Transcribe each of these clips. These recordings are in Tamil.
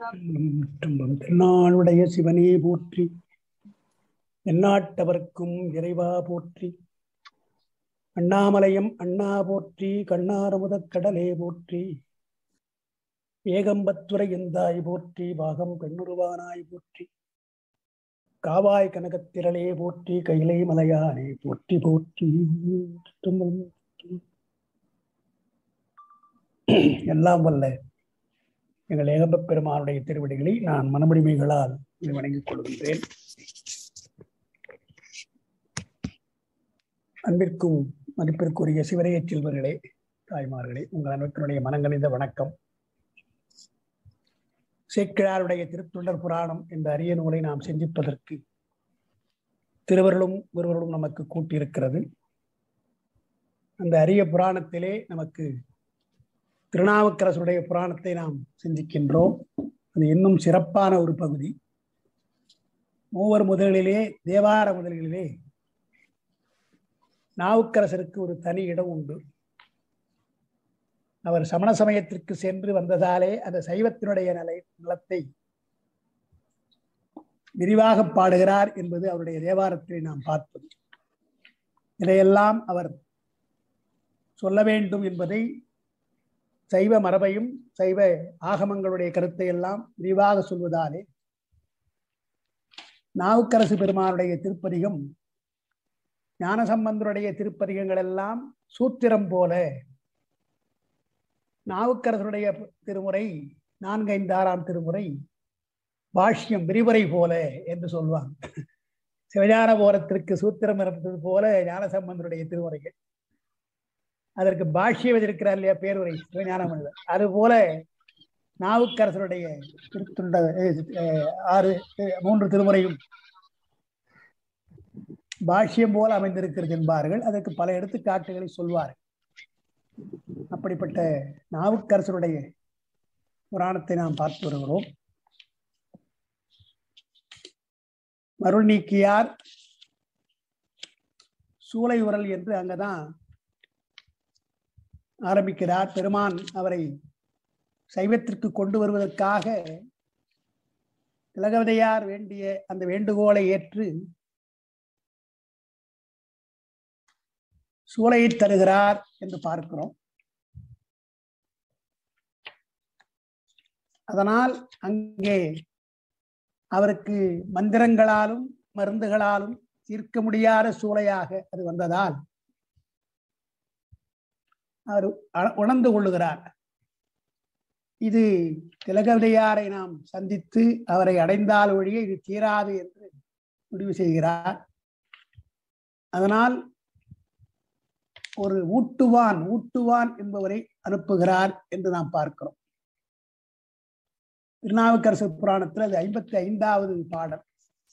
துன்பம் திருநாளுடைய சிவனே போற்றி எந்நாட்டவர்க்கும் இறைவா போற்றி அண்ணாமலையம் அண்ணா போற்றி கண்ணாரமுதக் கடலே போற்றி ஏகம்பத்துரை எந்தாய் போற்றி பாகம் பெண்ணுருவானாய் போற்றி காவாய் கனகத்திரளே போற்றி கைலை மலையானே போற்றி போற்றி திரும்பவும் எல்லாம் வல்ல எங்கள் ஏகம்பப் பெருமானுடைய திருவடிகளை நான் மனமுடிமைகளால் வணங்கிக் கொள்கின்றேன் அன்பிற்கும் மதிப்பிற்குரிய சிவரைய செல்வர்களே தாய்மார்களே உங்கள் அனைவருடைய மனங்கணிந்த வணக்கம் சேக்கிழாருடைய திருத்தொண்டர் புராணம் என்ற அரிய நூலை நாம் சிந்திப்பதற்கு திருவருளும் குருவருளும் நமக்கு கூட்டியிருக்கிறது அந்த அரிய புராணத்திலே நமக்கு திருநாவுக்கரசுடைய புராணத்தை நாம் சிந்திக்கின்றோம் அது இன்னும் சிறப்பான ஒரு பகுதி மூவர் முதலிலே தேவார முதல்களிலே நாவுக்கரசருக்கு ஒரு தனி இடம் உண்டு அவர் சமண சமயத்திற்கு சென்று வந்ததாலே அந்த சைவத்தினுடைய நிலை நலத்தை விரிவாக பாடுகிறார் என்பது அவருடைய தேவாரத்தை நாம் பார்ப்பது இதையெல்லாம் அவர் சொல்ல வேண்டும் என்பதை சைவ மரபையும் சைவ ஆகமங்களுடைய கருத்தை எல்லாம் விரிவாக சொல்வதாலே நாவுக்கரசு பெருமானுடைய திருப்பதிகம் ஞானசம்பந்தருடைய திருப்பதிகங்கள் எல்லாம் சூத்திரம் போல நாவுக்கரசருடைய திருமுறை நான்கு ஐந்தாறாம் திருமுறை பாஷ்யம் விரிவுரை போல என்று சொல்வாங்க சிவஞான போரத்திற்கு சூத்திரம் இருப்பது போல ஞானசம்பந்தருடைய திருமுறைகள் அதற்கு பாஷ்யம் எதிர்க்கிறார் இல்லையா பேருரை சிவஞான மனிதர் அது போல நாவுக்கரசருடைய திருத்துண்ட ஆறு மூன்று திருமுறையும் பாஷ்யம் போல அமைந்திருக்கிறது என்பார்கள் அதற்கு பல எடுத்துக்காட்டுகளை சொல்வார்கள் அப்படிப்பட்ட நாவுக்கரசருடைய புராணத்தை நாம் பார்த்து வருகிறோம் மருள் நீக்கியார் சூளை உரல் என்று அங்கதான் ஆரம்பிக்கிறார் பெருமான் அவரை சைவத்திற்கு கொண்டு வருவதற்காக திலகவதையார் வேண்டிய அந்த வேண்டுகோளை ஏற்று சூளையை தருகிறார் என்று பார்க்கிறோம் அதனால் அங்கே அவருக்கு மந்திரங்களாலும் மருந்துகளாலும் தீர்க்க முடியாத சூளையாக அது வந்ததால் அவர் உணர்ந்து கொள்ளுகிறார் இது திலகவிதையாரை நாம் சந்தித்து அவரை அடைந்தால் ஒழிய இது தீராது என்று முடிவு செய்கிறார் அதனால் ஒரு ஊட்டுவான் ஊட்டுவான் என்பவரை அனுப்புகிறார் என்று நாம் பார்க்கிறோம் திருநாவுக்கரசு புராணத்தில் அது ஐம்பத்தி ஐந்தாவது பாடல்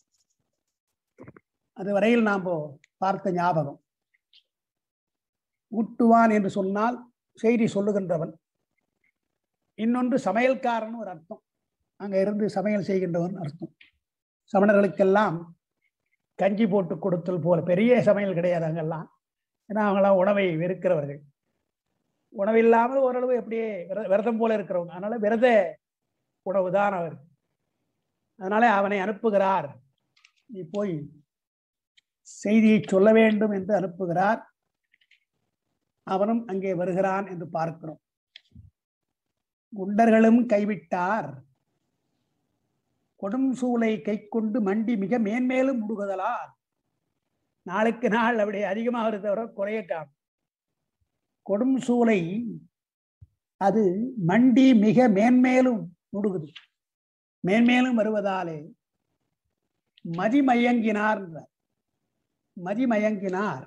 அது வரையில் நாம் பார்த்த ஞாபகம் ஊட்டுவான் என்று சொன்னால் செய்தி சொல்லுகின்றவன் இன்னொன்று சமையல்காரன் ஒரு அர்த்தம் அங்க இருந்து சமையல் செய்கின்றவன் அர்த்தம் சமணர்களுக்கெல்லாம் கஞ்சி போட்டு கொடுத்தல் போல பெரிய சமையல் கிடையாது அங்கெல்லாம் ஏன்னா அவங்களாம் உணவை வெறுக்கிறவர்கள் உணவில்லாமல் ஓரளவு எப்படியே விரதம் போல இருக்கிறவங்க அதனால விரத உணவு தான் அவர் அதனால அவனை அனுப்புகிறார் நீ போய் செய்தியை சொல்ல வேண்டும் என்று அனுப்புகிறார் அவனும் அங்கே வருகிறான் என்று பார்க்கிறோம் குண்டர்களும் கைவிட்டார் கொடும் சூளை கை கொண்டு மண்டி மிக மேன்மேலும் முடுகுதலால் நாளுக்கு நாள் அப்படி அதிகமாக தவிர குறைய காணும் கொடும் சூளை அது மண்டி மிக மேன்மேலும் முடுகுது மேன்மேலும் வருவதாலே மதிமயங்கினார் மதிமயங்கினார்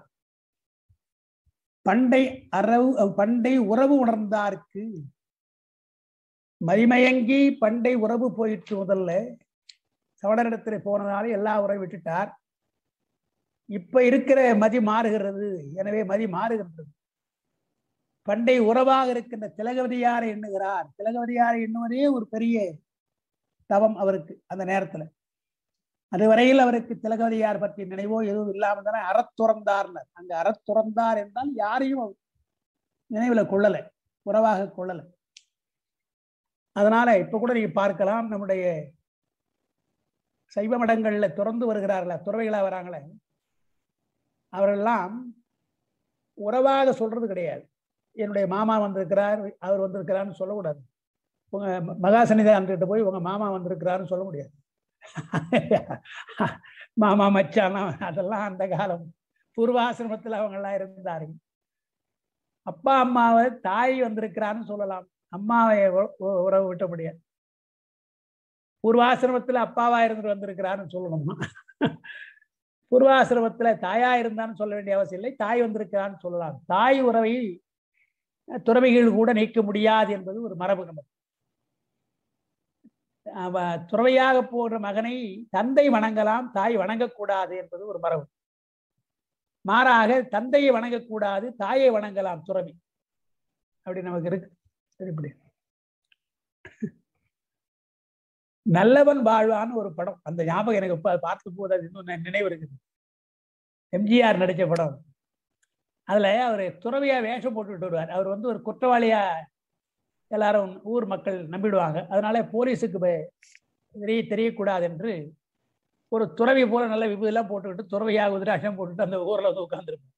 பண்டை அரவு பண்டை உறவு உணர்ந்தார்க்கு மதிமயங்கி பண்டை உறவு போயிற்று முதல்ல சவணரிடத்துல போனதால எல்லா உறவு விட்டுட்டார் இப்ப இருக்கிற மதி மாறுகிறது எனவே மதி மாறுகின்றது பண்டை உறவாக இருக்கின்ற திலகவதியாரை எண்ணுகிறார் திலகவதியாரை எண்ணுவதே ஒரு பெரிய தவம் அவருக்கு அந்த நேரத்துல அதுவரையில் அவருக்கு திலகவதியார் பற்றிய நினைவோ எதுவும் இல்லாமல் தானே அறத்துறந்தார்னர் அங்க அறத்துறந்தார் என்றால் யாரையும் நினைவுல கொள்ளலை உறவாக கொள்ளலை அதனால இப்ப கூட நீங்க பார்க்கலாம் நம்முடைய சைவ மடங்கள்ல திறந்து வருகிறார்கள துறவைகளா வராங்களே அவரெல்லாம் உறவாக சொல்றது கிடையாது என்னுடைய மாமா வந்திருக்கிறார் அவர் வந்திருக்கிறார்னு சொல்லக்கூடாது உங்க மகா சன்னிதானத்திட்ட போய் உங்க மாமா வந்திருக்கிறாருன்னு சொல்ல முடியாது மாமா மச்சானா அதெல்லாம் அந்த காலம் பூர்வாசிரமத்தில் அவங்கெல்லாம் இருந்தார்கள் அப்பா அம்மாவை தாய் வந்திருக்கிறான்னு சொல்லலாம் அம்மாவை உ- உ- உறவு விட்ட முடியாது பூர்வாசிரமத்துல அப்பாவா இருந்து வந்திருக்கிறான்னு சொல்லணுமா பூர்வாசிரமத்துல தாயா இருந்தான்னு சொல்ல வேண்டிய அவசியம் இல்லை தாய் வந்திருக்கிறான்னு சொல்லலாம் தாய் உறவை துறவிகள் கூட நீக்க முடியாது என்பது ஒரு மரபு நமக்கு அவ துறவையாக போன்ற மகனை தந்தை வணங்கலாம் தாய் வணங்கக்கூடாது என்பது ஒரு மரபு மாறாக தந்தையை வணங்கக்கூடாது தாயை வணங்கலாம் துறவி அப்படி நமக்கு இருக்கு இப்படி நல்லவன் வாழ்வான்னு ஒரு படம் அந்த ஞாபகம் எனக்கு இப்ப பார்த்த போது அது இன்னும் நி- நினைவு இருக்குது எம்ஜிஆர் நடிச்ச படம் அதுல அவர் துறவியா வேஷம் போட்டுட்டு வருவார் அவர் வந்து ஒரு குற்றவாளியா எல்லாரும் ஊர் மக்கள் நம்பிடுவாங்க அதனால போலீஸுக்கு ப- தெரிய தெரியக்கூடாது என்று ஒரு துறவி போல நல்ல விபூதெல்லாம் போட்டுக்கிட்டு துறவியாக உதிராட்சம் போட்டுட்டு அந்த ஊர்ல வந்து உட்கார்ந்துருப்பார்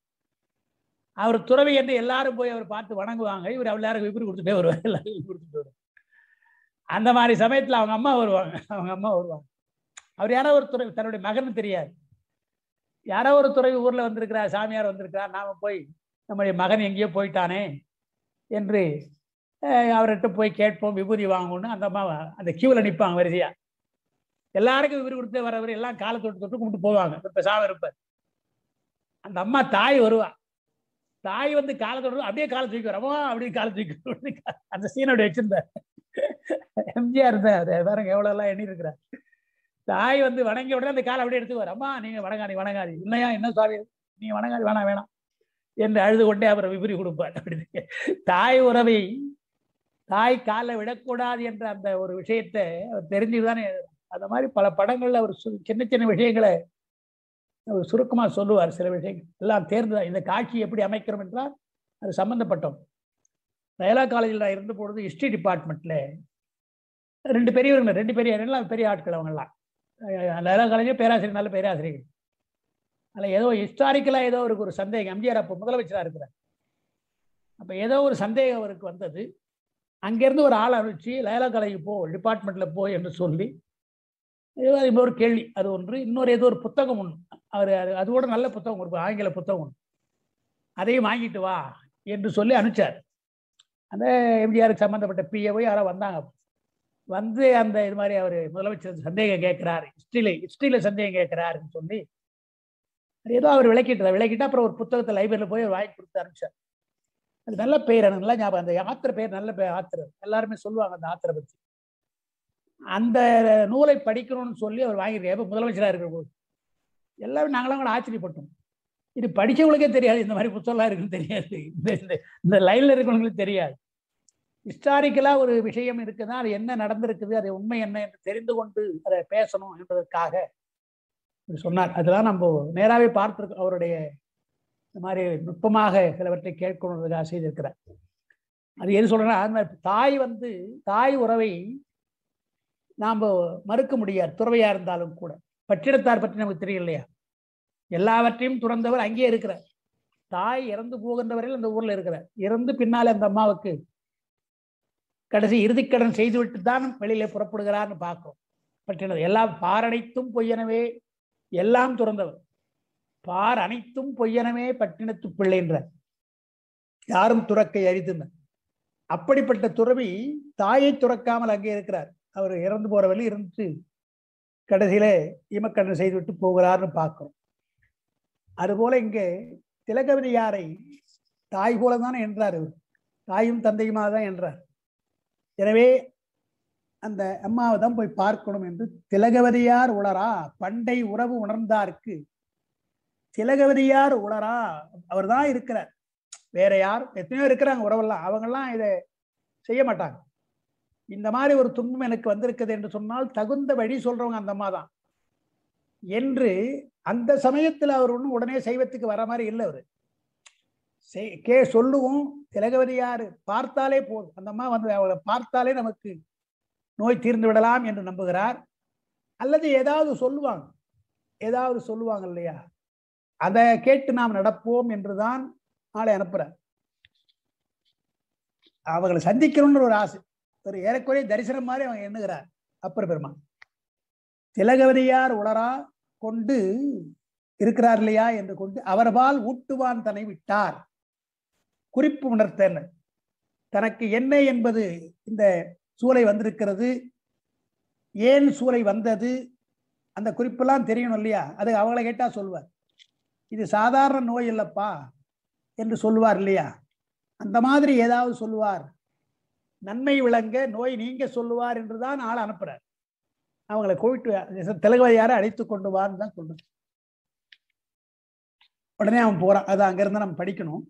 அவர் துறவி என்று எல்லாரும் போய் அவர் பார்த்து வணங்குவாங்க இவர் எல்லாருக்கும் விபூதி கொடுத்துட்டே வருவார் எல்லாரும் விபூதி கொடுத்துட்டு வருவார் அந்த மாதிரி சமயத்துல அவங்க அம்மா வருவாங்க அவங்க அம்மா வருவாங்க அவர் யாரோ ஒரு துறவி தன்னுடைய மகன் தெரியாது யாரோ ஒரு துறவி ஊர்ல வந்திருக்கிறார் சாமியார் வந்திருக்கிறார் நாம போய் நம்முடைய மகன் எங்கேயோ போயிட்டானே என்று அஹ், அவர்கிட்ட போய் கேட்போம் விபூதி வாங்கணும்னு அந்த அம்மா அந்த கியூவில் நிற்பாங்க வரிசையா எல்லாருக்கும் விபூதி கொடுத்து வரவர் எல்லாம் காலை தொட்டு தொட்டு கும்பிட்டு போவாங்க இப்ப சாமி இருப்பார் அந்த அம்மா தாய் வருவா தாய் வந்து காலை தொட்டு அப்படியே காலை தூக்கி வரமா அப்படியே காலை தூக்கி வரும். அந்த சீன் அப்படி வச்சிருந்தார் எம்ஜிஆர் தான் அது பாருங்க எவ்வளவு எல்லாம் எண்ணி இருக்கிறார் தாய் வந்து வணங்கிய உடனே அந்த காலை அப்படியே எடுத்து அம்மா நீங்க வணங்காதி வணங்காதி இல்லையா என்ன சாமி நீங்க வணங்காதி வேணாம் வேணாம் என்று அழுது கொண்டே அவர் விபரி கொடுப்பார் அப்படி தாய் உறவை தாய் காலை விடக்கூடாது என்ற அந்த ஒரு விஷயத்தை அவர் தெரிஞ்சுதானே அந்த மாதிரி பல படங்கள்ல அவர் சு- சின்ன சின்ன விஷயங்களை அவர் சுருக்கமா சொல்லுவார் சில விஷயங்கள் எல்லாம் தேர்ந்து இந்த காட்சி எப்படி அமைக்கிறோம் என்றால் அது சம்பந்தப்பட்டோம் ரயலா காலேஜில் நான் இருந்த பொழுது ஹிஸ்டரி டிபார்ட்மெண்ட்ல ரெண்டு பெரியவங்க ரெண்டு பெரிய எல்லாம் பெரிய ஆட்கள் அவங்கெல்லாம் லயலா காலேஜ் பேராசிரியர் நல்ல பேராசிரியர்கள் அதில் ஏதோ ஹிஸ்டாரிக்கலாக ஏதோ அவருக்கு ஒரு சந்தேகம் எம்ஜிஆர் அப்போ முதலமைச்சராக இருக்கிறார் அப்போ ஏதோ ஒரு சந்தேகம் அவருக்கு வந்தது அங்கேருந்து ஒரு ஆள் அனுப்பிச்சு லயலா காலேஜ் போ டிபார்ட்மெண்ட்டில் போ என்று சொல்லி ஏதோ அது இன்னொரு கேள்வி அது ஒன்று இன்னொரு ஏதோ ஒரு புத்தகம் ஒன்று அவர் அது அதோட நல்ல புத்தகம் ஒரு ஆங்கில புத்தகம் ஒன்று அதையும் வாங்கிட்டு வா என்று சொல்லி அனுப்பிச்சார் அந்த எம்ஜிஆருக்கு சம்மந்தப்பட்ட பிஏவை யாரோ வந்தாங்க வந்து அந்த இது மாதிரி அவர் முதலமைச்சர் சந்தேகம் கேட்கிறார் ஹிஸ்டரியில ஹிஸ்டரியில சந்தேகம் கேட்கிறாருன்னு சொல்லி அது ஏதோ அவர் விளக்கிட்டு விளக்கிட்டு அப்புறம் ஒரு புத்தகத்தை லைப்ரரியில் போய் அவர் வாங்கி கொடுத்து அனுப்பிச்சார் அது நல்ல பெயர் எனக்கு நல்லா ஞாபகம் அந்த ஆத்திர பெயர் நல்ல பெயர் ஆத்திரர் எல்லாருமே சொல்லுவாங்க அந்த ஆத்திர பற்றி அந்த நூலை படிக்கணும்னு சொல்லி அவர் வாங்கியிருக்காரு எப்ப முதலமைச்சராக இருக்கிற போது எல்லாரும் நாங்களாம் கூட ஆச்சரியப்பட்டோம் இது படிச்சவங்களுக்கே தெரியாது இந்த மாதிரி புத்தகம்லாம் இருக்குன்னு தெரியாது இந்த இந்த- இந்த லைன்ல இருக்கிறவங்களுக்கு தெரியாது ஹிஸ்டாரிக்கலா ஒரு விஷயம் இருக்குன்னா அது என்ன நடந்திருக்குது அது உண்மை என்ன என்று தெரிந்து கொண்டு அதை பேசணும் என்பதற்காக இப்படி சொன்னார் அதெல்லாம் நம்ம நேராவே பார்த்திருக்கோம் அவருடைய இந்த மாதிரி நுட்பமாக சிலவற்றை கேட்கணுன்றதுக்காக செய்திருக்கிறார் அது எது சொல்றேன்னா அந்த மாதிரி தாய் வந்து தாய் உறவை நாம் மறுக்க முடியாது துறவையா இருந்தாலும் கூட பட்டினத்தார் பற்றி நமக்கு தெரியும் இல்லையா எல்லாவற்றையும் துறந்தவர் அங்கேயே இருக்கிறார் தாய் இறந்து போகின்ற வரையில் அந்த ஊர்ல இருக்கிறார் இறந்து பின்னாலே அந்த அம்மாவுக்கு கடைசி இறுதிக்கடன் செய்துவிட்டு தான் வெளியிலே புறப்படுகிறார்னு பார்க்கிறோம் பட்டினது எல்லாம் பாரனைத்தும் பொய்யனவே எல்லாம் துறந்தவர் பார் அனைத்தும் பொய்யனவே பட்டினத்து பிள்ளை என்றார் யாரும் துறக்கை அரிதுன்னு அப்படிப்பட்ட துறவி தாயை துறக்காமல் அங்கே இருக்கிறார் அவர் இறந்து போற வழி இருந்து கடைசியில இமக்கடன் செய்துவிட்டு போகிறார்னு பார்க்கிறோம் அதுபோல இங்கே திலகவதியாரை தாய் போல தானே என்றார் இவர் தாயும் தந்தையுமாக தான் என்றார் எனவே அந்த அம்மாவை தான் போய் பார்க்கணும் என்று திலகவதியார் உளரா பண்டை உறவு உணர்ந்தார்க்கு திலகவதியார் உளரா அவர் தான் இருக்கிறார் வேற யார் எத்தனையோ இருக்கிறாங்க உறவெல்லாம் அவங்கெல்லாம் இதை செய்ய மாட்டாங்க இந்த மாதிரி ஒரு துன்பம் எனக்கு வந்திருக்குது என்று சொன்னால் தகுந்த வழி சொல்றவங்க அந்த அம்மா தான் என்று அந்த சமயத்தில் அவர் ஒன்றும் உடனே சைவத்துக்கு வர மாதிரி இல்லை அவரு செய்- கே சொல்லுவோம் திலகவதியார் பார்த்தாலே போதும் அந்த அம்மா வந்து அவளை பார்த்தாலே நமக்கு நோய் தீர்ந்து விடலாம் என்று நம்புகிறார் அல்லது ஏதாவது சொல்லுவாங்க ஏதாவது சொல்லுவாங்க இல்லையா அதை கேட்டு நாம் நடப்போம் என்றுதான் நாளை அனுப்புறார் அவங்களை சந்திக்கணும்னு ஒரு ஆசை ஒரு ஏறக்குறைய தரிசனம் மாதிரி அவங்க எண்ணுகிறார் அப்பர் பெருமான் திலகவதியார் உளரா கொண்டு இருக்கிறார் இல்லையா என்று கொண்டு அவர்பால் ஊட்டுவான் தன்னை விட்டார் குறிப்பு உணர்த்தனர் தனக்கு என்ன என்பது இந்த சூளை வந்திருக்கிறது ஏன் சூளை வந்தது அந்த குறிப்பெல்லாம் தெரியணும் இல்லையா அது அவங்கள கேட்டா சொல்வார் இது சாதாரண நோய் இல்லப்பா என்று சொல்லுவார் இல்லையா அந்த மாதிரி ஏதாவது சொல்லுவார் நன்மை விளங்க நோய் நீங்க சொல்லுவார் என்றுதான் ஆள் அனுப்புறார் அவங்களை கோவிட்டு தெலுங்குவையார அழைத்து கொண்டு வான்னு தான் சொல்றது உடனே அவன் போறான் அது அங்கிருந்து நம்ம படிக்கணும்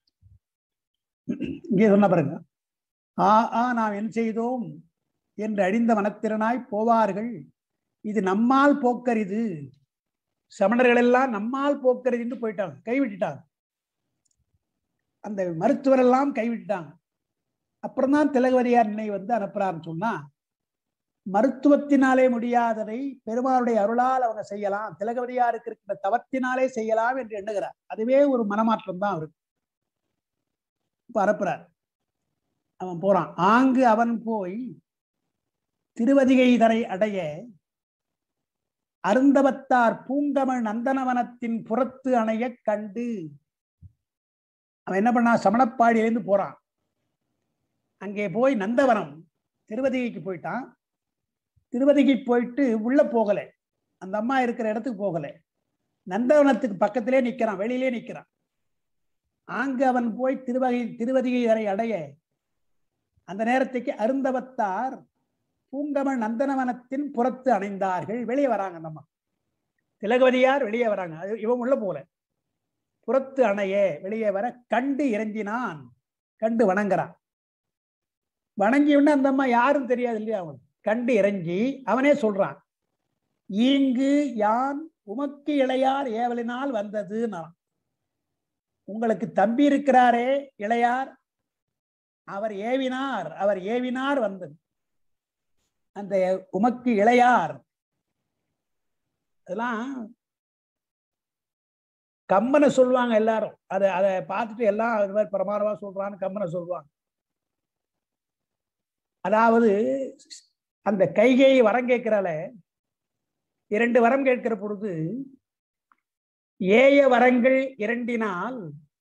இங்கே சொன்ன பாருங்க ஆ ஆ நாம் என்ன செய்தோம் என்று அழிந்த மனத்திறனாய் போவார்கள் இது நம்மால் போக்கரிது சமணர்கள் எல்லாம் நம்மால் போக்கரிதுன்னு போயிட்டாங்க கைவிட்டுட்டாங்க அந்த மருத்துவர் எல்லாம் கைவிட்டாங்க அப்புறம்தான் திலகவதியார் நினை வந்து அனுப்புறாருன்னு சொன்னா மருத்துவத்தினாலே முடியாததை பெருமாளுடைய அருளால் அவங்க செய்யலாம் திலகவதியாருக்கு இருக்கிற தவத்தினாலே செய்யலாம் என்று எண்ணுகிறார் அதுவே ஒரு மனமாற்றம் தான் அவருக்கு இப்ப அனுப்புறார் அவன் போறான் ஆங்கு அவன் போய் திருவதிகை தரை அடைய அருந்தவத்தார் பூங்கமள் நந்தனவனத்தின் புறத்து அணைய கண்டு அவன் என்ன பண்ணான் சமணப்பாடியிலேருந்து போறான் அங்கே போய் நந்தவனம் திருவதிகைக்கு போயிட்டான் திருவதிகை போயிட்டு உள்ள போகல அந்த அம்மா இருக்கிற இடத்துக்கு போகல நந்தவனத்துக்கு பக்கத்திலே நிக்கிறான் வெளியிலே நிக்கிறான் ஆங்கு அவன் போய் திருவகை திருவதிகை வரை அடைய அந்த நேரத்துக்கு அருந்தவத்தார் பூங்கமள் நந்தனவனத்தின் புறத்து அணைந்தார்கள் வெளியே வராங்க அந்த அம்மா திலகவதியார் வெளியே வராங்க அது இவன் உள்ள போல புறத்து அணைய வெளியே வர கண்டு இறங்கினான் கண்டு வணங்குறான் வணங்கியுடனே அந்த அம்மா யாரும் தெரியாது இல்லையா அவன் கண்டு இறங்கி அவனே சொல்றான் ஈங்கு யான் உமக்கு இளையார் ஏவலினால் வந்தது நான் உங்களுக்கு தம்பி இருக்கிறாரே இளையார் அவர் ஏவினார் அவர் ஏவினார் வந்தது அந்த உமக்கு இளையார் அதெல்லாம் கம்மனை சொல்லுவாங்க எல்லாரும் அதை அதை பார்த்துட்டு எல்லாம் அது மாதிரி பிரமாதமா சொல்றான்னு கம்மனை சொல்லுவாங்க அதாவது அந்த கைகை வரம் கேட்கிறால இரண்டு வரம் கேட்கிற பொழுது ஏய வரங்கள் இரண்டினால்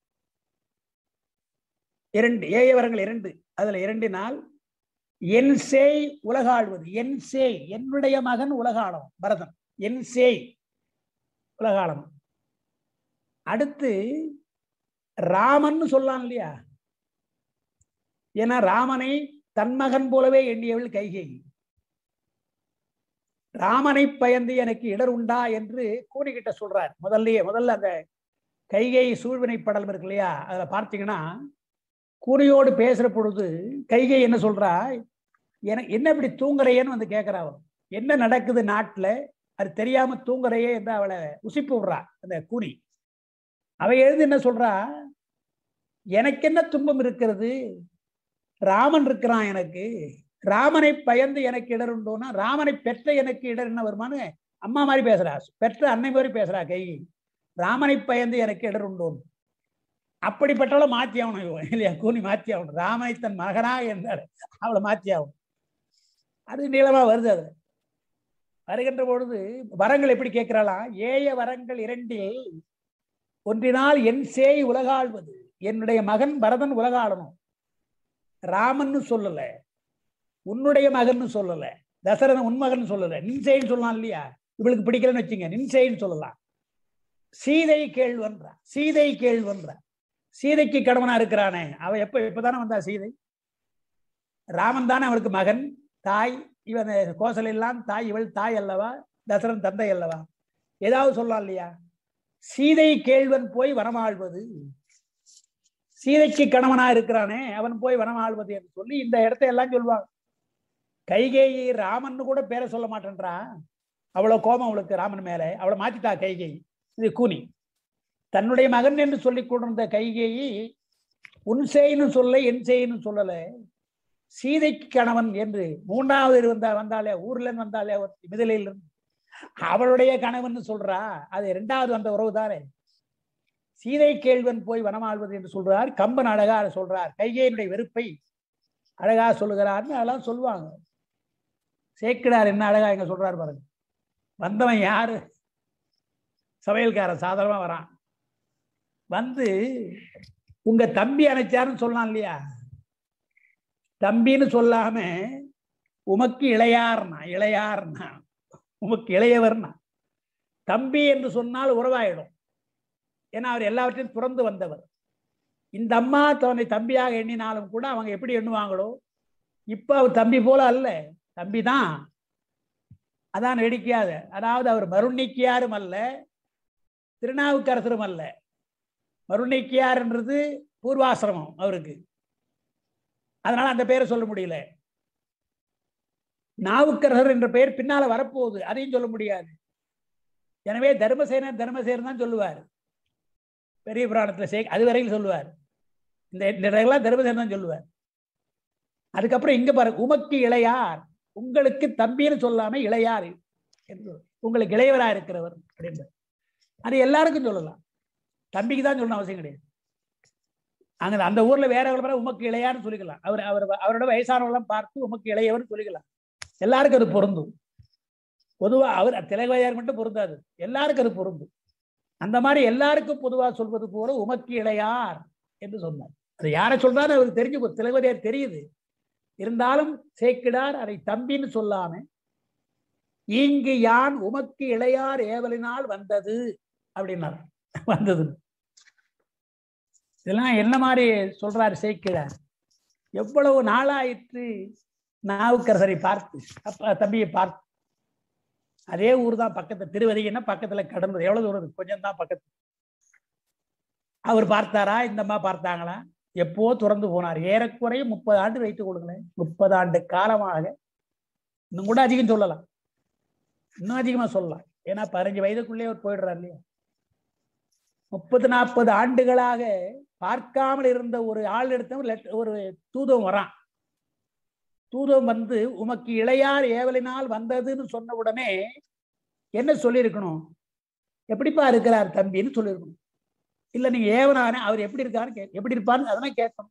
இரண்டு ஏய வரங்கள் இரண்டு அதுல இரண்டினால் என் சேய் உலகாழ்வது என் சேய் என்னுடைய மகன் உலகாளம் பரதன் என் சேய் உலகாளம் அடுத்து ராமன் சொல்லலாம் இல்லையா ஏன்னா ராமனை தன் மகன் போலவே எண்ணியவள் கைகை ராமனை பயந்து எனக்கு இடர் உண்டா என்று கூறிக்கிட்ட சொல்றார் முதல்லயே முதல்ல அந்த கைகை சூழ்வினை படலம் இருக்கு இல்லையா அதுல பார்த்தீங்கன்னா கூறியோடு பேசுற பொழுது கைகை என்ன சொல்றா எனக்கு என்ன இப்படி தூங்குறையேன்னு வந்து கேட்கிறா அவன் என்ன நடக்குது நாட்டுல அது தெரியாம தூங்குறையே என்று அவளை உசிப்பு விடுறா அந்த கூறி அவ எழுந்து என்ன சொல்றா எனக்கு என்ன துன்பம் இருக்கிறது ராமன் இருக்கிறான் எனக்கு ராமனை பயந்து எனக்கு இடர் உண்டோன்னா ராமனை பெற்ற எனக்கு இடர் என்ன வருமானு அம்மா மாதிரி பேசுறா பெற்ற அன்னை மாதிரி பேசுறா கை ராமனை பயந்து எனக்கு இடர் உண்டோன்னு அப்படிப்பட்டவளை மாத்தி ஆகணும் இவன் இல்லையா கூனி மாத்தி ஆகணும் ராமனை தன் மகனா என்றார் அவளை மாத்தி ஆகணும் அது நீளமா வருது அது வருகின்ற பொழுது வரங்கள் எப்படி கேட்கிறாளாம் ஏய வரங்கள் இரண்டில் ஒன்றினால் என் சேய் உலகாழ்வது என்னுடைய மகன் பரதன் உலகாளணும் ராமன்னு சொல்லல உன்னுடைய மகன் சொல்லல தசரதன் உன் மகன் சொல்லல நின்சேன்னு சொல்லலாம் இல்லையா இவளுக்கு பிடிக்கலன்னு வச்சுங்க நின்சேன்னு சொல்லலாம் சீதை கேள்வன்றா சீதை கேள்வன்றா சீதைக்கு கடவனா இருக்கிறானே அவ எப்ப இப்பதானே வந்தா சீதை ராமன் தானே அவளுக்கு மகன் தாய் இவன் கோசல் எல்லாம் தாய் இவள் தாய் அல்லவா தசரன் தந்தை அல்லவா ஏதாவது சொல்லலாம் இல்லையா சீதை கேள்வன் போய் வனமாழ்வது சீதைக்கு கணவனா இருக்கிறானே அவன் போய் வனமாழ்வது என்று சொல்லி இந்த இடத்தை எல்லாம் சொல்லுவாங்க கைகேயி ராமன் கூட பேரை சொல்ல மாட்டேன்றா அவ்வளவு கோபம் அவளுக்கு ராமன் மேல அவளை மாத்திட்டா கைகை இது கூனி தன்னுடைய மகன் என்று சொல்லிக் கொண்டிருந்த கைகேயி உன் செய்ன்னு சொல்ல என் செய்ன்னு சொல்லல சீதைக்கு கணவன் என்று மூன்றாவது வந்தா வந்தாலே ஊர்ல இருந்து வந்தாலே ஒருத்தி மிதிலையில இருந்து அவளுடைய கணவன் சொல்றா அது இரண்டாவது வந்த உறவு தானே சீதை கேள்வன் போய் வனமாழ்வது என்று சொல்றார் கம்பன் அழகா சொல்றார் கைகையினுடைய வெறுப்பை அழகா சொல்லுகிறார்னு அதெல்லாம் சொல்லுவாங்க சேக்கிடார் என்ன அழகா இங்க சொல்றாரு பாருங்க வந்தவன் யாரு சமையல்காரன் சாதாரணமா வரான் வந்து உங்க தம்பி அணைச்சாருன்னு சொல்லலாம் இல்லையா தம்பின்னு சொல்லாம உமக்கு இளையார்னா இளையார்னா உமக்கு இளையவர்னா தம்பி என்று சொன்னால் உறவாயிடும் ஏன்னா அவர் எல்லாவற்றையும் துறந்து வந்தவர் இந்த அம்மா தன்னை தம்பியாக எண்ணினாலும் கூட அவங்க எப்படி எண்ணுவாங்களோ இப்ப அவர் தம்பி போல அல்ல தம்பி தான் அதான் வேடிக்கையாத அதாவது அவர் மருண்ணிக்கியாரும் அல்ல திருநாவுக்கரசரும் அல்ல மருண்ணிக்கியார்ன்றது பூர்வாசிரமம் அவருக்கு அதனால அந்த பேரை சொல்ல முடியல நாவுக்கரசர் என்ற பெயர் பின்னால வரப்போகுது அதையும் சொல்ல முடியாது எனவே தர்மசேனர் தர்மசேனர் தான் சொல்லுவார் பெரிய புராணத்துல சே அது வரையில் சொல்லுவார் இந்த இந்த இடங்கள்லாம் தர்மசேனர் தான் சொல்லுவார் அதுக்கப்புறம் இங்க பாருங்க உமக்கு இளையார் உங்களுக்கு தம்பின்னு சொல்லாம இளையார் என்று உங்களுக்கு இளையவரா இருக்கிறவர் அப்படின்றது அது எல்லாருக்கும் சொல்லலாம் தம்பிக்கு தான் சொல்லணும் அவசியம் கிடையாது அங்க அந்த ஊர்ல வேற ஒரு உமக்கு இளையான்னு சொல்லிக்கலாம் அவர் அவர் அவரோட வயசானவெல்லாம் பார்த்து உமக்கு இளையவர்னு சொல்லிக்கலாம் எல்லாருக்கும் அது பொருந்தும் பொதுவா அவர் திலகவையார் மட்டும் பொருந்தாது எல்லாருக்கும் அது பொருந்தும் அந்த மாதிரி எல்லாருக்கும் பொதுவா சொல்வது போல உமக்கு இளையார் என்று சொன்னார் அது யாரை சொல்றாரு அவருக்கு தெரிஞ்சு திலகவதியார் தெரியுது இருந்தாலும் சேக்கிடார் அதை தம்பின்னு சொல்லாம இங்கு யான் உமக்கு இளையார் ஏவலினால் வந்தது அப்படின்னார் வந்தது இதெல்லாம் என்ன மாதிரி சொல்றாரு சேக்கிடார் எவ்வளவு நாளாயிற்று நாவுக்கரசரை பார்த்து அப்ப தம்பியை பார்த்து அதே ஊர் தான் பக்கத்து திருவதிகைன்னா பக்கத்துல கடந்தது எவ்வளவு தூரம் இருக்கு? கொஞ்சம் தான் பக்கத்து அவர் பார்த்தாரா இந்த அம்மா பார்த்தாங்களா எப்போ துறந்து போனார் ஏறக்குறைய முப்பது ஆண்டு வைத்துக் கொள்ளுங்களேன் முப்பது ஆண்டு காலமாக இன்னும் கூட அதிகம் சொல்லலாம் இன்னும் அதிகமா சொல்லலாம் ஏன்னா பதினஞ்சு வயதுக்குள்ளே அவர் போயிடுறார் இல்லையா முப்பது நாற்பது ஆண்டுகளாக பார்க்காமல் இருந்த ஒரு ஆள் எடுத்தவன் லெட்- ஒரு தூதம் வரான் தூதம் வந்து உமக்கு இளையார் ஏவலினால் வந்ததுன்னு சொன்ன உடனே என்ன சொல்லியிருக்கணும் எப்படிப்பா இருக்கிறார் தம்பின்னு சொல்லியிருக்கணும் இல்ல நீங்க ஏவனானே அவர் எப்படி இருக்காருன்னு கே எப்படி இருப்பாருன்னு அதெல்லாம் கேட்கணும்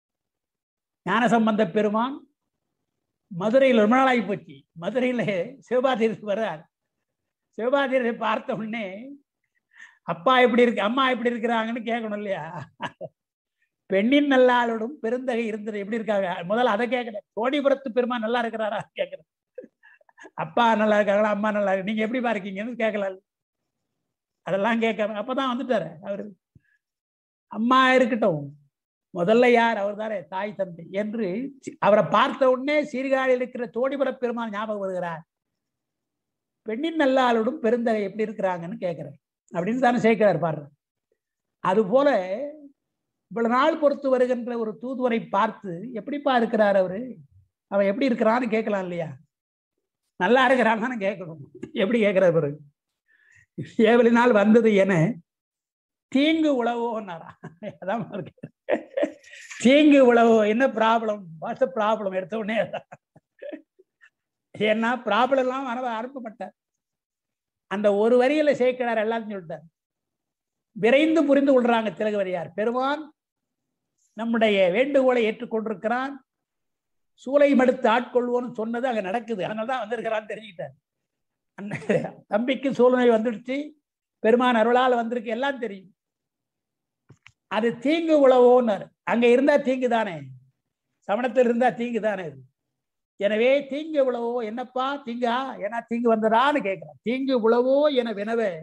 ஞானசம்பந்த பெருமான் மதுரையில் ரொம்ப நாளாகி போச்சு மதுரையில சிவபாதீரத்துக்கு வர்றார் சிவபாதீரத்தை பார்த்த உடனே அப்பா எப்படி இருக்கு அம்மா எப்படி இருக்கிறாங்கன்னு கேட்கணும் இல்லையா பெண்ணின் நல்லாளோடும் பெருந்தகை இருந்தது எப்படி இருக்காங்க முதல்ல அதை கேட்கிறேன் கோடிபுரத்து பெருமான் நல்லா இருக்கிறாரா கேட்கிறேன் அப்பா நல்லா இருக்காங்களா அம்மா நல்லா இருக்கு நீங்க எப்படிப்பா இருக்கீங்கன்னு கேட்கலாம் அதெல்லாம் கேட்காம அப்பதான் வந்துட்டாரு அவரு அம்மா இருக்கட்டும் முதல்ல யார் அவர் தானே தாய் தந்தை என்று சி- அவரை பார்த்த உடனே சீர்காழியில் இருக்கிற தோடிபுர பெருமான் ஞாபகம் வருகிறார் பெண்ணின் நல்லாளோடும் பெருந்தகை எப்படி இருக்கிறாங்கன்னு கேட்கிறேன் அப்படின்னு தானே சேர்க்கிறார் பாரு அது போல இவ்வளவு நாள் பொறுத்து வருகின்ற ஒரு தூதுவரை பார்த்து எப்படிப்பா இருக்கிறார் அவரு அவன் எப்படி இருக்கிறான்னு கேட்கலாம் இல்லையா நல்லா இருக்கிறான்னு தானே கேட்கணும் எப்படி கேட்கிறார் பிறகு ஏவலினால் வந்தது என தீங்கு உழவோன்னாரா அதான் இருக்கு தீங்கு உழவோ என்ன ப்ராப்ளம் வாட்ஸ் ப்ராப்ளம் எடுத்த உடனே அதான். ஏன்னா ப்ராப்ளம் எல்லாம் வர அனுப்பப்பட்டார் அந்த ஒரு வரியில சேர்க்கிறார் எல்லாத்தையும் சொல்லிட்டார் விரைந்து புரிந்து கொள்றாங்க திலகவரியார் பெருமான் நம்முடைய வேண்டுகோளை ஏற்றுக்கொண்டிருக்கிறான் சூளை மடுத்து ஆட்கொள்வோன்னு சொன்னது அங்க நடக்குது அதனாலதான் வந்திருக்கிறான்னு தெரிஞ்சுக்கிட்டார் அந்த தம்பிக்கு சூழ்நிலை வந்துடுச்சு பெருமான் அருளால் வந்திருக்கு எல்லாம் தெரியும் அது தீங்கு உழவோன்னாரு அங்க இருந்தா தீங்கு தானே சமணத்தில் இருந்தா தீங்கு தானே இது எனவே தீங்கு உழவோ என்னப்பா தீங்கா ஏன்னா தீங்கு வந்ததான்னு கேட்கிறான் தீங்கு உழவோ என வினவே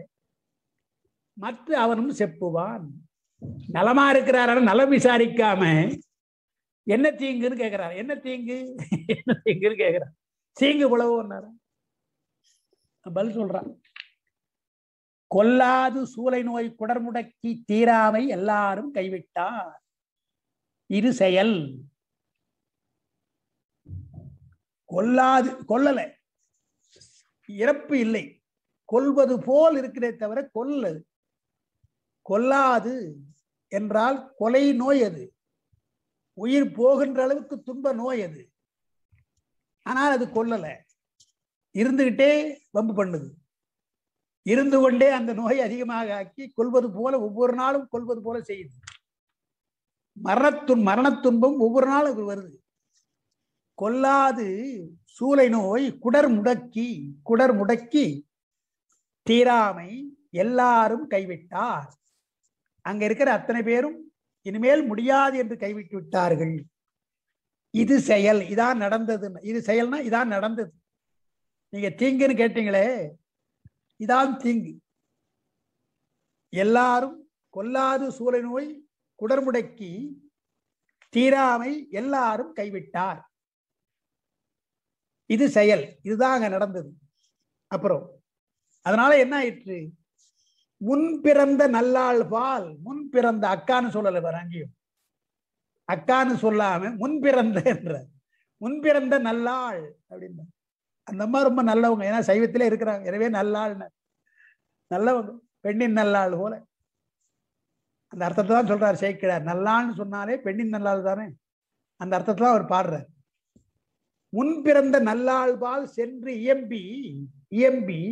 மற்ற அவனும் செப்புவான் நலமா இருக்கிறாரு நலம் விசாரிக்காம என்ன தீங்குன்னு கேட்கிறார் என்ன தீங்கு என்ன தீங்குன்னு கேட்கிறார் தீங்கு உழவோன்னாரு பதில் சொல்றான் கொல்லாது சூளை நோய் குடர்முடக்கி தீராமை எல்லாரும் கைவிட்டார் இரு செயல் கொல்லாது கொல்லல இறப்பு இல்லை கொல்வது போல் இருக்கிறதே தவிர கொல்லது கொல்லாது என்றால் கொலை நோய் அது உயிர் போகின்ற அளவுக்கு துன்ப நோய் அது ஆனால் அது கொல்லல இருந்துகிட்டே வம்பு பண்ணுது இருந்து கொண்டே அந்த நோயை அதிகமாக ஆக்கி கொள்வது போல ஒவ்வொரு நாளும் கொள்வது போல செய்யுது மரணத்துன் மரணத்துன்பம் ஒவ்வொரு நாளும் அது வருது கொல்லாது சூளை நோய் குடர் முடக்கி குடர் முடக்கி தீராமை எல்லாரும் கைவிட்டார் அங்க இருக்கிற அத்தனை பேரும் இனிமேல் முடியாது என்று கைவிட்டு விட்டார்கள் இது செயல் இதான் நடந்தது இது செயல்னா இதான் நடந்தது நீங்க தீங்குன்னு கேட்டீங்களே இதான் தீங்கு எல்லாரும் கொல்லாது சூளை நோய் குடர்முடக்கி தீராமை எல்லாரும் கைவிட்டார் இது செயல் இதுதான் அங்க நடந்தது அப்புறம் அதனால என்ன ஆயிற்று முன் பிறந்த நல்லாள் பால் முன் பிறந்த அக்கான்னு சொல்லல பாரு அங்கேயும் அக்கான்னு சொல்லாம முன் பிறந்த என்ற முன் பிறந்த நல்லாள் அப்படின்னு அந்த அம்மா ரொம்ப நல்லவங்க ஏன்னா சைவத்திலே இருக்கிறாங்க எனவே நல்லாள் நல்லவங்க பெண்ணின் நல்லாள் போல அந்த அர்த்தத்தை தான் சொல்றாரு சேர்க்கிறார் நல்லான்னு சொன்னாலே பெண்ணின் நல்லாள் தானே அந்த அர்த்தத்தை தான் அவர் பாடுறார் முன் பிறந்த நல்லாள் பால் சென்று இயம்பி இயம்பி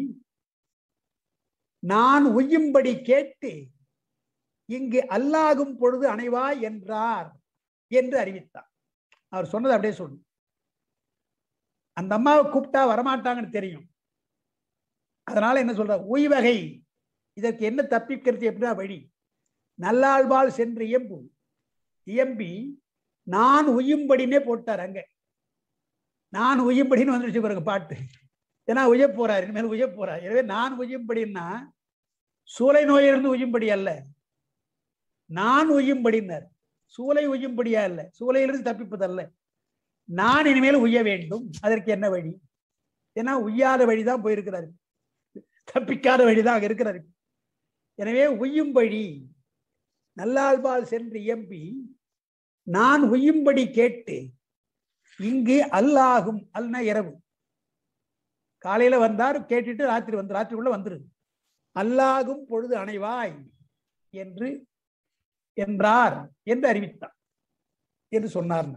நான் உய்யும்படி கேட்டு இங்கு அல்லாகும் பொழுது அணைவாய் என்றார் என்று அறிவித்தார் அவர் சொன்னது அப்படியே சொல்லு அந்த அம்மாவை கூப்பிட்டா வரமாட்டாங்கன்னு தெரியும் அதனால என்ன சொல்ற உய்வகை இதற்கு என்ன தப்பிக்கிறது எப்படின்னா வழி நல்லாழ்வாள் சென்று இயம்பு இயம்பி நான் உய்யும்படினே போட்டார் அங்க நான் உய்யும்படின்னு வந்துருச்சு பாருங்க பாட்டு ஏன்னா உய்ய போறார் இனிமேல் உய்ய போறார் எனவே நான் உய்யும்படின்னா சூளை நோயிலிருந்து உய்யும்படி அல்ல நான் உய்யும்படினார் சூளை உய்யும்படியா அல்ல சூளையிலிருந்து தப்பிப்பதல்ல நான் இனிமேல் உய்ய வேண்டும் அதற்கு என்ன வழி ஏன்னா உய்யாத வழிதான் போயிருக்கிறாரு தப்பிக்காத வழிதான் அங்க இருக்கிறாரு எனவே உய்யும்படி நல்லால்பால் சென்று இயம்பி நான் உய்யும்படி கேட்டு இங்கு அல்லாகும் அல்னா இரவு காலையில வந்தார் கேட்டுட்டு ராத்திரி வந்து ராத்திரிக்குள்ள வந்துரு அல்லாகும் பொழுது அணைவாய் என்று என்றார் என்று அறிவித்தார் என்று சொன்னார்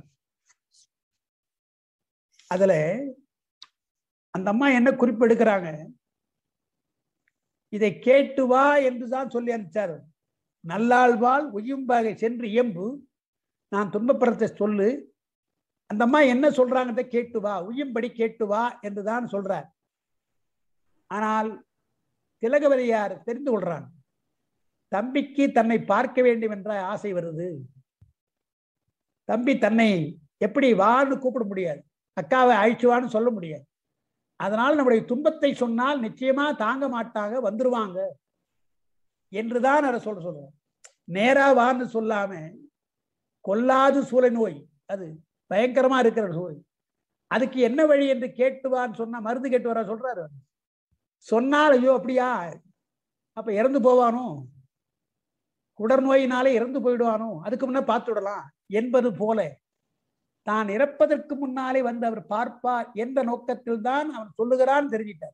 அதுல அந்த அம்மா என்ன குறிப்பு எடுக்கிறாங்க இதை கேட்டு வா என்றுதான் சொல்லி அனுப்பிச்சார் நல்லாழ்வாள் உயும்பாக சென்று இயம்பு நான் துன்பப்படுறத சொல்லு அந்த அம்மா என்ன சொல்றாங்கன்றத கேட்டு வா உயும்படி கேட்டு வா என்றுதான் சொல்றார் ஆனால் திலகவதியார் தெரிந்து கொள்றான் தம்பிக்கு தன்னை பார்க்க வேண்டும் என்ற ஆசை வருது தம்பி தன்னை எப்படி வான்னு கூப்பிட முடியாது அக்காவை அழிச்சுவான்னு சொல்ல முடியாது அதனால் நம்முடைய துன்பத்தை சொன்னால் நிச்சயமா தாங்க மாட்டாங்க வந்துருவாங்க என்றுதான் அதை சொல்ல சொல்றோம் நேரா வான்னு சொல்லாம கொல்லாது சூளை நோய் அது பயங்கரமா இருக்கிற நோய் அதுக்கு என்ன வழி என்று கேட்டுவான்னு சொன்னா மருந்து கேட்டு வர சொல்றாரு சொன்னால் ஐயோ அப்படியா அப்ப இறந்து போவானோ குடர் நோயினாலே இறந்து போயிடுவானோ அதுக்கு முன்ன பார்த்து விடலாம் என்பது போல தான் இறப்பதற்கு முன்னாலே வந்து அவர் பார்ப்பார் என்ற நோக்கத்தில் தான் அவன் சொல்லுகிறான் தெரிஞ்சிட்டார்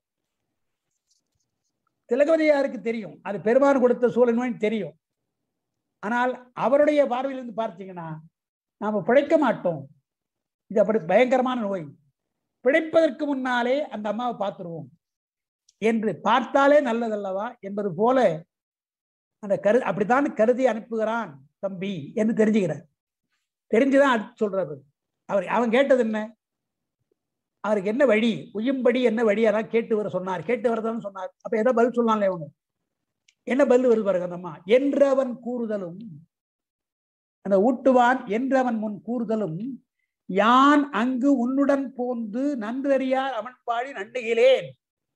திலகவதியாருக்கு தெரியும் அது பெருமான் கொடுத்த சூழல் தெரியும் ஆனால் அவருடைய பார்வையிலிருந்து பார்த்தீங்கன்னா நாம பிழைக்க மாட்டோம் இது அப்படி பயங்கரமான நோய் பிழைப்பதற்கு முன்னாலே அந்த அம்மாவை பார்த்துருவோம் என்று பார்த்தாலே நல்லதல்லவா என்பது போல அந்த கரு அப்படித்தான் கருதி அனுப்புகிறான் தம்பி என்று தெரிஞ்சுக்கிறார் தெரிஞ்சுதான் அடுத்து சொல்றாரு அவர் அவன் கேட்டது என்ன அவருக்கு என்ன வழி உயும்படி என்ன வழி அதான் கேட்டு வர சொன்னார் கேட்டு வரதான் சொன்னார் அப்ப எதை பதில் சொல்லலாம்ல இவங்க என்ன பதில் வருது பாருங்க அந்த அம்மா என்றவன் கூறுதலும் அந்த ஊட்டுவான் என்றவன் முன் கூறுதலும் யான் அங்கு உன்னுடன் போந்து நன்றறியார் அவன் பாடி நண்டுகிறேன்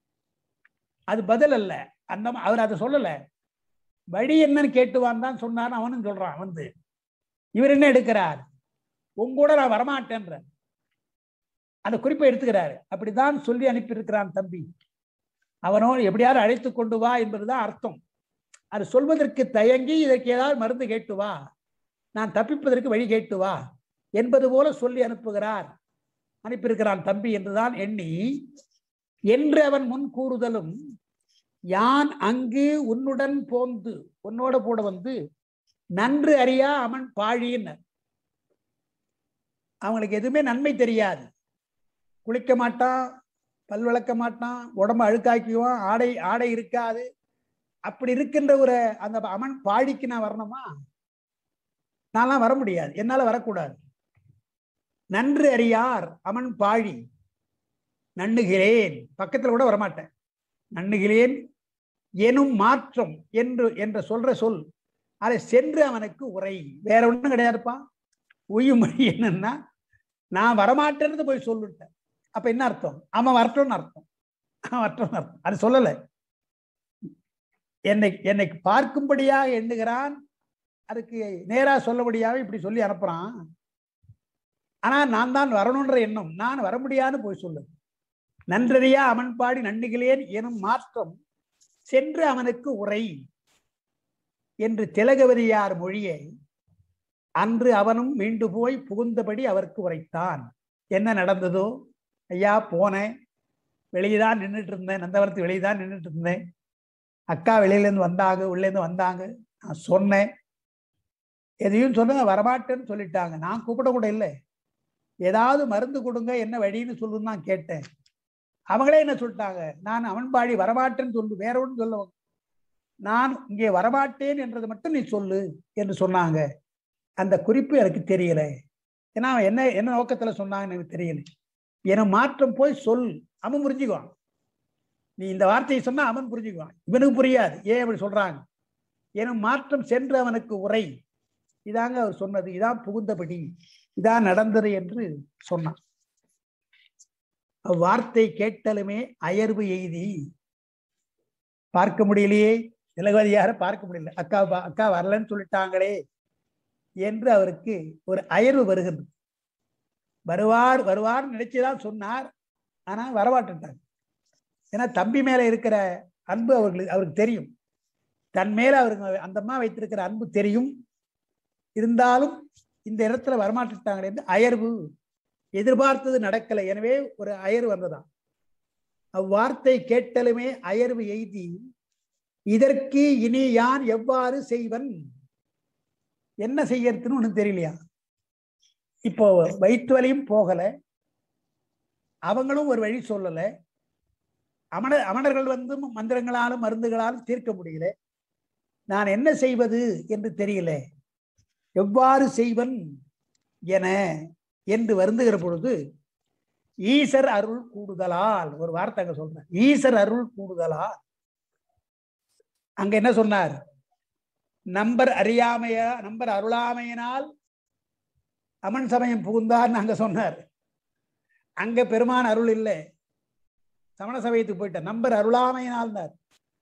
அது பதில் அல்ல அந்த அவர் அதை சொல்லல வழி என்னன்னு கேட்டுவான் தான் சொன்னார் அவனும் சொல்றான் வந்து இவர் என்ன எடுக்கிறார் உங்கூட நான் வரமாட்டேன்ற அந்த குறிப்பை எடுத்துக்கிறாரு அப்படித்தான் சொல்லி அனுப்பியிருக்கிறான் தம்பி அவனோடு எப்படியாவது அழைத்து கொண்டு வா என்பதுதான் அர்த்தம் அது சொல்வதற்கு தயங்கி இதற்கு ஏதாவது மருந்து கேட்டு வா நான் தப்பிப்பதற்கு வழி கேட்டு வா என்பது போல சொல்லி அனுப்புகிறார் அனுப்பியிருக்கிறான் தம்பி என்றுதான் எண்ணி என்று அவன் முன் கூறுதலும் யான் அங்கு உன்னுடன் போந்து உன்னோட கூட வந்து நன்று அறியா அவன் பாழியினர் அவங்களுக்கு எதுவுமே நன்மை தெரியாது குளிக்க மாட்டான் பல் விளக்க மாட்டான் உடம்பு அழுக்காக்குவான் ஆடை ஆடை இருக்காது அப்படி இருக்கின்ற ஒரு அந்த அமன் பாடிக்கு நான் வரணுமா நான்லாம் வர முடியாது என்னால வரக்கூடாது நன்று அறியார் அமன் பாழி நண்ணுகிறேன் பக்கத்துல கூட வரமாட்டேன் நண்ணுகிறேன் எனும் மாற்றம் என்று என்ற சொல்ற சொல் அதை சென்று அவனுக்கு உரை வேற ஒண்ணும் கிடையாதுப்பா உய்யுமொழி என்னன்னா நான் வரமாட்டேன்னு போய் சொல்லிட்டேன் அப்ப என்ன அர்த்தம் அவன் வரட்டும்னு அர்த்தம் அவன் வரட்டும்னு அர்த்தம் அது சொல்லலை என்னை என்னை பார்க்கும்படியாக எண்ணுகிறான் அதுக்கு நேரா சொல்லபடியாக இப்படி சொல்லி அனுப்புறான் ஆனா நான் தான் வரணுன்ற எண்ணம் நான் வர முடியாதுன்னு போய் சொல்லு நன்றறியா அவன் பாடி நன்னுகிறேன் எனும் மாற்றம் சென்று அவனுக்கு உரை என்று திலகவதியார் மொழியை அன்று அவனும் மீண்டு போய் புகுந்தபடி அவருக்கு உரைத்தான் என்ன நடந்ததோ ஐயா போனேன் வெளியே தான் நின்றுட்டு இருந்தேன் நந்தவரத்து வெளியே தான் நின்றுட்டு இருந்தேன் அக்கா வெளியிலேருந்து வந்தாங்க உள்ளேருந்து வந்தாங்க நான் சொன்னேன் எதையும் சொன்ன வரமாட்டேன்னு சொல்லிட்டாங்க நான் கூப்பிட கூட இல்லை ஏதாவது மருந்து கொடுங்க என்ன வழின்னு சொல்லுன்னு நான் கேட்டேன் அவங்களே என்ன சொல்லிட்டாங்க நான் அவன் பாடி வரமாட்டேன்னு சொல்லு வேற ஒன்றும் சொல்ல நான் இங்கே வரமாட்டேன் என்றது மட்டும் நீ சொல்லு என்று சொன்னாங்க அந்த குறிப்பு எனக்கு தெரியல ஏன்னா அவன் என்ன என்ன நோக்கத்துல சொன்னாங்கன்னு எனக்கு தெரியல என மாற்றம் போய் சொல் அவன் புரிஞ்சுக்குவான் நீ இந்த வார்த்தையை சொன்னா அவன் புரிஞ்சுக்குவான் இவனுக்கு புரியாது ஏன் அப்படி சொல்றாங்க எனும் மாற்றம் சென்று அவனுக்கு உரை இதாங்க அவர் சொன்னது இதான் புகுந்தபடி இதான் நடந்தது என்று சொன்னான் அவ்வார்த்தை கேட்டலுமே அயர்வு எய்தி பார்க்க முடியலையே திலகவதியார பார்க்க முடியல அக்கா பா- அக்கா வரலன்னு சொல்லிட்டாங்களே என்று அவருக்கு ஒரு அயர்வு வருகிறது வருவார் வருவார் நினைச்சுதான் சொன்னார் ஆனா வரமாட்டாங்க ஏன்னா தம்பி மேல இருக்கிற அன்பு அவர்களுக்கு அவருக்கு தெரியும் தன் மேல அவருக்கு அந்த அம்மா வைத்திருக்கிற அன்பு தெரியும் இருந்தாலும் இந்த இடத்துல வரமாட்டாங்களே என்று அயர்வு எதிர்பார்த்தது நடக்கலை எனவே ஒரு அயர்வு வந்ததாம் அவ்வார்த்தை கேட்டலுமே அயர்வு எய்தி இதற்கு இனி யான் எவ்வாறு செய்வன் என்ன செய்யறதுன்னு ஒண்ணும் தெரியலையா இப்போ வயிற்று வலியும் போகல அவங்களும் ஒரு வழி சொல்லல அமன அமணர்கள் வந்து மந்திரங்களாலும் மருந்துகளாலும் தீர்க்க முடியல நான் என்ன செய்வது என்று தெரியல எவ்வாறு செய்வன் என என்று வருந்துகிற பொழுது ஈசர் அருள் கூடுதலால் ஒரு வார்த்தை அங்க சொல்றேன் ஈசர் அருள் கூடுதலால் அங்க என்ன சொன்னார் நம்பர் அறியாமைய நம்பர் அருளாமையினால் அமன் சமயம் புகுந்தார்னு அங்க சொன்னார் அங்க பெருமான் அருள் இல்லை சமண சமயத்துக்கு போயிட்ட நம்பர் அருளாமையினால்னார்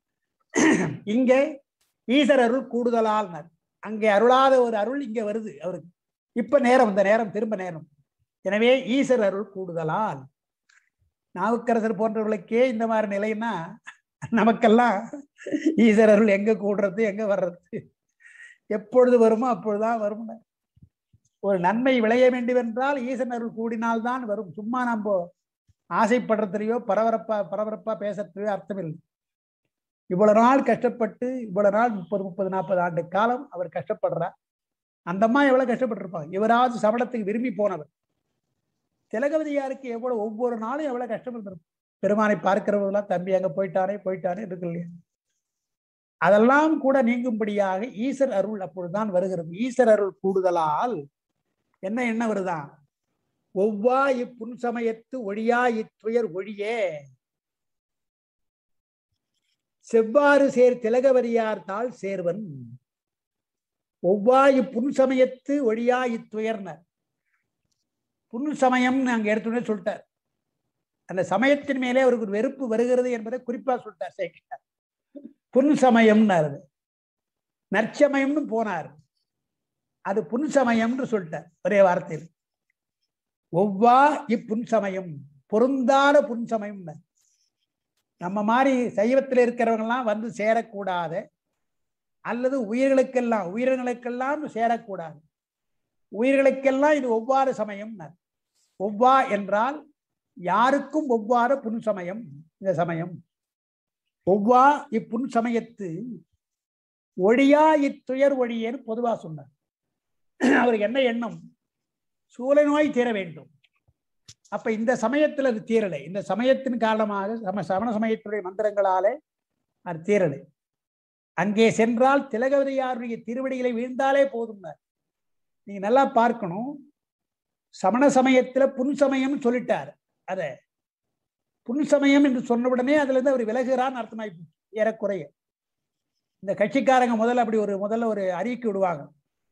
இங்க ஈசர் அருள் கூடுதலால்னார் அங்கே அருளாத ஒரு அருள் இங்க வருது அவருக்கு இப்ப நேரம் இந்த நேரம் திரும்ப நேரம் எனவே ஈசர் அருள் கூடுதலால் நாவுக்கரசர் போன்றவர்களுக்கே இந்த மாதிரி நிலைன்னா நமக்கெல்லாம் ஈசர் அருள் எங்க கூடுறது எங்க வர்றது எப்பொழுது வருமோ அப்பொழுதுதான் வரும் ஒரு நன்மை விளைய வேண்டும் என்றால் ஈசன் அருள் கூடினால்தான் வரும் சும்மா நம்ம ஆசைப்படுறதுலையோ பரபரப்பா பரபரப்பா பேசுறதுலையோ அர்த்தமில்லை இவ்வளவு நாள் கஷ்டப்பட்டு இவ்வளவு நாள் முப்பது முப்பது நாற்பது ஆண்டு காலம் அவர் கஷ்டப்படுறார் அந்த அம்மா எவ்வளவு கஷ்டப்பட்டிருப்பாங்க இவராவது சபடத்துக்கு விரும்பி போனவர் திலகவதியாருக்கு எவ்வளவு ஒவ்வொரு நாளும் எவ்வளவு கஷ்டம் இருந்திருக்கும் பெருமானை பார்க்கிறவங்களாம் தம்பி அங்க போயிட்டானே போயிட்டானே இருக்கு இல்லையா அதெல்லாம் கூட நீங்கும்படியாக ஈசர் அருள் அப்பொழுதுதான் வருகிறது ஈசர் அருள் கூடுதலால் என்ன என்ன வருதான் ஒவ்வா இப்புன் சமயத்து ஒழியா இத்துயர் ஒழியே செவ்வாறு சேர் திலகவரியார் தாள் சேர்வன் ஒவ்வா இப்புன் சமயத்து ஒழியா இத்துயர்னர் புன் சமயம்னு அங்க எடுத்துனே சொல்லிட்டார் அந்த சமயத்தின் மேலே அவருக்கு ஒரு வெறுப்பு வருகிறது என்பதை குறிப்பா சொல்லிட்டார் சேக்கிட்டார் புன் சமயம்னாரு நற்சமயம்னு போனார் அது புன் சமயம்னு சொல்லிட்டார் ஒரே வார்த்தையில் ஒவ்வா இப்புன் சமயம் பொருந்தாத புன் சமயம் நம்ம மாதிரி சைவத்தில் இருக்கிறவங்கலாம் வந்து சேரக்கூடாத அல்லது உயிர்களுக்கெல்லாம் உயிர்களுக்கெல்லாம் சேரக்கூடாது உயிர்களுக்கெல்லாம் இது ஒவ்வாறு சமயம் ஒவ்வா என்றால் யாருக்கும் ஒவ்வாறு புன் சமயம் இந்த சமயம் ஒவ்வா இப்புன் சமயத்து ஒழியா இத்துயர் ஒழியேன்னு பொதுவா சொன்னார் அவருக்கு என்ன எண்ணம் சூளை நோய் தீர வேண்டும் அப்ப இந்த சமயத்துல அது தீரலை இந்த சமயத்தின் காரணமாக சம சமண சமயத்துடைய மந்திரங்களாலே அது தீரலை அங்கே சென்றால் திலகவதியாருடைய திருவடிகளை வீழ்ந்தாலே போதும் நீங்க நல்லா பார்க்கணும் சமண சமயத்துல புன் சமயம் சொல்லிட்டார் அத புன் சமயம் என்று சொன்ன உடனே அதுல இருந்து அவர் விலகுகிறான்னு அர்த்தமாயி போச்சு, ஏறக்குறைய இந்த கட்சிக்காரங்க முதல்ல அப்படி ஒரு முதல்ல ஒரு அறிக்கை விடுவாங்க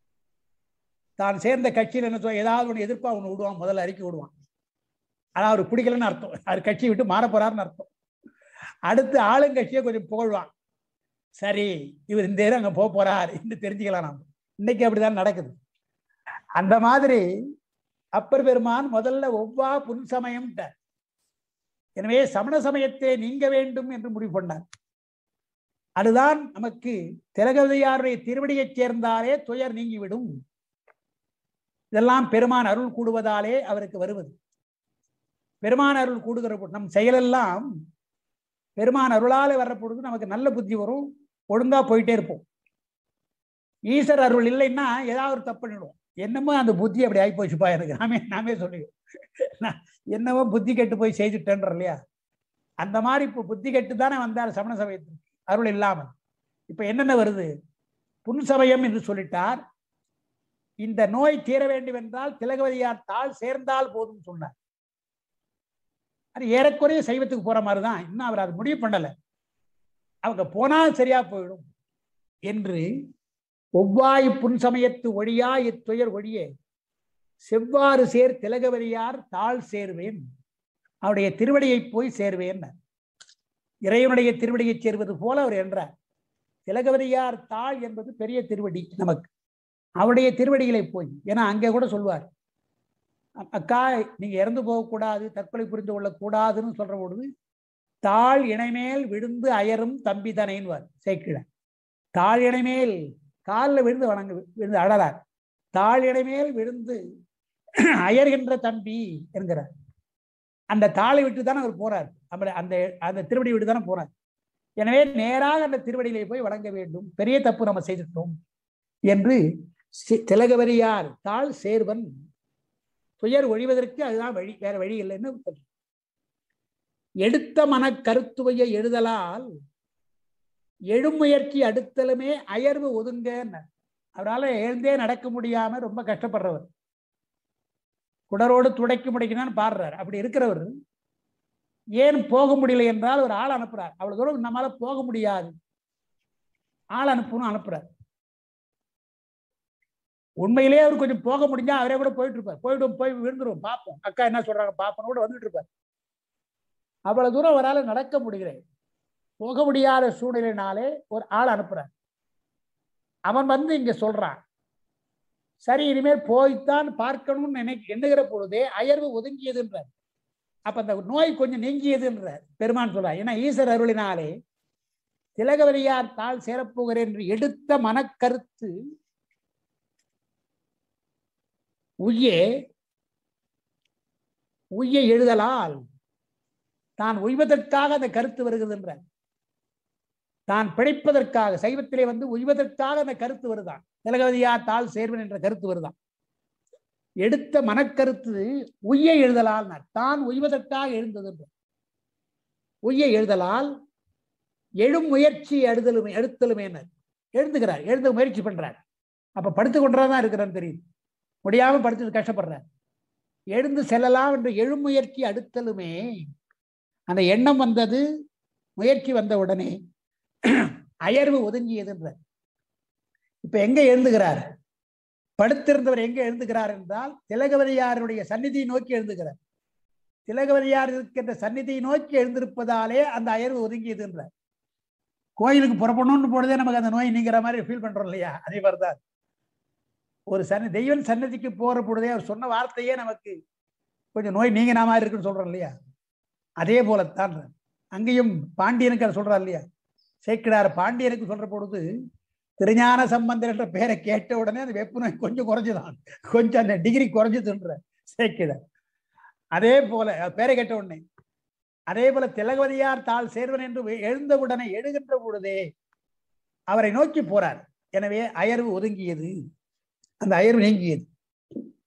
தான் சேர்ந்த கட்சியில் என்ன சொல்ல ஏதாவது ஒன்று எதிர்ப்பா ஒன்று விடுவான் முதல்ல அறிக்கை விடுவான் ஆனா அவர் பிடிக்கலன்னு அர்த்தம் அவர் கட்சியை விட்டு மாற போறாருன்னு அர்த்தம் அடுத்து ஆளுங்கட்சியை கொஞ்சம் புகழ்வான் சரி இவர் இந்த இடம் அங்க போக போறார் என்று தெரிஞ்சுக்கலாம் நாம் இன்னைக்கு அப்படிதான் நடக்குது அந்த மாதிரி அப்பர் பெருமான் முதல்ல ஒவ்வா புன் சமயம் எனவே சமண சமயத்தை நீங்க வேண்டும் என்று முடிவு பண்ணார் அதுதான் நமக்கு திலகவதியாருடைய திருவடியைச் சேர்ந்தாலே துயர் நீங்கிவிடும் இதெல்லாம் பெருமான் அருள் கூடுவதாலே அவருக்கு வருவது பெருமான் அருள் கூடுகிற பொழுது நம் செயலெல்லாம் பெருமான் அருளாலே வர்ற பொழுது நமக்கு நல்ல புத்தி வரும் ஒழுங்கா போயிட்டே இருப்போம் ஈஸ்வர் அருள் இல்லைன்னா ஏதாவது ஒரு தப்பு பண்ணிடுவோம் என்னமோ அந்த புத்தி அப்படி ஆகி போச்சுப்பா எனக்கு நாமே நாமே சொல்லுவோம் நான் என்னவோ புத்தி கெட்டு போய் செய்துட்டேன்ற இல்லையா அந்த மாதிரி இப்போ புத்தி கெட்டு தானே வந்தார் சமண சமயத்துக்கு அருள் இல்லாமல் இப்ப என்னென்ன வருது புன் சமயம் என்று சொல்லிட்டார் இந்த நோய் தீர வேண்டும் என்றால் திலகவதியார் தாள் சேர்ந்தால் போதும் சொன்னார் அது ஏறக்குறைய சைவத்துக்கு போற மாதிரி தான் இன்னும் அவர் அது முடிவு பண்ணல அவங்க போனால் சரியா போயிடும் என்று ஒவ்வாய் புன் சமயத்து ஒழியா இத்துயர் ஒழியே செவ்வாறு சேர் திலகவதியார் தாழ் சேர்வேன் அவருடைய திருவடியை போய் சேர்வேன் இறைவனுடைய திருவடியை சேர்வது போல அவர் என்றார் திலகவதியார் தாழ் என்பது பெரிய திருவடி நமக்கு அவருடைய திருவடிகளை போய் ஏன்னா அங்கே கூட சொல்வார் அக்கா நீங்க இறந்து போகக்கூடாது தற்கொலை புரிந்து கொள்ளக்கூடாதுன்னு சொல்ற பொழுது தாழ் இணைமேல் விழுந்து அயரும் தம்பி தனைன்வார் சேக்கிழ தாழ் இணைமேல் காலில் விழுந்து வணங்கு விழுந்து அழறார் தாழ் இணைமேல் விழுந்து அயர்கின்ற தம்பி என்கிறார் அந்த தாளை விட்டு தானே அவர் போறார் நம்ம அந்த அந்த திருவடி விட்டு தானே போறார் எனவே நேராக அந்த திருவடியிலே போய் வணங்க வேண்டும் பெரிய தப்பு நம்ம செய்துட்டோம் என்று திலகவரியார் தாழ் சேர்வன் துயர் ஒழிவதற்கு அதுதான் வழி வேற வழி இல்லைன்னு எடுத்த மன கருத்துவைய எழுதலால் எழுமுயற்சி அடுத்தலுமே அயர்வு ஒதுங்க அவரால் எழுந்தே நடக்க முடியாம ரொம்ப கஷ்டப்படுறவர் குடரோடு துடைக்க முடிக்கணும்னு பாடுறார் அப்படி இருக்கிறவர் ஏன் போக முடியல என்றால் ஒரு ஆள் அனுப்புறார் அவ்வளவு தூரம் நம்மளால போக முடியாது ஆள் அனுப்பணும் அனுப்புறார் உண்மையிலேயே அவர் கொஞ்சம் போக முடிஞ்சா அவரே கூட போயிட்டு இருப்பார் போயிடும் போய் விழுந்துருவோம் பார்ப்போம் அக்கா என்ன சொல்றாங்க பார்ப்போம் கூட வந்துட்டு இருப்பார் அவ்வளவு தூரம் அவரால் நடக்க முடிகிறேன் போக முடியாத சூழ்நிலைனாலே ஒரு ஆள் அனுப்புறார் அவன் வந்து இங்க சொல்றான் சரி இனிமேல் போய்த்தான் பார்க்கணும்னு நினை எண்ணுகிற பொழுதே அயர்வு ஒதுங்கியதுன்றார் அப்ப அந்த நோய் கொஞ்சம் நீங்கியதுன்றார் பெருமான் சொல்றார் ஏன்னா ஈஸ்வர் அருளினாலே திலகவரியார் தாள் சேரப்போகிறேன் என்று எடுத்த மனக்கருத்து உய்யே உய்ய எழுதலால் தான் உய்வதற்காக அந்த கருத்து வருகிறது தான் பிழைப்பதற்காக சைவத்திலே வந்து உய்வதற்காக அந்த கருத்து வருதான் திலகவதியா தாள் சேர்வன் என்ற கருத்து வருதான் எடுத்த மனக்கருத்து உய்ய எழுதலால் தான் உய்வதற்காக எழுந்தது உய்ய எழுதலால் எழும் முயற்சி எழுதலுமே எடுத்தலுமே எழுதுகிறார் எழுத முயற்சி பண்றார் அப்ப படுத்து கொண்டுதான் இருக்கிறான்னு தெரியுது முடியாம படுத்து கஷ்டப்படுறார் எழுந்து செல்லலாம் என்று எழும் முயற்சி அடுத்தலுமே அந்த எண்ணம் வந்தது முயற்சி வந்த உடனே அயர்வு ஒதுங்கியதுன்ற இப்ப எங்க எழுந்துகிறார் படுத்திருந்தவர் எங்க எழுந்துகிறார் என்றால் திலகவதியாருடைய சந்நிதியை நோக்கி எழுந்துகிறார் திலகவதியார் இருக்கின்ற சந்நிதியை நோக்கி எழுந்திருப்பதாலே அந்த அயர்வு ஒதுங்கியதுன்ற கோயிலுக்கு புறப்படணும்னு போனதே நமக்கு அந்த நோய் நீங்கிற மாதிரி ஃபீல் பண்றோம் இல்லையா அதே மாதிரிதான் ஒரு சன்னி தெய்வன் சன்னதிக்கு போற பொழுதே அவர் சொன்ன வார்த்தையே நமக்கு கொஞ்சம் நோய் நீங்கின மாதிரி இருக்குன்னு சொல்றோம் இல்லையா அதே போலத்தான் அங்கேயும் பாண்டியனுக்கு அதை சொல்றார் இல்லையா சேக்கிடார் பாண்டியனுக்கு சொல்ற பொழுது திருஞான சம்பந்தர் என்ற பெயரை கேட்ட உடனே அந்த வெப்பு நோய் கொஞ்சம் குறைஞ்சுதான் கொஞ்சம் அந்த டிகிரி குறைஞ்சதுன்ற சேக்கிடார் அதே போல பேரை கேட்ட உடனே அதே போல திலகவதியார் தாள் சேர்வன் என்று எழுந்த உடனே எழுகின்ற பொழுதே அவரை நோக்கி போறார் எனவே அயர்வு ஒதுங்கியது அந்த அயர்வு நீங்கியது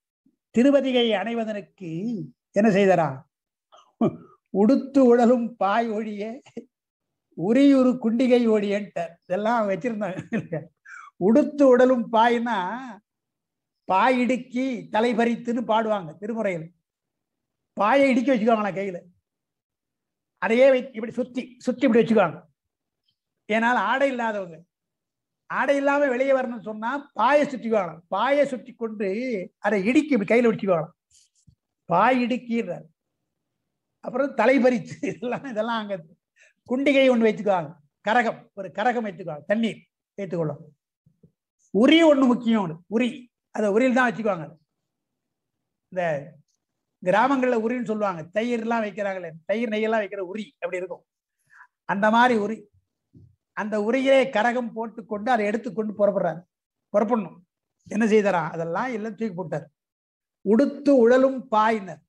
திருவதிகை அணைவதற்கு என்ன செய்தரா உடுத்து உடலும் பாய் ஒழிய உரியுறு குண்டிகை ஓடியன்ட்டார் இதெல்லாம் வச்சிருந்தாங்க உடுத்து உடலும் பாய்னா பாய் இடுக்கி தலை பறித்துன்னு பாடுவாங்க திருமுறையில் பாயை இடுக்கி வச்சுக்குவாங்களா கையில அதையே வை இப்படி சுத்தி சுத்தி இப்படி வச்சுக்குவாங்க ஏனால் ஆடை இல்லாதவங்க ஆடை இல்லாம வெளியே வரணும்னு சொன்னா பாயை சுத்திக்குவாங்க பாயை சுத்தி கொண்டு அதை இடுக்கி இப்படி கையில வச்சுக்குவாங்க பாய் இடுக்கின்றார் அப்புறம் தலைபறித்து இதெல்லாம் இதெல்லாம் அங்க குண்டிகை ஒன்று வச்சுக்குவாங்க கரகம் ஒரு கரகம் வைத்துக்குவாங்க தண்ணீர் வைத்துக்கொள்ளும் உரி ஒண்ணு முக்கியம் ஒண்ணு உரி அதை உரியில் தான் வச்சுக்குவாங்க இந்த கிராமங்கள்ல உரின்னு சொல்லுவாங்க தயிர்லாம் வைக்கிறாங்களே தயிர் நெய்யெல்லாம் வைக்கிற உரி அப்படி இருக்கும் அந்த மாதிரி உரி அந்த உரியிலே கரகம் போட்டு கொண்டு அதை எடுத்துக்கொண்டு புறப்படுறாரு புறப்படணும் என்ன செய்தாரா அதெல்லாம் எல்லாம் தூக்கி போட்டார் உடுத்து உழலும் பாயினர்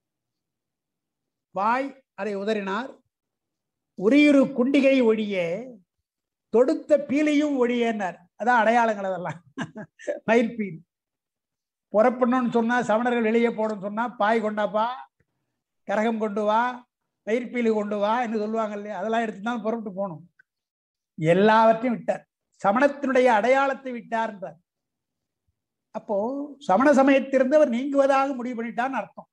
பாய் அதை உதறினார் உரியுறு குண்டிகை ஒழிய தொடுத்த பீலியும் ஒழியன்னார் அதான் அடையாளங்கள் அதெல்லாம் மயிர்பீல் புறப்படணும்னு சொன்னா சமணர்கள் வெளியே போடணும்னு சொன்னா பாய் கொண்டாப்பா கரகம் கொண்டு வா மயிர்பீலி கொண்டு வா என்று சொல்லுவாங்க இல்லையா அதெல்லாம் எடுத்து தான் புறப்பட்டு போகணும் எல்லாவற்றையும் விட்டார் சமணத்தினுடைய அடையாளத்தை விட்டார்ன்றார் அப்போ சமண சமயத்திலிருந்து அவர் நீங்குவதாக முடிவு பண்ணிட்டான்னு அர்த்தம்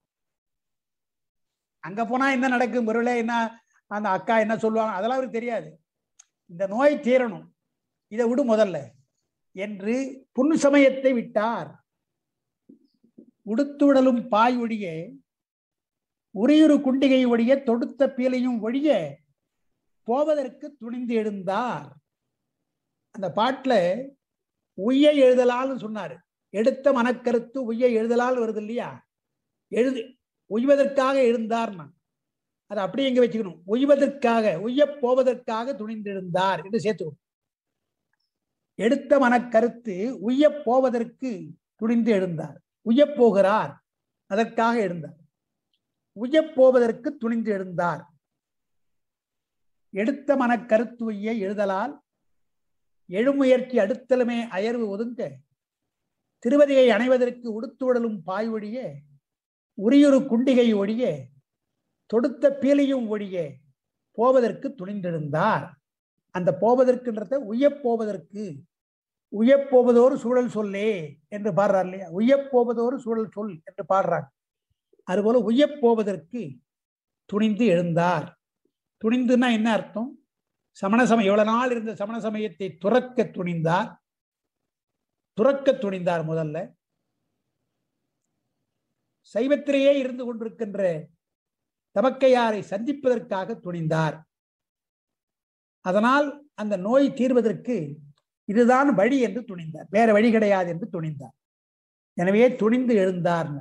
அங்க போனா என்ன நடக்கும் பொருளே என்ன அந்த அக்கா என்ன சொல்லுவாங்க அதெல்லாம் அவருக்கு தெரியாது இந்த நோய் தீரணும் இதை விடு முதல்ல என்று புன் சமயத்தை விட்டார் உடுத்துடலும் பாய் ஒழிய உரியுறு குண்டிகை ஒழிய தொடுத்த பீலையும் ஒழிய போவதற்கு துணிந்து எழுந்தார் அந்த பாட்டுல உய்ய எழுதலால்னு சொன்னாரு எடுத்த மனக்கருத்து உய்ய எழுதலால் வருது இல்லையா எழுது உய்வதற்காக எழுந்தார்னா அதை அப்படியே எங்க வச்சுக்கணும் உய்வதற்காக உய்ய போவதற்காக துணிந்தெழுந்தார் என்று சேர்த்துக்கணும் எடுத்த மனக்கருத்து உய்ய போவதற்கு துணிந்து எழுந்தார் உய்ய போகிறார் அதற்காக எழுந்தார் உய்ய போவதற்கு துணிந்து எழுந்தார் எடுத்த மனக்கருத்து உய்ய எழுதலால் எழுமுயற்சி அடுத்தலுமே அயர்வு ஒதுங்க திருவதியை அணைவதற்கு உடுத்துடலும் பாய் ஒழிய உரியுறு குண்டிகை ஒழிய தொடுத்த பீலியும் ஒழிய போவதற்கு துணிந்திருந்தார் அந்த போவதற்குன்றத உய்யப் போவதற்கு உய்யப் போவதோரு சூழல் சொல்லே என்று பாடுறார் இல்லையா உய்யப் போவதோரு சூழல் சொல் என்று பாடுறாங்க அதுபோல உய்யப் போவதற்கு துணிந்து எழுந்தார் துணிந்துன்னா என்ன அர்த்தம் சமண சமயம் எவ்வளவு நாள் இருந்த சமண சமயத்தை துறக்க துணிந்தார் துறக்க துணிந்தார் முதல்ல சைவத்திலேயே இருந்து கொண்டிருக்கின்ற தமக்கையாரை சந்திப்பதற்காக துணிந்தார் அதனால் அந்த நோய் தீர்வதற்கு இதுதான் வழி என்று துணிந்தார் வேற வழி கிடையாது என்று துணிந்தார் எனவே துணிந்து எழுந்தார்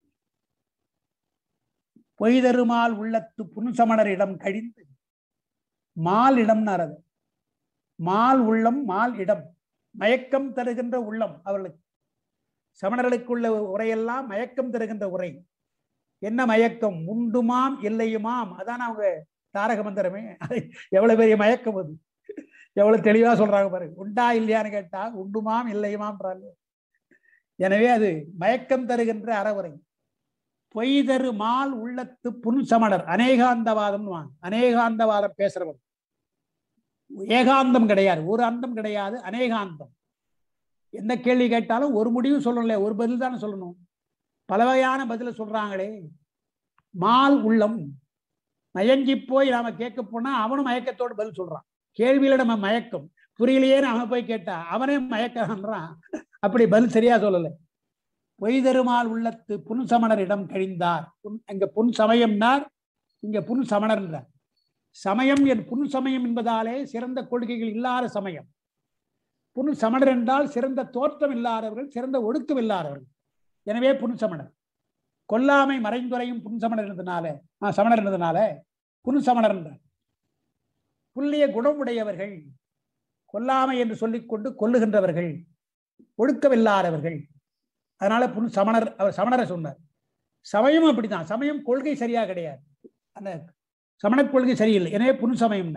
பொய்தருமால் உள்ளத்து புன்சமணரிடம் கழிந்து மால் இடம் நரது மால் உள்ளம் மால் இடம் மயக்கம் தருகின்ற உள்ளம் அவர்களுக்கு சமணர்களுக்குள்ள உரையெல்லாம் மயக்கம் தருகின்ற உரை என்ன மயக்கம் உண்டுமாம் இல்லையுமாம் அதான் அவங்க தாரக மந்திரமே எவ்வளவு பெரிய மயக்கம் அது எவ்வளவு தெளிவா சொல்றாங்க பாருங்க உண்டா இல்லையான்னு கேட்டா உண்டுமாம் இல்லையுமான்றாங்க எனவே அது மயக்கம் தருகின்ற அறவுரை பொய்தரு மால் உள்ளத்து புன் சமணர் அநேகாந்தவாதம் அநேகாந்தவாதம் பேசுறவர் ஏகாந்தம் கிடையாது ஒரு அந்தம் கிடையாது அநேகாந்தம் எந்த கேள்வி கேட்டாலும் ஒரு முடிவு சொல்லல ஒரு பதில் தானே சொல்லணும் பல வகையான பதில சொல்றாங்களே மால் உள்ளம் மயங்கி போய் நாம கேட்க போனா அவனும் மயக்கத்தோடு பதில் சொல்றான் கேள்வியில நம்ம மயக்கம் புரியலையேன்னு அவன் போய் கேட்டா அவனே மயக்கிறான் அப்படி பதில் சரியா சொல்லலை பொய்தருமால் உள்ளத்து புன் சமணரிடம் கழிந்தார் புன் அங்க புன் சமயம்னார் இங்க புன் சமணர்ன்றார் சமயம் என் புன் சமயம் என்பதாலே சிறந்த கொள்கைகள் இல்லாத சமயம் புன் சமணர் என்றால் சிறந்த தோற்றம் இல்லாதவர்கள் சிறந்த ஒடுக்கம் இல்லாதவர்கள் எனவே புன் சமணர் கொல்லாமை மறைந்துரையும் புன் சமணர் இருந்ததுனால ஆஹ் சமணர் இருந்ததுனால புன் சமணர் என்றார் புள்ளிய குணமுடையவர்கள் கொல்லாமை என்று சொல்லிக்கொண்டு கொல்லுகின்றவர்கள் ஒடுக்கமில்லாதவர்கள் அதனால புன் சமணர் அவர் சமணரை சொன்னார் சமயம் அப்படிதான் சமயம் கொள்கை சரியா கிடையாது அந்த சமண கொள்கை சரியில்லை எனவே புன் சமயம்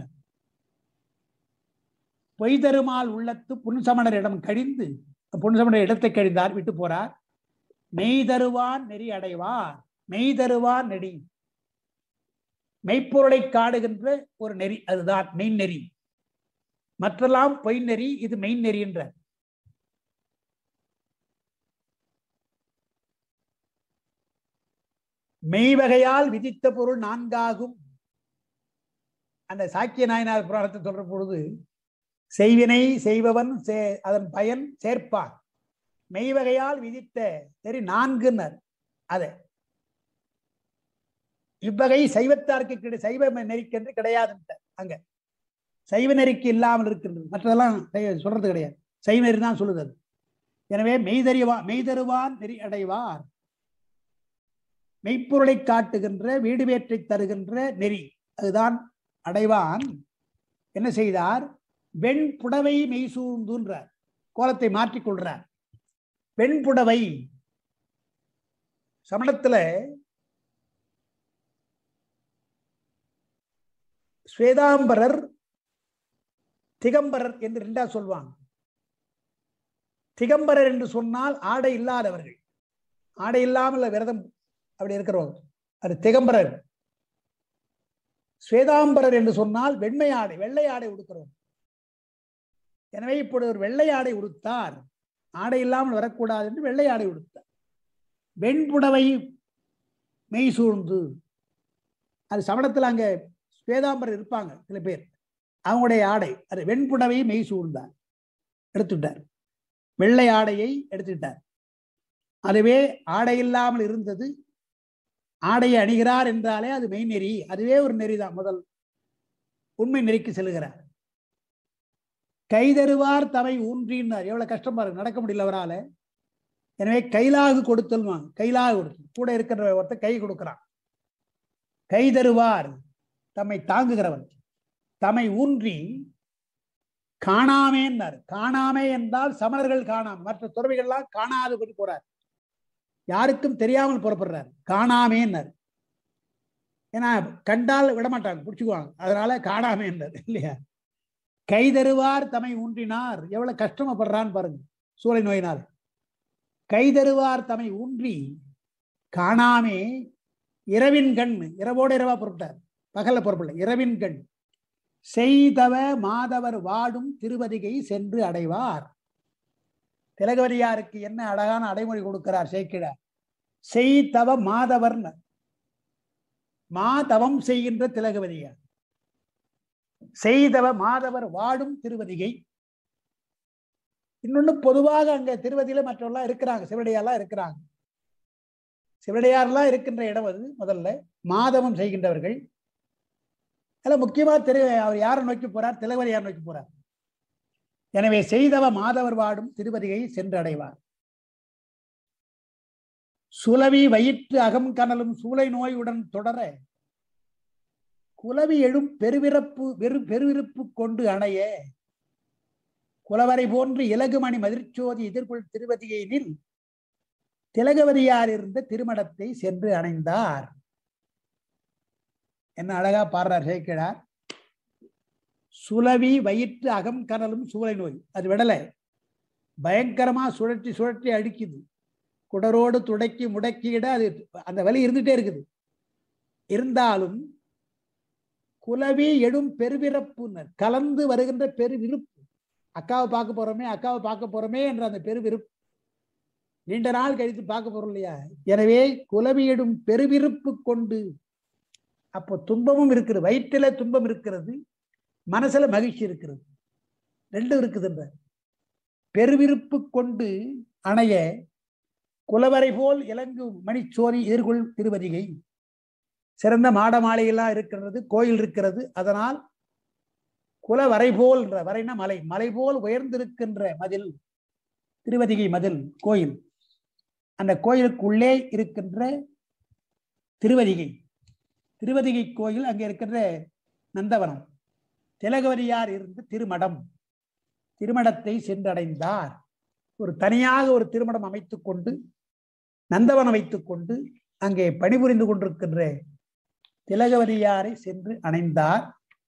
பொய்தருமால் உள்ளத்து புன் சமணரிடம் கழிந்து புன் சமணர் இடத்தை கழிந்தார் விட்டு போறார் மெய் தருவான் நெறி அடைவார் மெய் தருவான் நெறி மெய்ப்பொருளை காடுகின்ற ஒரு நெறி அதுதான் மெய்நெறி மற்றெல்லாம் பொய் நெறி இது மெய்நெறி என்ற மெய்வகையால் விதித்த பொருள் நான்காகும் அந்த சாக்கிய நாயனார் புராணத்தை சொல்ற பொழுது செய்வினை செய்பவன் சே- அதன் பயன் சேர்ப்பான் மெய்வகையால் விதித்த சரி நான்குன்னர் அதை இவ்வகை சைவத்தாருக்கு கிடை சைவ நெறிக்கென்று கிடையாது அங்க சைவ நெறிக்கு இல்லாமல் இருக்கின்றது மற்றதெல்லாம் சைவ- சொல்றது கிடையாது சைவ நெறி தான் சொல்லுது அது. எனவே மெய்தறிவா மெய்தருவான் நெறி அடைவார் மெய்ப்பொருளை காட்டுகின்ற வீடு வேற்றை தருகின்ற நெறி அதுதான் அடைவான் என்ன செய்தார் வெண்புடவை மெய்சூழ்ந்துன்றார் கோலத்தை மாற்றிக்கொள்றார் வெண்புடவை சமணத்துல ஸ்வேதாம்பரர் திகம்பரர் என்று ரெண்டா சொல்வாங்க திகம்பரர் என்று சொன்னால் ஆடை இல்லாதவர்கள் ஆடை இல்லாமல் விரதம் அப்படி இருக்கிறவங்க அது திகம்பரர் ஸ்வேதாம்பரர் என்று சொன்னால் வெண்மை ஆடை வெள்ளை ஆடை உடுக்கிறவங்க எனவே இப்பொழுது ஒரு வெள்ளை ஆடை உடுத்தார் ஆடை இல்லாமல் வரக்கூடாது என்று வெள்ளை ஆடை உடுத்தார் வெண்புடவை மெய் சூழ்ந்து அது சமணத்தில் அங்க ஸ்வேதாம்பரர் இருப்பாங்க சில பேர் அவங்களுடைய ஆடை அது வெண்புடவை மெய் சூழ்ந்தார் எடுத்துட்டார் வெள்ளை ஆடையை எடுத்துட்டார் அதுவே ஆடை இல்லாமல் இருந்தது ஆடையை அணிகிறார் என்றாலே அது மெய்நெறி அதுவே ஒரு நெறிதான் முதல் உண்மை நெறிக்கு செல்கிறார் கைதருவார் தவை ஊன்றினார் எவ்வளவு கஷ்டம் பாருங்க நடக்க முடியல அவரால எனவே கைலாகு கொடுத்தல்வாங்க கைலாகு கொடுத்து கூட இருக்கிற ஒருத்தர் கை கொடுக்கிறான் கை தருவார் தம்மை தாங்குகிறவன் தம்மை ஊன்றி காணாமேன்னார் காணாமே என்றால் சமணர்கள் காணாம மற்ற துறவிகள்லாம் காணாதபடி போறார் யாருக்கும் தெரியாமல் புறப்படுறார் காணாமேன்னார் ஏன்னா கண்டால் விடமாட்டாங்க பிடிச்சுக்குவாங்க அதனால காணாமேன்னார் இல்லையா கை தருவார் தம்மை ஊன்றினார் எவ்வளவு கஷ்டமப்படுறான்னு பாருங்க சூளை நோயினால் கை தருவார் தம்மை ஊன்றி காணாமே இரவின் கண் இரவோடு இரவா புறப்பட்டார் பகல்ல புறப்படல இரவின் கண் செய்தவ மாதவர் வாடும் திருவதிகை சென்று அடைவார் திலகவதியாருக்கு என்ன அழகான அடைமொழி கொடுக்கிறார் சேக்கிழார் செய்தவ மாதவர் மாதவம் செய்கின்ற திலகவதியார் செய்தவ மாதவர் வாடும் திருவதிகை இன்னொன்னு பொதுவாக அங்க திருவதியில மற்றவெல்லாம் இருக்கிறாங்க சிவடையார்லாம் இருக்கிறாங்க சிவடையார்லாம் இருக்கின்ற இடம் அது முதல்ல மாதவம் செய்கின்றவர்கள் அதில் முக்கியமா திரு அவர் யாரை நோக்கி போறார் திலகவதியார் நோக்கி போறார் எனவே செய்தவ மாதவர் வாடும் திருவதிகை சென்று அடைவார் சுலவி வயிற்று அகம் கனலும் சூளை நோயுடன் தொடர குலவி எழும் பெருவிறப்பு வெறு பெருவிருப்பு கொண்டு அணைய குலவரை போன்று இலகுமணி மதிர்ச்சோதி எதிர்கொள் திருவதியினில் திலகவதியார் இருந்த திருமணத்தை சென்று அணைந்தார் என்ன அழகா பாடுறார் சேக்கிழார் சுலவி வயிற்று அகம் கனலும் சூளை நோய் அது விடலை பயங்கரமா சுழற்றி சுழற்றி அடிக்குது குடரோடு துடக்கி முடக்கிட அது அந்த வலி இருந்துட்டே இருக்குது இருந்தாலும் குலவி எடும் பெருவிறப்புனர் கலந்து வருகின்ற பெருவிருப்பு அக்காவை பார்க்க போறோமே அக்காவை பார்க்க போறோமே என்ற அந்த பெருவிருப்பு நீண்ட நாள் கழித்து பார்க்க போறோம் இல்லையா எனவே குலவியிடும் பெருவிருப்பு கொண்டு அப்போ துன்பமும் இருக்குது வயிற்றில துன்பம் இருக்கிறது மனசுல மகிழ்ச்சி இருக்கிறது ரெண்டும் இருக்குதுன்ற பெருவிருப்பு கொண்டு அணைய குலவரை போல் இலங்கு மணிச்சோரி எதிர்கொள் திருவதிகை சிறந்த மாட மாளிகைலாம் இருக்கிறது கோயில் இருக்கிறது அதனால் குலவரை போல் என்ற வரைனா மலை மலை போல் உயர்ந்திருக்கின்ற மதில் திருவதிகை மதில் கோயில் அந்த கோயிலுக்குள்ளே இருக்கின்ற திருவதிகை திருவதிகை கோயில் அங்கே இருக்கின்ற நந்தவனம் திலகவதியார் இருந்த திருமடம் திருமடத்தை சென்றடைந்தார் ஒரு தனியாக ஒரு திருமணம் அமைத்துக் கொண்டு நந்தவனம் வைத்துக் கொண்டு அங்கே பணிபுரிந்து கொண்டிருக்கின்ற திலகவதியாரை சென்று அணைந்தார்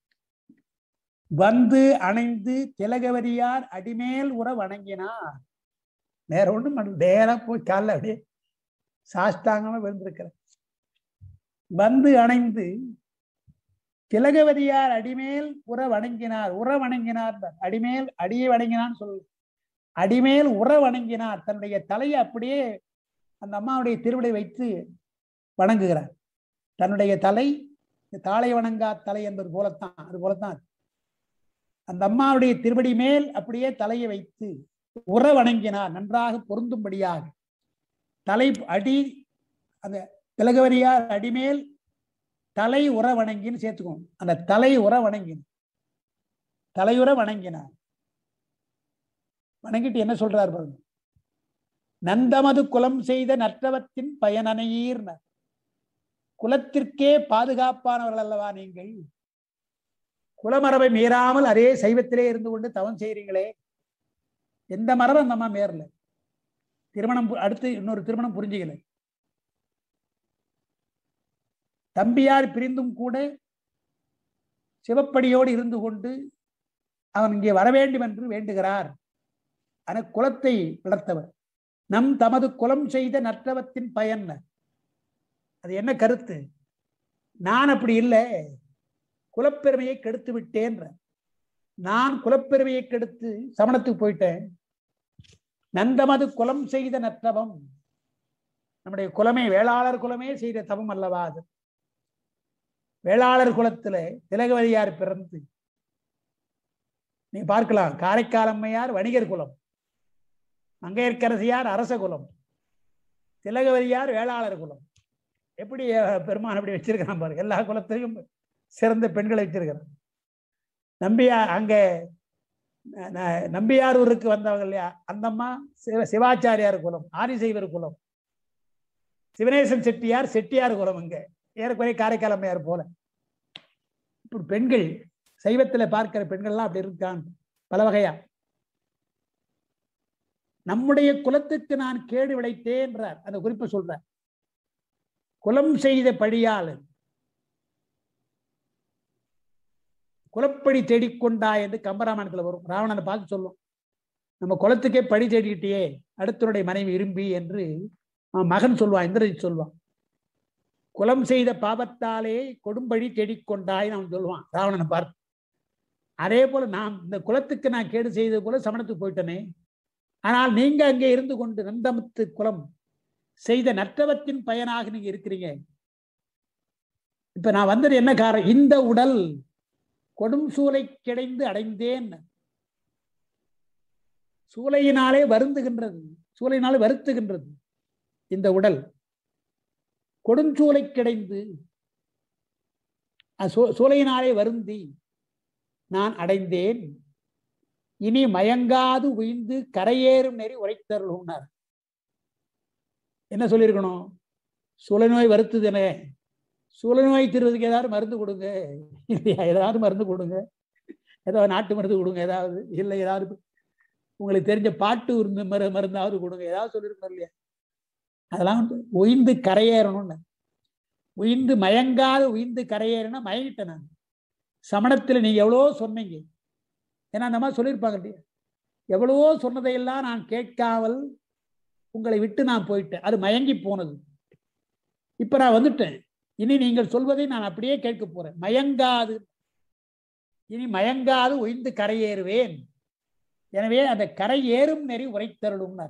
வந்து அணைந்து திலகவதியார் அடிமேல் உற வணங்கினார் வேற ஒண்ணும் பண்ணல நேரா போய் காலில் அப்படியே சாஷ்டாங்கமா விழுந்திருக்கிறார் வந்து அணைந்து திலகவதியார் அடிமேல் உற வணங்கினார் உற வணங்கினார் அடிமேல் அடியை வணங்கினான்னு சொல்லு அடிமேல் உற வணங்கினார் தன்னுடைய தலையை அப்படியே அந்த அம்மாவுடைய திருவிடை வைத்து வணங்குகிறார் தன்னுடைய தலை இந்த தாளை வணங்கா தலை என்பது போலத்தான் அது போலத்தான் அந்த அம்மாவுடைய திருவடி மேல் அப்படியே தலையை வைத்து உற வணங்கினார் நன்றாக பொருந்தும்படியாக தலை அடி அந்த திலகவரியார் அடிமேல் தலை உற வணங்கின்னு சேர்த்துக்கணும் அந்த தலை உற வணங்கின தலையுற வணங்கினார் வணங்கிட்டு என்ன சொல்றார் பாருங்க நந்தமது குலம் செய்த நற்றவத்தின் பயனனையீர்னர் குலத்திற்கே பாதுகாப்பானவர்கள் அல்லவா நீங்கள் குலமரபை மீறாமல் அதே சைவத்திலே இருந்து கொண்டு தவம் செய்றீங்களே எந்த மரபும் அந்த அம்மா மீறல திருமணம் பு- அடுத்து இன்னொரு திருமணம் புரிஞ்சுக்கல தம்பியார் பிரிந்தும் கூட சிவப்படியோடு இருந்து கொண்டு அவன் இங்கே வர வேண்டும் என்று வேண்டுகிறார் ஆனா குலத்தை வளர்த்தவர் நம் தமது குலம் செய்த நற்றவத்தின் பயன் அது என்ன கருத்து நான் அப்படி இல்லை குலப்பெருமையை கெடுத்து விட்டேன்ற நான் குலப்பெருமையை கெடுத்து சமணத்துக்கு போயிட்டேன் நந்தமது குலம் செய்த நற்றவம் நம்முடைய குலமே வேளாளர் குலமே செய்த தவம் அல்லவா அது வேளாளர் குலத்துல திலகவதியார் பிறந்து நீ பார்க்கலாம் காரைக்கால் அம்மையார் வணிகர் குலம் மங்கையர்க்கரசியார் அரச குலம் திலகவதியார் வேளாளர் குலம் எப்படி அஹ், பெருமான் அப்படி வச்சிருக்கிறான் பாரு எல்லா குலத்திலையும் சிறந்த பெண்களை வச்சிருக்கிறான் நம்பியா அங்க ந- ந- நம்பியாரூருக்கு வந்தவங்க இல்லையா அந்த அம்மா சிவ சிவாச்சாரியார் குலம் ஆதிசைவர் குலம் சிவனேசன் செட்டியார் செட்டியார் குலம் இங்க ஏறக்குறைய காரைக்கால் அம்மையார் போல இப்படி பெண்கள் சைவத்துல பார்க்கிற பெண்கள்லாம் அப்படி இருக்காங்க பல வகையா நம்முடைய குலத்துக்கு நான் கேடு விளைத்தேன்றார் அந்த குறிப்பை சொல்றார் குலம் செய்த பழியால் குலப்படி தேடிக்கொண்டாய் என்று கம்பராமாயணத்துல வரும் ராவணனை பார்த்து சொல்லும் நம்ம குலத்துக்கே பழி தேடிக்கிட்டியே அடுத்தனுடைய மனைவி விரும்பி என்று அவன் மகன் சொல்வான் இந்திரஜித் சொல்வான் குலம் செய்த பாவத்தாலே கொடும்பழி தேடிக்கொண்டாய் அவன் சொல்லுவான் ராவணனை பார்த்து அதே போல நான் இந்த குலத்துக்கு நான் கேடு செய்தது போல சமணத்துக்கு போயிட்டனே ஆனால் நீங்க அங்கே இருந்து கொண்டு நந்தமத்து குலம் செய்த நற்றவத்தின் பயனாக நீங்க இருக்கிறீங்க இப்ப நான் வந்தது என்ன காரணம் இந்த உடல் கொடும் சூளை கிடைந்து அடைந்தேன் சூளையினாலே வருந்துகின்றது சூளையினாலே வருத்துகின்றது இந்த உடல் கொடுஞ்சூளை கிடைந்து அஹ் சூ- சூளையினாலே வருந்தி நான் அடைந்தேன் இனி மயங்காது உய்ந்து கரையேறும் நெறி உரைத்தருள்னார் என்ன சொல்லியிருக்கணும் சூழநோய் வருத்துதுனே சூழநோய் தீர்வதுக்கு ஏதாவது மருந்து கொடுங்க இல்லையா ஏதாவது மருந்து கொடுங்க ஏதாவது நாட்டு மருந்து கொடுங்க ஏதாவது இல்லை ஏதாவது உங்களுக்கு தெரிஞ்ச பாட்டு உருந்து மரு மருந்தாவது கொடுங்க ஏதாவது சொல்லியிருக்கணும் இல்லையா அதெல்லாம் வந்து உயிந்து கரையேறணும்னு உயிந்து மயங்காத உயிந்து கரையேறினா மயங்கிட்டேன் நான் சமணத்தில் நீங்க எவ்வளவோ சொன்னீங்க ஏன்னா அந்த மாதிரி சொல்லியிருப்பாங்க இல்லையா எவ்வளவோ சொன்னதையெல்லாம் நான் கேட்காமல் உங்களை விட்டு நான் போயிட்டேன் அது மயங்கி போனது இப்ப நான் வந்துட்டேன் இனி நீங்கள் சொல்வதை நான் அப்படியே கேட்க போறேன் மயங்காது இனி மயங்காது உய்ந்து கரையேறுவேன் எனவே அந்த கரை ஏறும் நெறி உரைத்தருளும்னார்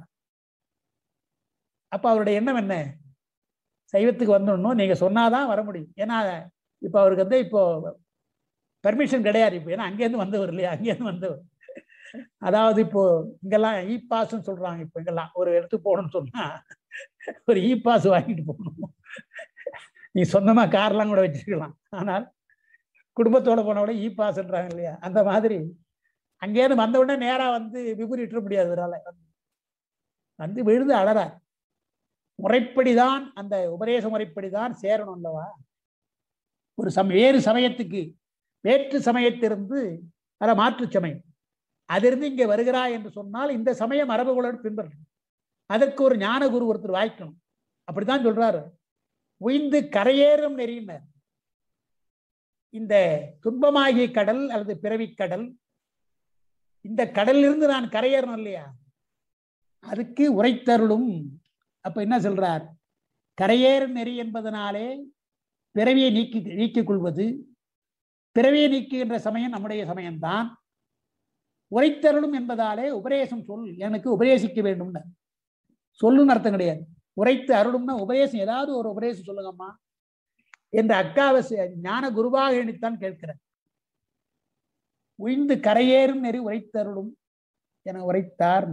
அப்ப அவருடைய எண்ணம் என்ன சைவத்துக்கு வந்துடணும் நீங்க சொன்னாதான் வர முடியும் ஏன்னா இப்ப அவருக்கு வந்து இப்போ பெர்மிஷன் கிடையாது இப்போ ஏன்னா அங்கேருந்து வந்தவர் இல்லையா அங்கேருந்து வந்தவர் அதாவது இப்போ இங்கெல்லாம் இ பாஸ்ன்னு சொல்றாங்க இப்போ இங்கெல்லாம் ஒரு இடத்துக்கு போகணும்னு சொன்னா ஒரு இ பாஸ் வாங்கிட்டு போகணும் நீ சொந்தமா கார்லாம் கூட வச்சிருக்கலாம் ஆனால் குடும்பத்தோட போன கூட இ பாஸ்ன்றாங்க இல்லையா அந்த மாதிரி அங்கேயிருந்து வந்த உடனே நேரா வந்து விபூதி இட்டுற முடியாது இவரால வந்து விழுந்து அழறார் முறைப்படிதான் அந்த உபதேச முறைப்படிதான் சேரணும் அல்லவா ஒரு சம வேறு சமயத்துக்கு வேற்று சமயத்திலிருந்து அத மாற்று சமயம் அதிலிருந்து இங்கே வருகிறாய் என்று சொன்னால் இந்த சமய மரபுகளோடு பின்பற்றணும் அதற்கு ஒரு ஞான குரு ஒருத்தர் வாய்க்கணும் அப்படித்தான் சொல்றாரு உய்ந்து கரையேறும் நெறியினர் இந்த துன்பமாகிய கடல் அல்லது பிறவிக் கடல் இந்த கடலிலிருந்து நான் கரையேறணும் இல்லையா அதுக்கு உரைத்தருளும் அப்ப என்ன சொல்றார் கரையேறு நெறி என்பதனாலே பிறவியை நீக்கி நீக்கிக் கொள்வது பிறவியை நீக்குகின்ற சமயம் நம்முடைய சமயம்தான் உரைத்தருளும் என்பதாலே உபதேசம் சொல் எனக்கு உபதேசிக்க வேண்டும்னு சொல்லுன்னு அர்த்தம் கிடையாது உரைத்து அருளும்னா உபதேசம் ஏதாவது ஒரு உபதேசம் சொல்லுங்கம்மா என்று அக்காவை ச- ஞான குருவாக எண்ணித்தான் கேட்கிறேன் உய்ந்து கரையேறும் நெறி உரைத்தருளும் என உரைத்தார்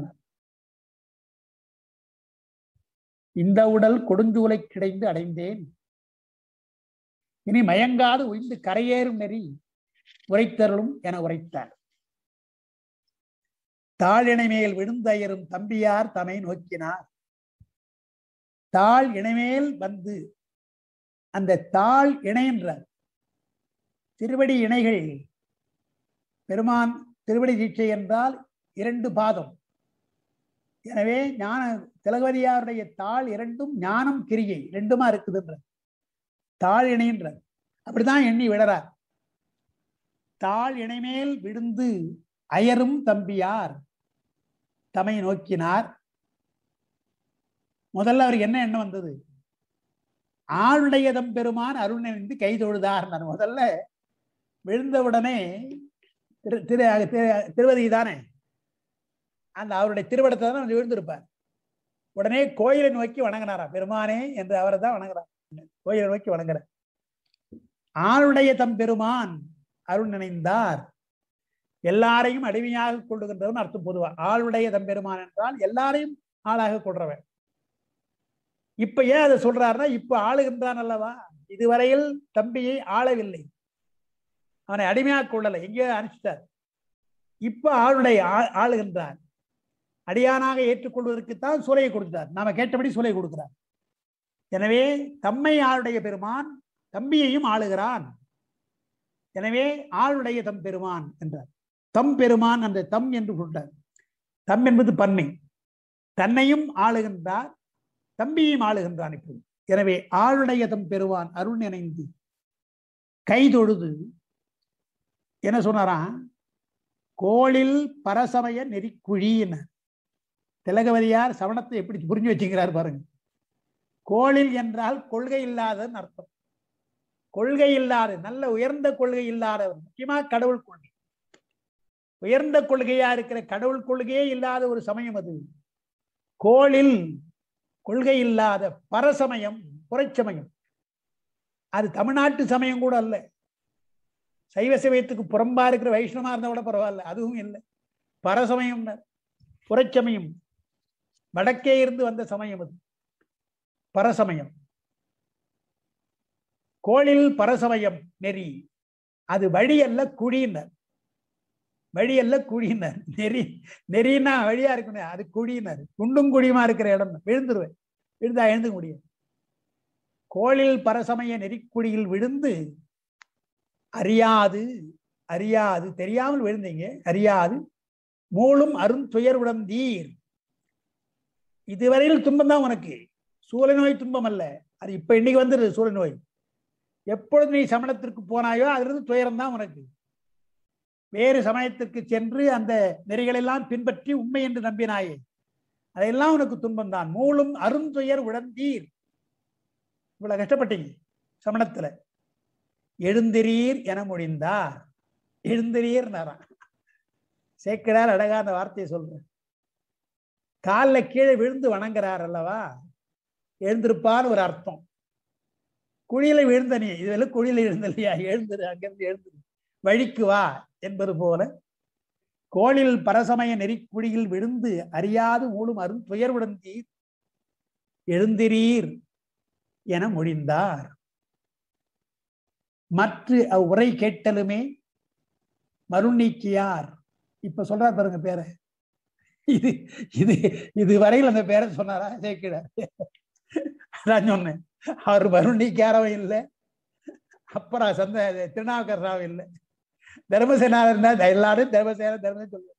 இந்த உடல் கொடுஞ்சூலை கிடைந்து அடைந்தேன் இனி மயங்காது உய்ந்து கரையேறும் நெறி உரைத்தருளும் என உரைத்தார் தாழிணை மேல் விழுந்தயரும் தம்பியார் தமை நோக்கினார் தாழ் இணைமேல் வந்து அந்த தாழ் இணைன்றார் திருவடி இணைகள் பெருமான் திருவடி தீட்சை என்றால் இரண்டு பாதம் எனவே ஞான திலகவதியாருடைய தாள் இரண்டும் ஞானம் கிரியை ரெண்டுமா இருக்குதுன்ற தாழ் இணைன்ற அப்படிதான் எண்ணி விடறார் தாழ் இணைமேல் விழுந்து அயரும் தம்பியார் தமை நோக்கினார் முதல்ல அவருக்கு என்ன எண்ணம் வந்தது ஆளுடைய தம்பெருமான் அருள் நினைந்து கை தொழுதார் முதல்ல விழுந்தவுடனே திரு திரு திரு- திருவதி தானே அந்த அவருடைய திருவடத்தை தான் வந்து விழுந்திருப்பார் உடனே கோயிலை நோக்கி வணங்கினாரா பெருமானே என்று அவரை தான் வணங்குறார் கோயிலை நோக்கி வணங்குறார் ஆளுடைய தம் பெருமான் அருள் நினைந்தார் எல்லாரையும் அடிமையாக கொள்ளுகின்றவன் அர்த்தம் பொதுவா ஆளுடைய தம்பெருமான் என்றால் எல்லாரையும் ஆளாக கொள்றவன் இப்ப ஏன் அதை சொல்றாருன்னா இப்ப ஆளுகின்றான் அல்லவா இதுவரையில் தம்பியை ஆளவில்லை அவனை அடிமையாக கொள்ளலை எங்கேயோ அனுப்பிச்சிட்டார் இப்ப ஆளுடைய ஆ- ஆளுகின்றார் அடியானாக ஏற்றுக்கொள்வதற்குத்தான் சூலையை கொடுத்தார் நாம கேட்டபடி சூலை கொடுக்கிறார் எனவே தம்மை ஆளுடைய பெருமான் தம்பியையும் ஆளுகிறான் எனவே ஆளுடைய தம் பெருமான் என்றார் தம் பெருமான் அந்த தம் என்று சொல்றார் தம் என்பது பன்மை தன்னையும் ஆளுகின்றார் தம்பியையும் ஆளுகின்றான் இப்போது எனவே ஆளுடைய தம் பெருமான் அருள் நினைந்து கை தொழுது என்ன சொன்னாராம் கோளில் பரசமய நெறிக்குழியினர் திலகவதியார் சவணத்தை எப்படி புரிஞ்சு வச்சுக்கிறார் பாருங்க கோளில் என்றால் கொள்கை இல்லாதன்னு அர்த்தம் கொள்கை இல்லாத நல்ல உயர்ந்த கொள்கை இல்லாதவர் முக்கியமா கடவுள் கொள்கை உயர்ந்த கொள்கையா இருக்கிற கடவுள் கொள்கையே இல்லாத ஒரு சமயம் அது கோளில் கொள்கை இல்லாத பரசமயம் புறச்சமயம் அது தமிழ்நாட்டு சமயம் கூட அல்ல சைவ சமயத்துக்கு புறம்பா இருக்கிற வைஷ்ணவா இருந்தா கூட பரவாயில்ல அதுவும் இல்லை பரசமயம் புறச்சமயம் வடக்கே இருந்து வந்த சமயம் அது பரசமயம் கோளில் பரசமயம் நெறி அது வழி அல்ல குழியினர் வழி அல்ல குழியினர் நெறி நெறின்னா வழியா இருக்கணும் அது குழியினர் குண்டும் குழியுமா இருக்கிற இடம் விழுந்துருவேன் விழுந்தா எழுந்துக்க முடியும் கோளில் பரசமய நெறிக்குழியில் விழுந்து அறியாது அறியாது தெரியாமல் விழுந்தீங்க அறியாது மூலும் அரும் துயர்வுடன் தீர் இதுவரையில் துன்பம் தான் உனக்கு சூழ நோய் துன்பம் அல்ல அது இப்ப இன்னைக்கு வந்துருது சூழ நோய் எப்பொழுது நீ சமணத்திற்கு போனாயோ அதிலிருந்து துயரம் தான் உனக்கு வேறு சமயத்திற்கு சென்று அந்த நெறிகளெல்லாம் பின்பற்றி உண்மை என்று நம்பினாயே அதெல்லாம் உனக்கு துன்பம் தான் மூலும் அருந்துயர் உடந்தீர் இவ்வளவு கஷ்டப்பட்டீங்க சமணத்துல எழுந்திரீர் என முடிந்தார் எழுந்திரீர் சேக்கிரார் அழகா அந்த வார்த்தையை சொல்ற காலில் கீழே விழுந்து வணங்குறார் அல்லவா எழுந்திருப்பான்னு ஒரு அர்த்தம் குழியில விழுந்த நீ இதெல்லாம் குழியில விழுந்த இல்லையா எழுந்துரு அங்கிருந்து எழுந்துரு வழிக்கு வா என்பது போல கோளில் பரசமய நெறிக்குழியில் விழுந்து அறியாது ஊழும் அரும் துயர்வுடன் தீர் எழுந்திரீர் என முடிந்தார் மற்ற அவ்வுரை கேட்டலுமே மருநீக்கியார் இப்ப சொல்றார் பாருங்க பேரை இது இது இது வரையில் அந்த பேரை சொன்னாரா சேர்க்கிறார் நான் சொன்னேன் அவர் மருநீக்கியாரவும் இல்லை அப்புறம் சந்த திருநாவுக்கரசாவும் இல்லை தர்மசேனார் இருந்தா எல்லாரும் தர்மசேன தர்ம சொல்லுவாங்க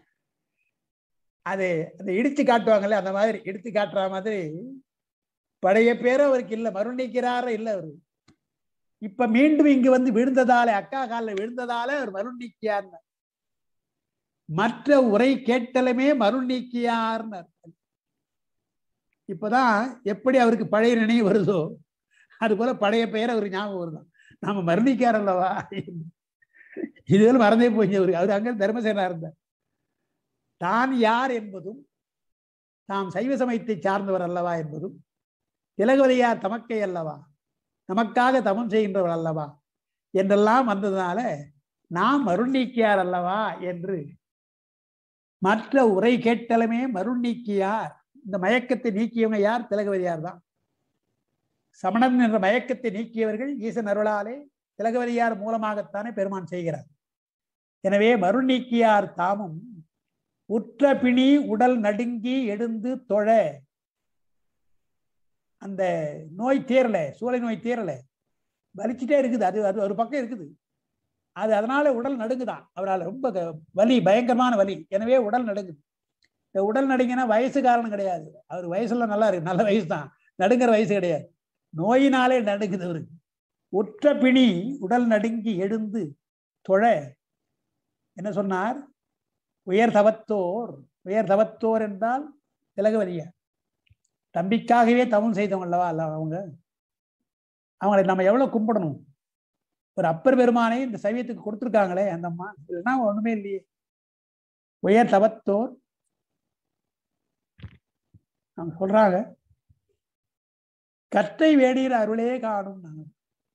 அது அந்த இடிச்சு காட்டுவாங்கல்ல அந்த மாதிரி இடித்து காட்டுற மாதிரி பழைய பேரும் அவருக்கு இல்லை மருநீக்கிறார இல்லை அவரு இப்ப மீண்டும் இங்கு வந்து விழுந்ததால அக்கா காலில் விழுந்ததால அவர் மருள் நீக்கியார் மற்ற உரை கேட்டலுமே மருள் நீக்கியார்னு இப்பதான் எப்படி அவருக்கு பழைய நினைவு வருதோ அது போல பழைய பெயர் அவருக்கு ஞாபகம் வருதான் நாம மரணிக்கார் அல்லவா இதுவரை மறந்தே போச்சு அவருக்கு அவர் அங்க தர்மசேனா இருந்தார் தான் யார் என்பதும் தாம் சைவ சமயத்தை சார்ந்தவர் அல்லவா என்பதும் திலகவதியார் தமக்கை அல்லவா நமக்காக தமம் செய்கின்றவர் அல்லவா என்றெல்லாம் வந்ததுனால நாம் மருள் நீக்கியார் அல்லவா என்று மற்ற உரை கேட்டலுமே மருள் நீக்கியார் இந்த மயக்கத்தை நீக்கியவங்க யார் திலகவதியார் தான் சமணன் என்ற மயக்கத்தை நீக்கியவர்கள் ஈசன் அருளாலே திலகவதியார் மூலமாகத்தானே பெருமான் செய்கிறார் எனவே மருள் நீக்கியார் தாமும் உற்ற பிணி உடல் நடுங்கி எழுந்து தொழ அந்த நோய் தீரல சூளை நோய் தீரல வலிச்சுட்டே இருக்குது அது அது ஒரு பக்கம் இருக்குது அது அதனால உடல் நடுங்குதான் அவரால் ரொம்ப க- வலி பயங்கரமான வலி எனவே உடல் நடுங்குது இந்த உடல் நடுங்கினா வயசு காரணம் கிடையாது அவர் வயசுல நல்லா இருக்கு நல்ல வயசு தான் நடுங்கிற வயசு கிடையாது நோயினாலே நடுங்குது அவருக்கு உற்ற பிணி உடல் நடுங்கி எழுந்து தொழ என்ன சொன்னார் உயர் தவத்தோர் உயர் தவத்தோர் என்றால் திலகவதியார் தம்பிக்காகவே தவம் செய்தவங்க அல்லவா அல்ல அவங்க அவங்களை நம்ம எவ்வளவு கும்பிடணும் ஒரு அப்பர் பெருமானை இந்த சைவத்துக்கு கொடுத்துருக்காங்களே அந்த அம்மா இல்லைன்னா ஒண்ணுமே இல்லையே உயர் தவத்தோர் அவங்க சொல்றாங்க கற்றை வேடிகிற அருளே காணும் நாங்க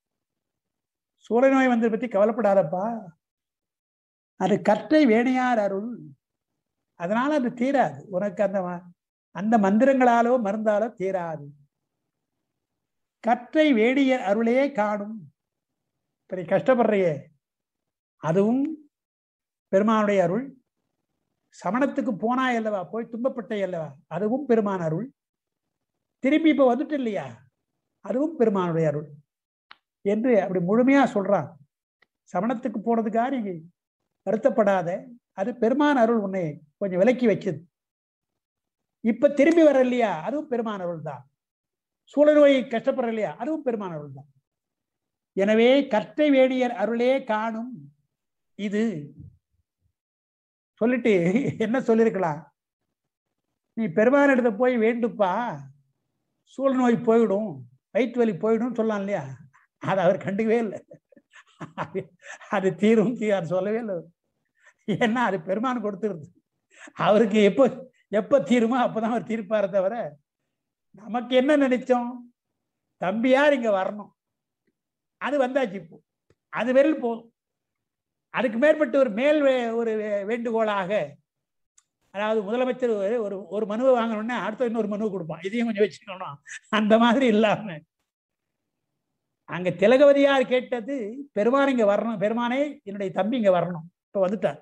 சூழ நோய் வந்ததை பத்தி கவலைப்படாதப்பா அது கற்றை வேணியார் அருள் அதனால அது தீராது உனக்கு அந்த ம- அந்த மந்திரங்களாலோ மருந்தாலோ தீராது கற்றை வேடிய அருளே காணும் இப்ப நீ கஷ்டப்படுறியே அதுவும் பெருமானுடைய அருள் சமணத்துக்கு போனாய் அல்லவா போய் துன்பப்பட்டே அல்லவா அதுவும் பெருமான் அருள் திரும்பி இப்ப வந்துட்டு இல்லையா அதுவும் பெருமானுடைய அருள் என்று அப்படி முழுமையா சொல்றான் சமணத்துக்கு போனதுக்காக நீங்க வருத்தப்படாத அது பெருமான் அருள் உன்னை கொஞ்சம் விலக்கி வச்சது இப்ப திரும்பி வர இல்லையா அதுவும் பெருமான் அருள் தான் சூழ நோய் கஷ்டப்படுற இல்லையா அதுவும் பெருமான் அருள் தான் எனவே கற்றை வேடியர் அருளே காணும் இது சொல்லிட்டு என்ன சொல்லிருக்கலாம் நீ பெருமான் இடத்த போய் வேண்டுப்பா சூழ நோய் போயிடும் வயிற்று வலி போயிடும் சொல்லலாம் இல்லையா அது அவர் கண்டுக்கவே இல்லை அது அது தீரும் தீ அது சொல்லவே இல்லை அவர். ஏன்னா அது பெருமான் கொடுத்துருது அவருக்கு எப்போ எப்போ தீருமோ அப்பதான் அவர் தீர்ப்பார தவிர நமக்கு என்ன நினைச்சோம் தம்பியார் இங்க வரணும் அது வந்தாச்சு இப்போ அது வெறில் போதும் அதுக்கு மேற்பட்டு ஒரு மேல் வே- ஒரு வே- வேண்டுகோளாக அதாவது முதலமைச்சர் ஒரு- ஒரு ஒரு மனுவை வாங்கணும்னா அடுத்த இன்னொரு மனுவை கொடுப்பான் இதையும் கொஞ்சம் வச்சுக்கணும் அந்த மாதிரி இல்லாம அங்க திலகவதியார் கேட்டது பெருமான் இங்க வரணும் பெருமானே என்னுடைய தம்பி இங்க வரணும் இப்ப வந்துட்டார்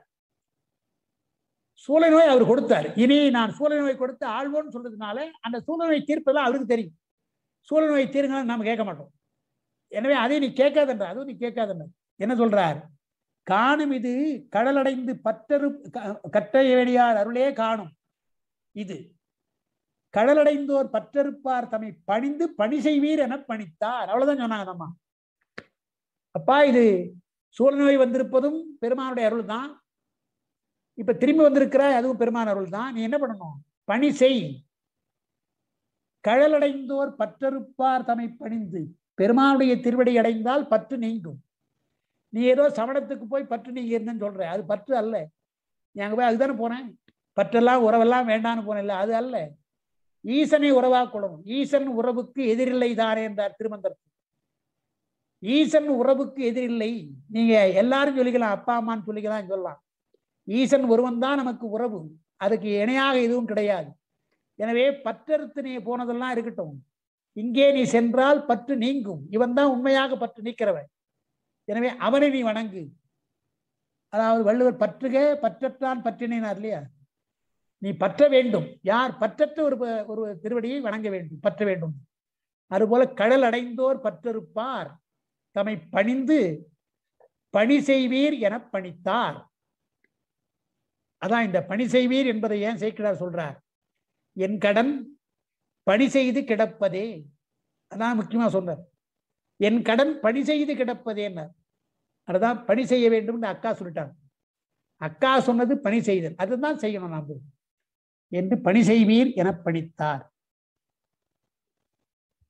சூழ நோய் அவர் கொடுத்தார் இனி நான் சூழ நோய் கொடுத்து ஆழ்வோன்னு சொல்றதுனால அந்த சூழ நோய் தீர்ப்பெல்லாம் அவருக்கு தெரியும் சூழ நோய் தீருங்கன்னு நாம கேட்க மாட்டோம் எனவே அதை நீ கேட்காதன்ற அதுவும் நீ கேட்காதன்ற என்ன சொல்றார் காணும் இது கடலடைந்து பற்றரு க- கற்றையடியார் அருளே காணும் இது கடலடைந்தோர் பற்றறுப்பார் தம்மை பணிந்து பணி செய்வீர் என பணித்தார் அவ்வளவுதான் சொன்னாங்க அம்மா அப்பா இது சூழ்நோய் வந்திருப்பதும் பெருமானுடைய அருள் தான் இப்ப திரும்பி வந்திருக்கிறாய் அதுவும் பெருமான் அருள் தான் நீ என்ன பண்ணணும் பணி செய் கழலடைந்தோர் பற்றறுப்பார் தம்மை பணிந்து பெருமானுடைய திருவடி அடைந்தால் பற்று நீங்கும் நீ ஏதோ சமணத்துக்கு போய் பற்று நீங்கிருந்தேன்னு சொல்ற அது பற்று அல்ல நீ அங்க போய் அதுதானே போனேன் பற்றெல்லாம் உறவெல்லாம் வேண்டான்னு போனேன் இல்ல அது அல்ல ஈசனை உறவா கொள்ளணும் ஈசன் உறவுக்கு எதிரில்லை தானே என்றார் திருமந்தர் ஈசன் உறவுக்கு எதிரில்லை நீங்க எல்லாரும் சொல்லிக்கலாம் அப்பா அம்மான்னு சொல்லிக்கலாம் சொல்லலாம் ஈசன் ஒருவன் தான் நமக்கு உறவு அதுக்கு இணையாக எதுவும் கிடையாது எனவே பற்றறுத்து நீ போனதெல்லாம் இருக்கட்டும் இங்கே நீ சென்றால் பற்று நீங்கும் இவன் தான் உண்மையாக பற்று நீக்கிறவன் எனவே அவனை நீ வணங்கு அதாவது வள்ளுவர் பற்றுக பற்றற்றான் பற்றினார் இல்லையா நீ பற்ற வேண்டும் யார் பற்றற்ற ஒரு ப- ஒரு திருவடியை வணங்க வேண்டும் பற்ற வேண்டும் அதுபோல கடல் அடைந்தோர் பற்றறுப்பார் தம்மை பணிந்து பணி செய்வீர் என பணித்தார் அதான் இந்த பணி செய்வீர் என்பதை ஏன் சேர்க்கிறார் சொல்றார் என் கடன் பணி செய்து கிடப்பதே அதான் முக்கியமா சொன்னார் என் கடன் பணி செய்து கிடப்பதேன்னார் அதுதான் பணி செய்ய வேண்டும்னு அக்கா சொல்லிட்டாங்க அக்கா சொன்னது பணி செய்தல் அதுதான் செய்யணும் நாம் என்று பணி செய்வீர் என பணித்தார்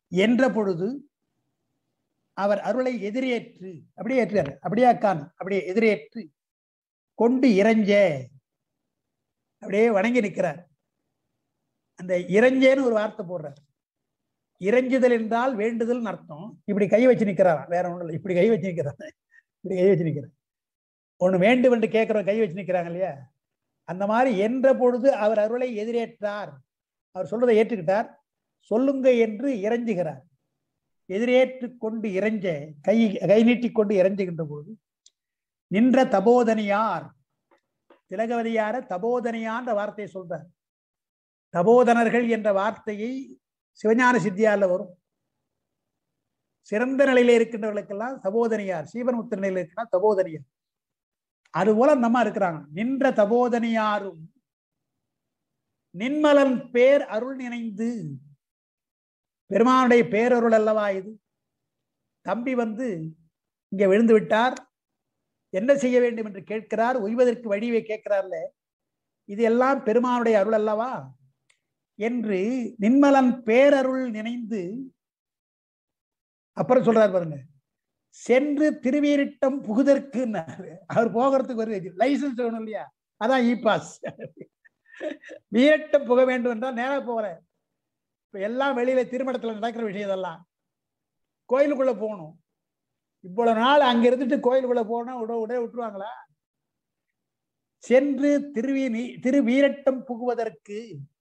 என்ற பொழுது அவர் அருளை எதிரேற்று அப்படியே ஏற்றாரு அப்படியே அக்கான் அப்படியே எதிரேற்று கொண்டு இறைஞ்ச அப்படியே வணங்கி நிற்கிறார் அந்த இறைஞ்சேன்னு ஒரு வார்த்தை போடுறார் இறைஞ்சுதல் என்றால் வேண்டுதல் அர்த்தம் இப்படி கை வச்சு நிற்கிறாராம் வேற ஒன்றும் இல்லை இப்படி கை வச்சு நிற்கிறார் இப்படி கை வச்சு நிற்கிறார் ஒண்ணு வேண்டும் என்று கேட்கிறோம் கை வச்சு நிற்கிறாங்க இல்லையா அந்த மாதிரி என்ற பொழுது அவர் அருளை எதிரேற்றார் அவர் சொல்றதை ஏற்றுக்கிட்டார் சொல்லுங்க என்று இறைஞ்சுகிறார் எதிரேற்று கொண்டு இறைஞ்ச கை கை நீட்டிக் கொண்டு இறைஞ்சுகின்ற பொழுது நின்ற தபோதனியார் திலகவதியார தபோதனியான்ற வார்த்தையை சொல்றார் தபோதனர்கள் என்ற வார்த்தையை சிவஞான சித்தியால வரும் சிறந்த நிலையில இருக்கின்றவர்களுக்கெல்லாம் தபோதனியார் சீவன்முத்த நிலையில இருக்கிறா தபோதனியார் அதுபோல நம்ம இருக்கிறாங்க நின்ற தபோதனியாரும் நின்மலன் பேர் அருள் நினைந்து பெருமானுடைய பேரருள் அல்லவா இது தம்பி வந்து இங்க விழுந்து விட்டார் என்ன செய்ய வேண்டும் என்று கேட்கிறார் உய்வதற்கு வழியை கேட்கிறார்ல இது எல்லாம் பெருமானுடைய அருள் அல்லவா என்று நின்மலன் பேரருள் நினைந்து அப்புறம் சொல்றார் பாருங்க சென்று திருவீரிட்டம் புகுதற்கு அவர் போகிறதுக்கு ஒரு லைசன்ஸ் வேணும் இல்லையா அதான் இ பாஸ் வீரட்டம் புக வேண்டும் என்றால் நேரா போகல இப்ப எல்லாம் வெளியில திருமணத்துல நடக்கிற விஷயம் இதெல்லாம் கோயிலுக்குள்ள போகணும் இவ்வளவு நாள் அங்க இருந்துட்டு கோயிலுக்குள்ள போனா உட உடனே விட்டுருவாங்களா சென்று திருவி திருவீரட்டம் புகுவதற்கு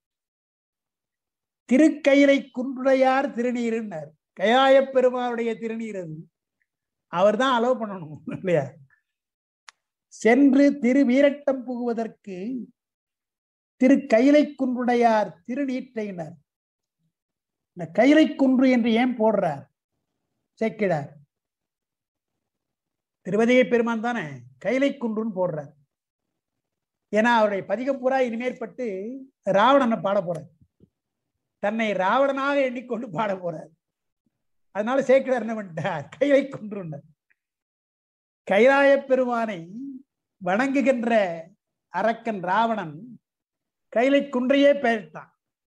திருக்கயிலை குன்றுடையார் திருநீருன்னார் கயாய பெருமானுடைய திருநீர் அது அவர் தான் அலோவ் பண்ணணும் இல்லையா சென்று திருவீரட்டம் புகுவதற்கு திரு கைலை குன்றுடையார் திருநீற்றையினர் இந்த கைலை குன்று என்று ஏன் போடுறார் சேக்கிடார் திருவதிகை பெருமான் தானே கைலை குன்றுன்னு போடுறார் ஏன்னா அவருடைய பதிகம் பூரா இனிமேற்பட்டு ராவணனை பாட போறார் தன்னை ராவணனாக எண்ணிக்கொண்டு பாட போறார் அதனால சேக்கிடார் என்ன பண்ணிட்டார் கைலை குன்றுன்னார் கைலாய பெருமானை வணங்குகின்ற அரக்கன் ராவணன் கைலை குன்றையே பெயர்த்தான்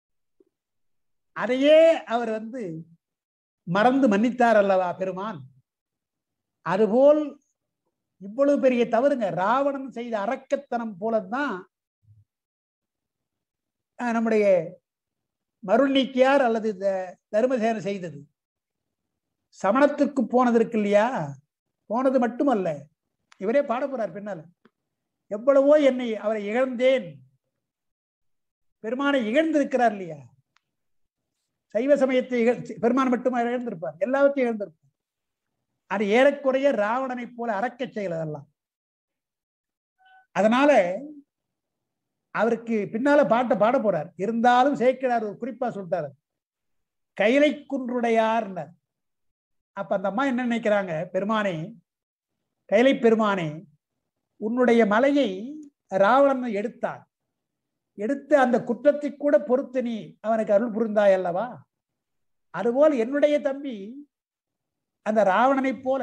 அதையே அவர் வந்து மறந்து மன்னித்தார் அல்லவா பெருமான் அதுபோல் இவ்வளவு பெரிய தவறுங்க ராவணன் செய்த அரக்கத்தனம் போலதான் நம்முடைய மருள் நீக்கியார் அல்லது தர்மசேன செய்தது சமணத்திற்கு போனது இருக்கு இல்லையா போனது மட்டுமல்ல இவரே பாட போறார் பின்னால எவ்வளவோ என்னை அவரை இழந்தேன் பெருமானை இழந்திருக்கிறார் இல்லையா சைவ சமயத்தை பெருமான் மட்டும் இழந்திருப்பார் எல்லாவற்றையும் இழந்திருப்பார் அது ஏறக்குறைய ராவணனை போல அறக்க செயல் அதெல்லாம் அதனால அவருக்கு பின்னால பாட்டை பாட போறார் இருந்தாலும் சேர்க்கிறார் ஒரு குறிப்பா சொல்லிட்டாரு கைலை குன்றுடையார்னர் அப்ப அந்த அம்மா என்ன நினைக்கிறாங்க பெருமானே கைலை பெருமானே உன்னுடைய மலையை ராவணன் எடுத்தான் எடுத்து அந்த குற்றத்தை கூட பொறுத்து நீ அவனுக்கு அருள் புரிந்தாய் அல்லவா அதுபோல் என்னுடைய தம்பி அந்த ராவணனைப் போல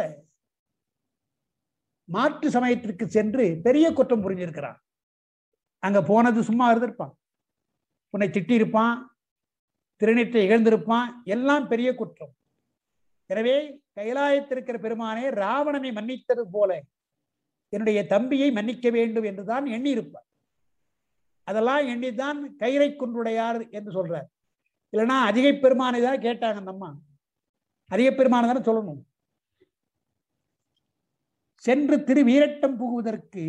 மாற்று சமயத்திற்கு சென்று பெரிய குற்றம் புரிஞ்சிருக்கிறான் அங்க போனது சும்மா இருந்திருப்பான் உன்னை திட்டியிருப்பான் திருநீற்றை இழந்திருப்பான் எல்லாம் பெரிய குற்றம் எனவே கைலாயத்திருக்கிற பெருமானே ராவணனை மன்னித்தது போல என்னுடைய தம்பியை மன்னிக்க வேண்டும் என்றுதான் எண்ணியிருப்பார் அதெல்லாம் எண்ணித்தான் கயிறை குன்றுடையார் என்று சொல்றார் இல்லைன்னா அதிகை பெருமானை தான் கேட்டாங்க அந்த அம்மா அதிக பெருமானை தானே சொல்லணும் சென்று திருவீரட்டம் புகுவதற்கு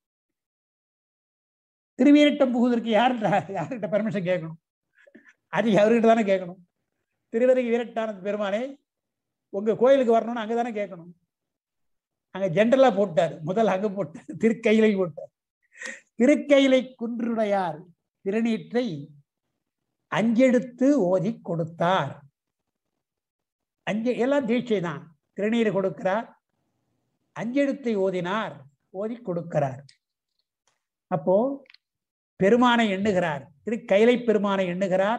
திருவீரட்டம் புகுவதற்கு யார்கிட்ட யார்கிட்ட பெர்மிஷன் கேட்கணும் அது அவர்கிட்ட தானே கேட்கணும் திருவதிகை வீரட்டானது பெருமானே உங்க கோயிலுக்கு வரணும்னு அங்கதானே கேட்கணும் அங்க ஜென்ரலா போட்டார் முதல் அங்க போட்டார் திருக்கையிலை போட்டார் திருக்கையிலை குன்றுடையார் திருநீற்றை அஞ்செடுத்து ஓதி கொடுத்தார் அஞ்சு எல்லாம் தீட்சை தான் திருநீர் கொடுக்கிறார் அஞ்செழுத்தை ஓதினார் ஓதி கொடுக்கிறார் அப்போ பெருமானை எண்ணுகிறார் திரு கைலை பெருமானை எண்ணுகிறார்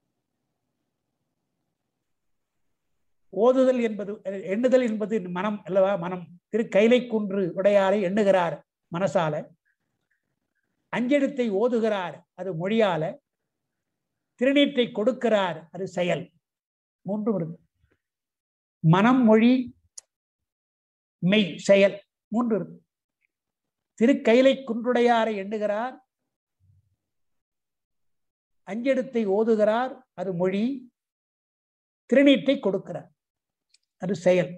ஓதுதல் என்பது எண்ணுதல் என்பது மனம் அல்லவா மனம் திரு கைலை குன்று உடையாரை எண்ணுகிறார் மனசால அஞ்செழுத்தை ஓதுகிறார் அது மொழியால திருநீற்றை கொடுக்கிறார் அது செயல் மூன்று வருது மனம் மொழி மெய் செயல் மூன்று இருக்கு திருக்கைலை குன்றுடையாரை எண்ணுகிறார் அஞ்செடுத்தை ஓதுகிறார் அது மொழி திருநீட்டை கொடுக்கிறார் அது செயல்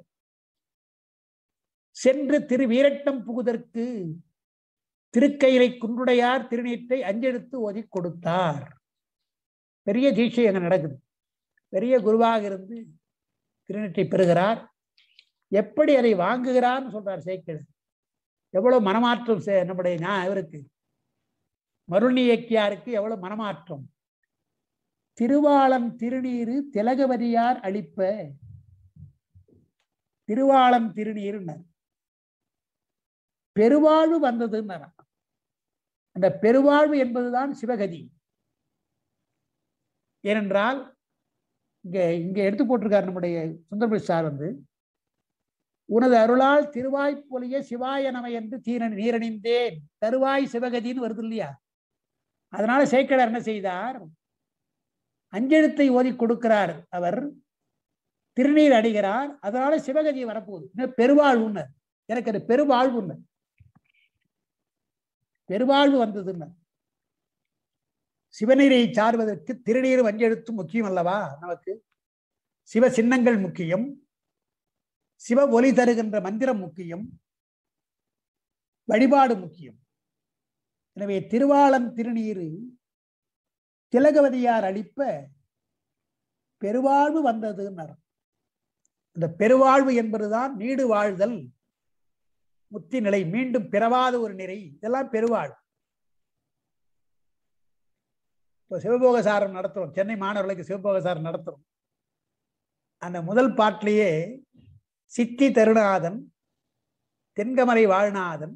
சென்று திரு வீரட்டம் புகுதற்கு திருக்கையிலை குன்றுடையார் திருநீட்டை அஞ்செடுத்து ஓதி கொடுத்தார் பெரிய தீட்சை அங்க நடக்குது பெரிய குருவாக இருந்து திருநீட்டை பெறுகிறார் எப்படி அதை வாங்குகிறார்னு சொல்றார் சேக்கிழர் எவ்வளவு மனமாற்றம் சே- நம்முடைய ஞா- இவருக்கு மருணி இயக்கியாருக்கு எவ்வளவு மனமாற்றம் திருவாளம் திருநீரு திலகவதியார் அளிப்ப திருவாளம் திருநீருன்னார் பெருவாழ்வு வந்ததுன்னார் அந்த பெருவாழ்வு என்பதுதான் சிவகதி ஏனென்றால் இங்க இங்க எடுத்து போட்டிருக்கார் நம்முடைய சுந்தரபுரி சார் வந்து உனது அருளால் திருவாய்ப்பொலிய சிவாய நம என்று தீர நீரணிந்தேன் தருவாய் சிவகதின்னு வருது இல்லையா அதனால சேக்கடர் என்ன செய்தார் அஞ்செழுத்தை ஓதி கொடுக்கிறார் அவர் திருநீர் அடிகிறார் அதனால சிவகதி வரப்போகுது இன்னும் பெருவாழ்வுன்னு எனக்கு அது பெருவாழ்வுன்னு பெருவாழ்வு வந்ததுன்னு சிவநீரை சார்வதற்கு திருநீர் வஞ்செழுத்து முக்கியம் அல்லவா நமக்கு சிவ சின்னங்கள் முக்கியம் சிவ ஒலி தருகின்ற மந்திரம் முக்கியம் வழிபாடு முக்கியம் எனவே திருவாளம் திருநீரு திலகவதியார் அளிப்ப பெருவாழ்வு வந்ததுன்னார் இந்த பெருவாழ்வு என்பதுதான் நீடு வாழ்தல் முத்தி நிலை மீண்டும் பிறவாத ஒரு நிலை இதெல்லாம் பெருவாழ்வு இப்போ சிவபோகசாரம் நடத்துறோம் சென்னை மாணவர்களுக்கு சிவபோகசாரம் நடத்துறோம் அந்த முதல் பாட்டிலேயே சித்தி தருணாதன் தென்கமரை வாழ்நாதன்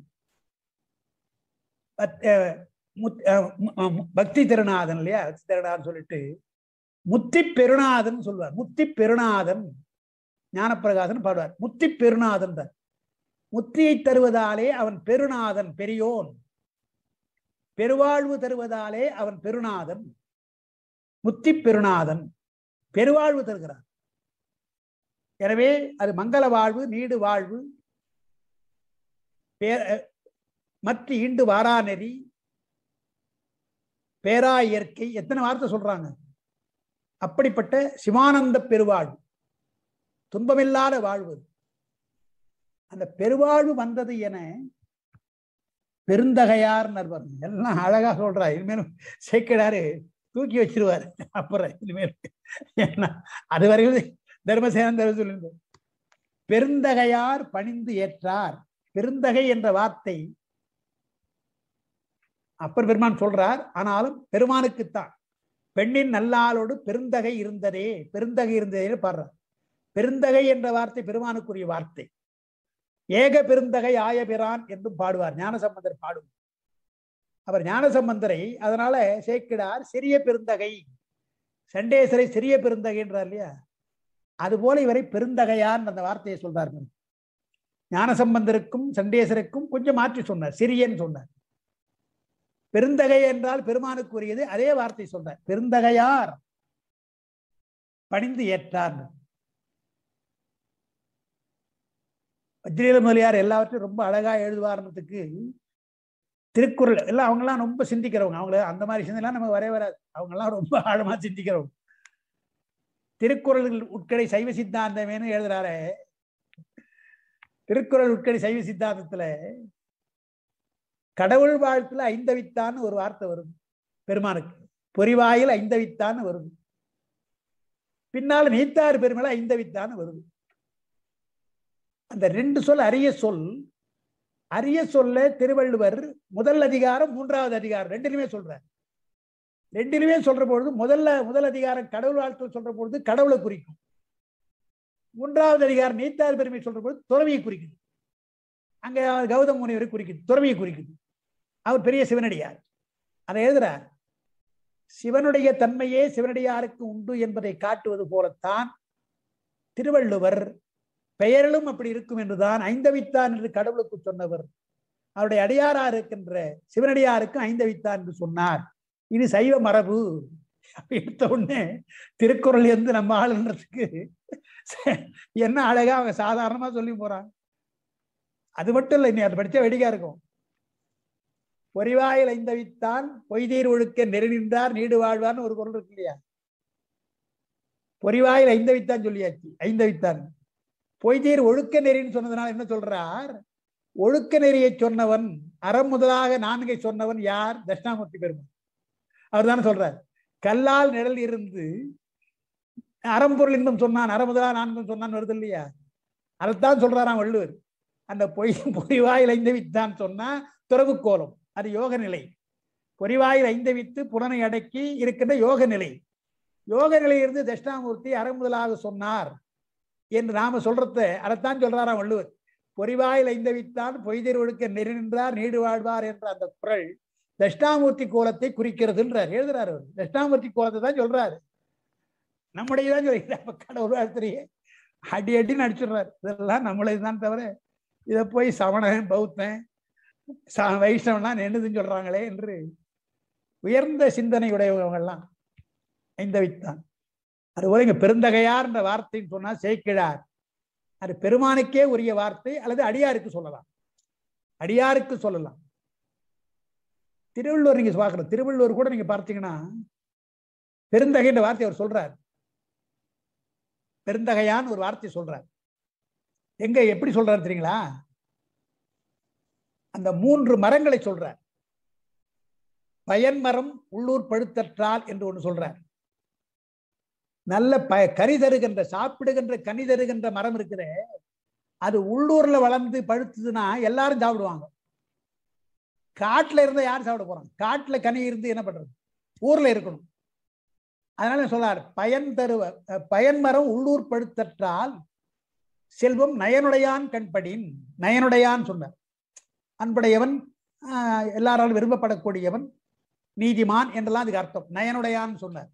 பத்- அஹ் முத்- அஹ் மு- அஹ் மு- பக்தி திருநாதன் இல்லையா பக்தி திருநாதன் சொல்லிட்டு முத்தி பெருநாதன் சொல்வார் முத்தி பெருநாதன் ஞானப்பிரகாசன் பாடுவார் முத்தி பெருநாதன் தான் முத்தியை தருவதாலே அவன் பெருநாதன் பெரியோன் பெருவாழ்வு தருவதாலே அவன் பெருநாதன் முத்தி பெருநாதன் பெருவாழ்வு தருகிறான் எனவே அது மங்கள வாழ்வு நீடு வாழ்வு பே- அஹ் மற்ற ஈண்டு வாரா நெறி பேரா இயற்கை எத்தனை வார்த்தை சொல்றாங்க அப்படிப்பட்ட சிவானந்த பெருவாழ்வு துன்பமில்லாத வாழ்வு அந்த பெருவாழ்வு வந்தது என பெருந்தகையார் நர்வர் எல்லாம் அழகா சொல்றா இனிமேலும் சேர்க்கிறாரு தூக்கி வச்சிருவாரு அப்புறம் இனிமேல் ஏன்னா அது வரைக்கும் தர்மசேனன் தர்ம சொல்லியிருந்தார் பெருந்தகையார் பணிந்து ஏற்றார் பெருந்தகை என்ற வார்த்தை அப்பர் பெருமான் சொல்றார் ஆனாலும் பெருமானுக்குத்தான் பெண்ணின் நல்லாளோடு பெருந்தகை இருந்ததே பெருந்தகை இருந்ததே பாடுறார் பெருந்தகை என்ற வார்த்தை பெருமானுக்குரிய வார்த்தை ஏக பெருந்தகை ஆயபிரான் என்றும் பாடுவார் ஞானசம்பந்தர் பாடுவார் அவர் ஞானசம்பந்தரை அதனால சேக்கிடார் சிறிய பெருந்தகை சண்டேசரை சிறிய பெருந்தகை என்றார் இல்லையா அதுபோல இவரை பெருந்தகையான் அந்த வார்த்தையை சொல்றார் ஞானசம்பந்தருக்கும் சண்டேசருக்கும் கொஞ்சம் மாற்றி சொன்னார் சிறியன் சொன்னார் பெருந்தகை என்றால் பெருமானுக்குரியது அதே வார்த்தை சொல்றார் பெருந்தகையார் பணிந்து ஏற்றார் வஜ்ரீல முதலியார் எல்லாவற்றையும் ரொம்ப அழகா எழுதுவார்ன்றதுக்கு திருக்குறள் எல்லாம் அவங்கெல்லாம் ரொம்ப சிந்திக்கிறவங்க அவங்கள அந்த மாதிரி சிந்தனைலாம் நமக்கு வரவே வராது அவங்கெல்லாம் ரொம்ப ஆழமா சிந்திக்கிறவங்க திருக்குறள் உட்கடை சைவ சித்தாந்தமேனு எழுதுறாரு திருக்குறள் உட்கடை சைவ சித்தாந்தத்துல கடவுள் வாழ்த்துல ஐந்தவித்தான்னு ஒரு வார்த்தை வருது பெருமானுக்கு பொறிவாயில் ஐந்தவித்தான்னு வருது பின்னால நீத்தார் பெருமலை ஐந்தவித்தான்னு வருது அந்த ரெண்டு சொல் அரிய சொல் அரிய சொல்ல திருவள்ளுவர் முதல் அதிகாரம் மூன்றாவது அதிகாரம் ரெண்டிலுமே சொல்றார் ரெண்டிலுமே சொல்ற பொழுது முதல்ல முதல் அதிகாரம் கடவுள் வாழ்த்து சொல்ற பொழுது கடவுளை குறிக்கும் மூன்றாவது அதிகாரம் நீத்தார் பெருமை சொல்ற பொழுது துறவியை குறிக்குது அங்க கௌதம் முனிவரை குறிக்குது துறவியை குறிக்குது அவர் பெரிய சிவனடியார் அதை எழுதுறார் சிவனுடைய தன்மையே சிவனடியாருக்கு உண்டு என்பதை காட்டுவது போலத்தான் திருவள்ளுவர் பெயரிலும் அப்படி இருக்கும் என்றுதான் ஐந்தவித்தான் என்று கடவுளுக்கு சொன்னவர் அவருடைய அடியாரா இருக்கின்ற சிவனடியாருக்கும் ஐந்தவித்தான் என்று சொன்னார் இது சைவ மரபு எடுத்த உடனே திருக்குறள் எந்த நம்ம ஆளுன்றதுக்கு என்ன அழகா அவங்க சாதாரணமா சொல்லி போறாங்க அது மட்டும் இல்லை நீ அதை படிச்சா வெடிக்கா இருக்கும் பொறிவாயில் ஐந்தவித்தான் பொய்தீர் ஒழுக்க நெருநின்றார் நீடு வாழ்வார்னு ஒரு குரல் இருக்கு இல்லையா பொறிவாயில் ஐந்தவித்தான் சொல்லியாச்சு ஐந்தவித்தான் பொய்தீர் ஒழுக்க நெறின்னு சொன்னதுனால என்ன சொல்றார் ஒழுக்க நெறியை சொன்னவன் அறம் முதலாக நான்கை சொன்னவன் யார் தட்சிணாமூர்த்தி பெருமான் அவர் தானே சொல்றார் கல்லால் நிழல் இருந்து அறம்பொருள் இன்பம் சொன்னான் அறம் முதலாக நான்கும் சொன்னான் வருது இல்லையா அதைத்தான் சொல்றாராம் வள்ளுவர் அந்த பொய் பொறிவாயில் ஐந்தவித்தான் சொன்னா துறவு கோலம் அது யோக நிலை பொறிவாயில் ஐந்தவித்து புலனை அடக்கி இருக்கின்ற யோக நிலை யோக நிலையிலிருந்து தட்சிணாமூர்த்தி அறம் முதலாக சொன்னார் என்று நாம சொல்றத அதைத்தான் சொல்றாராம் வள்ளுவர் பொறிவாயில் ஐந்தவித்தான் பொய்தர் ஒழுக்க நெறிநின்றார் நீடு வாழ்வார் என்ற அந்த குரல் தட்சிணாமூர்த்தி கோலத்தை குறிக்கிறதுன்றார் எழுதுறாரு அவர் தட்சிணாமூர்த்தி கோலத்தை தான் சொல்றாரு நம்முடைய தான் சொல்லிக்கிறார் கடவுள் வாழ்த்துறையே அடி அடின்னு அடிச்சிடுறாரு இதெல்லாம் நம்மளே தான் தவிர இதை போய் சமணன் பௌத்தன் ச- வைஷ்ணவன்லாம் என்னதுன்னு சொல்றாங்களே என்று உயர்ந்த சிந்தனை உடையவங்கெல்லாம் ஐந்தவித்தான் அதுபோல இங்க பெருந்தகையார் என்ற வார்த்தைன்னு சொன்னா சேக்கிழார் அது பெருமானுக்கே உரிய வார்த்தை அல்லது அடியாருக்கு சொல்லலாம் அடியாருக்கு சொல்லலாம் திருவள்ளுவர் நீங்க பார்க்கணும் திருவள்ளுவர் கூட நீங்க பார்த்தீங்கன்னா பெருந்தகைன்ற வார்த்தை அவர் சொல்றார் பெருந்தகையான்னு ஒரு வார்த்தை சொல்றார் எங்க எப்படி சொல்றாரு தெரியுங்களா அந்த மூன்று மரங்களை சொல்றார் பயன்மரம் உள்ளூர் பழுத்தற்றால் என்று ஒன்று சொல்றார் நல்ல ப கனி தருகின்ற சாப்பிடுகின்ற கனி தருகின்ற மரம் இருக்குதே அது உள்ளூர்ல வளர்ந்து பழுத்துதுன்னா எல்லாரும் சாப்பிடுவாங்க காட்டுல இருந்தா யார் சாப்பிட போறாங்க காட்டுல கனி இருந்து என்ன பண்றது ஊர்ல இருக்கணும் அதனால சொல்லார் பயன் தருவ அஹ், பயன்மரம் உள்ளூர் பழுத்தற்றால் செல்வம் நயனுடையான் கண்படின் நயனுடையான் சொன்னார் அன்புடையவன் ஆஹ், எல்லாராலும் விரும்பப்படக்கூடியவன் நீதிமான் என்றெல்லாம் அதுக்கு அர்த்தம் நயனுடையான் சொன்னார்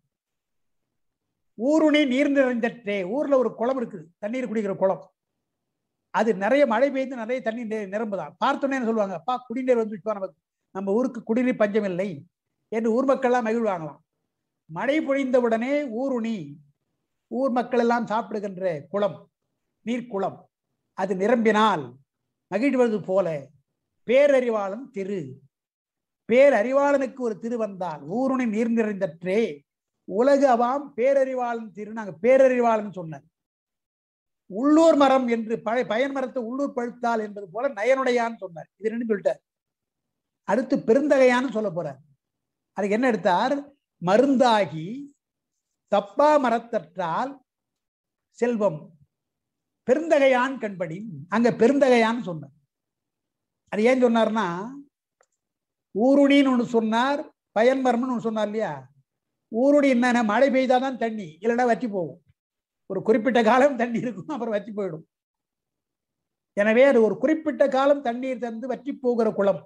ஊருணி நீர் நிறைந்தற்றே ஊர்ல ஒரு குளம் இருக்குது தண்ணீர் குடிக்கிற குளம் அது நிறைய மழை பெய்து நிறைய தண்ணி நி- நிரம்புதான் பார்த்தோன்னே என்ன சொல்லுவாங்க அப்பா குடிநீர் வந்துச்சுப்பா நமக்கு நம்ம ஊருக்கு குடிநீர் பஞ்சம் இல்லை என்று ஊர் மக்கள்லாம் மகிழ்வாங்களாம் மழை பொழிந்தவுடனே ஊருணி ஊர் மக்கள் எல்லாம் சாப்பிடுகின்ற குளம் நீர்க்குளம் அது நிரம்பினால் மகிழ்வது போல பேரறிவாளன் திரு பேரறிவாளனுக்கு ஒரு திரு வந்தால் ஊருணி நீர் நிறைந்தற்றே உலகு அவாம் பேரறிவாளன் திரு நாங்க பேரறிவாளன் சொன்னார் உள்ளூர் மரம் என்று பழைய பயன் மரத்தை உள்ளூர் பழுத்தால் என்பது போல நயனுடையான்னு சொன்னார் இது ரெண்டு சொல்லிட்டார் அடுத்து பெருந்தகையான்னு சொல்ல போறார் அதுக்கு என்ன எடுத்தார் மருந்தாகி தப்பா மரத்தற்றால் செல்வம் பெருந்தகையான் கண்படி அங்க பெருந்தகையான்னு சொன்னார் அது ஏன் சொன்னார்னா ஊருணின்னு ஒண்ணு சொன்னார் பயன்மரம்னு ஒண்ணு சொன்னார் இல்லையா ஊருணி என்னன்னா மழை பெய்தாதான் தண்ணி இல்லைன்னா வற்றி போகும் ஒரு குறிப்பிட்ட காலம் தண்ணி இருக்கும் அப்புறம் வற்றி போயிடும் எனவே அது ஒரு குறிப்பிட்ட காலம் தண்ணீர் தந்து வற்றி போகிற குளம்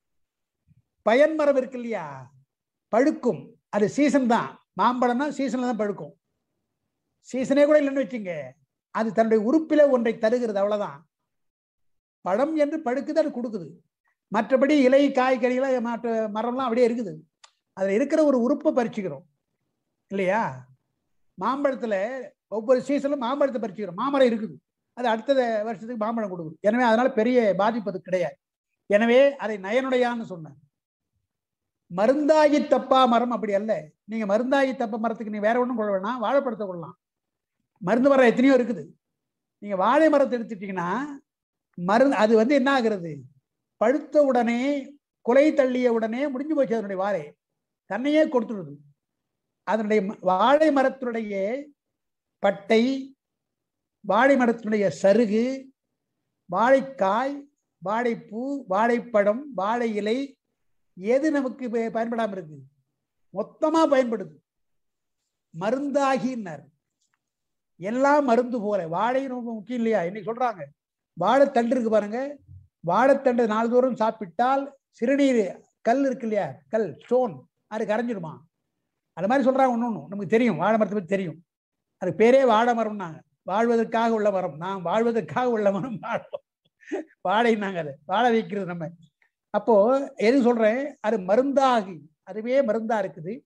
பயன்மரம் இருக்கு இல்லையா பழுக்கும் அது சீசன் தான் மாம்பழம்னா சீசன்ல தான் பழுக்கும் சீசனே கூட இல்லைன்னு வச்சுங்க அது தன்னுடைய உறுப்பில ஒன்றை தருகிறது அவ்வளவுதான் பழம் என்று பழுக்குது அது கொடுக்குது மற்றபடி இலை காய்கறிகளை மற்ற மரம்லாம் அப்படியே இருக்குது அதுல இருக்கிற ஒரு உறுப்பை பறிச்சுக்கிறோம் இல்லையா மாம்பழத்துல ஒவ்வொரு சீசனும் மாம்பழத்தை பறிச்சுக்கிறோம் மாமரம் இருக்குது அது அடுத்த வருஷத்துக்கு மாம்பழம் கொடுக்குது எனவே அதனால பெரிய பாதிப்பு அது கிடையாது எனவே அதை நயனுடையான்னு சொன்னார் மருந்தாகி தப்பா மரம் அப்படி அல்ல நீங்க மருந்தாகி தப்ப மரத்துக்கு நீ வேற ஒண்ணும் கொள்ள வேணாம் வாழைப்பழத்தை கொள்ளலாம் மருந்து மரம் எத்தனையோ இருக்குது நீங்க வாழை மரத்தை எடுத்துட்டீங்கன்னா மருந்து அது வந்து என்ன ஆகுறது பழுத்த உடனே குலை தள்ளிய உடனே முடிஞ்சு போச்சு அதனுடைய வாழை தன்னையே கொடுத்துடுது அதனுடைய ம- வாழை மரத்தினுடைய பட்டை வாழை மரத்தினுடைய சருகு வாழைக்காய் வாழைப்பூ வாழைப்பழம் வாழை இலை எது நமக்கு ப- பயன்படாம இருக்கு மொத்தமா பயன்படுது மருந்தாகின்னார் எல்லாம் மருந்து போல வாழை ரொம்ப முக்கியம் இல்லையா இன்னைக்கு சொல்றாங்க வாழைத்தண்டு இருக்கு பாருங்க வாழைத்தண்டு நாள்தோறும் சாப்பிட்டால் சிறுநீர் கல் இருக்கு இல்லையா கல் ஸ்டோன் அது கரைஞ்சிடுமா அது மாதிரி சொல்றாங்க ஒன்று ஒன்று நமக்கு தெரியும் வாழை மரத்தை பற்றி தெரியும் அது பேரே வாழை மரம்னாங்க வாழ்வதற்காக உள்ள மரம் நான் வாழ்வதற்காக உள்ள மரம் வாழை வாழைனாங்க அது வாழ வைக்கிறது நம்ம அப்போ எது சொல்றேன் அது மருந்தாகி அதுவே மருந்தா இருக்குது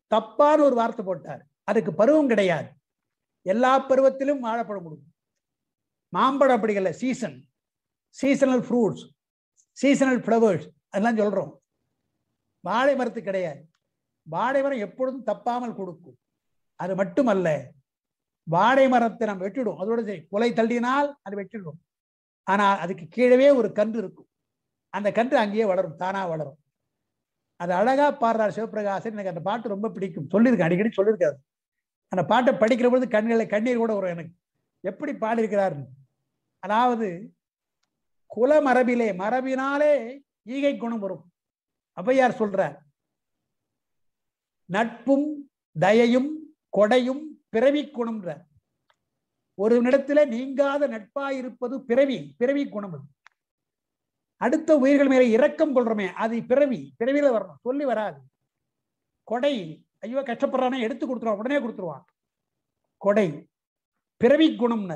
தப்பான ஒரு வார்த்தை போட்டார் அதுக்கு பருவம் கிடையாது எல்லா பருவத்திலும் வாழைப்பழம் கொடுக்கும் மாம்பழம் அப்படி இல்லை season seasonal fruits seasonal flowers அதெல்லாம் சொல்றோம் வாழை மரத்து கிடையாது வாழை மரம் எப்பொழுதும் தப்பாமல் கொடுக்கும் அது மட்டுமல்ல வாழை மரத்தை நம்ம வெட்டிடும் அதோட சரி குலை தள்ளினால் அது வெட்டிடும் ஆனா அதுக்கு கீழவே ஒரு கன்று இருக்கும் அந்த கன்று அங்கேயே வளரும் தானா வளரும் அது அழகா பாடுறார் சிவபிரகாசன் எனக்கு அந்த பாட்டு ரொம்ப பிடிக்கும் சொல்லியிருக்கேன் அடிக்கடி சொல்லியிருக்காரு அந்த பாட்டை படிக்கிற பொழுது கண்ணில் கண்ணீர் கூட வரும் எனக்கு எப்படி பாடியிருக்கிறார் அதாவது குல மரபிலே மரபினாலே ஈகை குணம் வரும் ஔவையார் சொல்றார் நட்பும் தயையும் கொடையும் பிறவி குணம்ன்ற ஒரு இடத்துல நீங்காத நட்பாய் இருப்பது பிறவி பிறவி குணம் அது அடுத்த உயிர்கள் மேல இரக்கம் கொள்றோமே அது பிறவி பிறவியில வரணும் சொல்லி வராது கொடை ஐயோ கஷ்டப்படுறானே எடுத்து கொடுத்துருவான் உடனே கொடுத்துருவான் கொடை பிறவி குணம்னு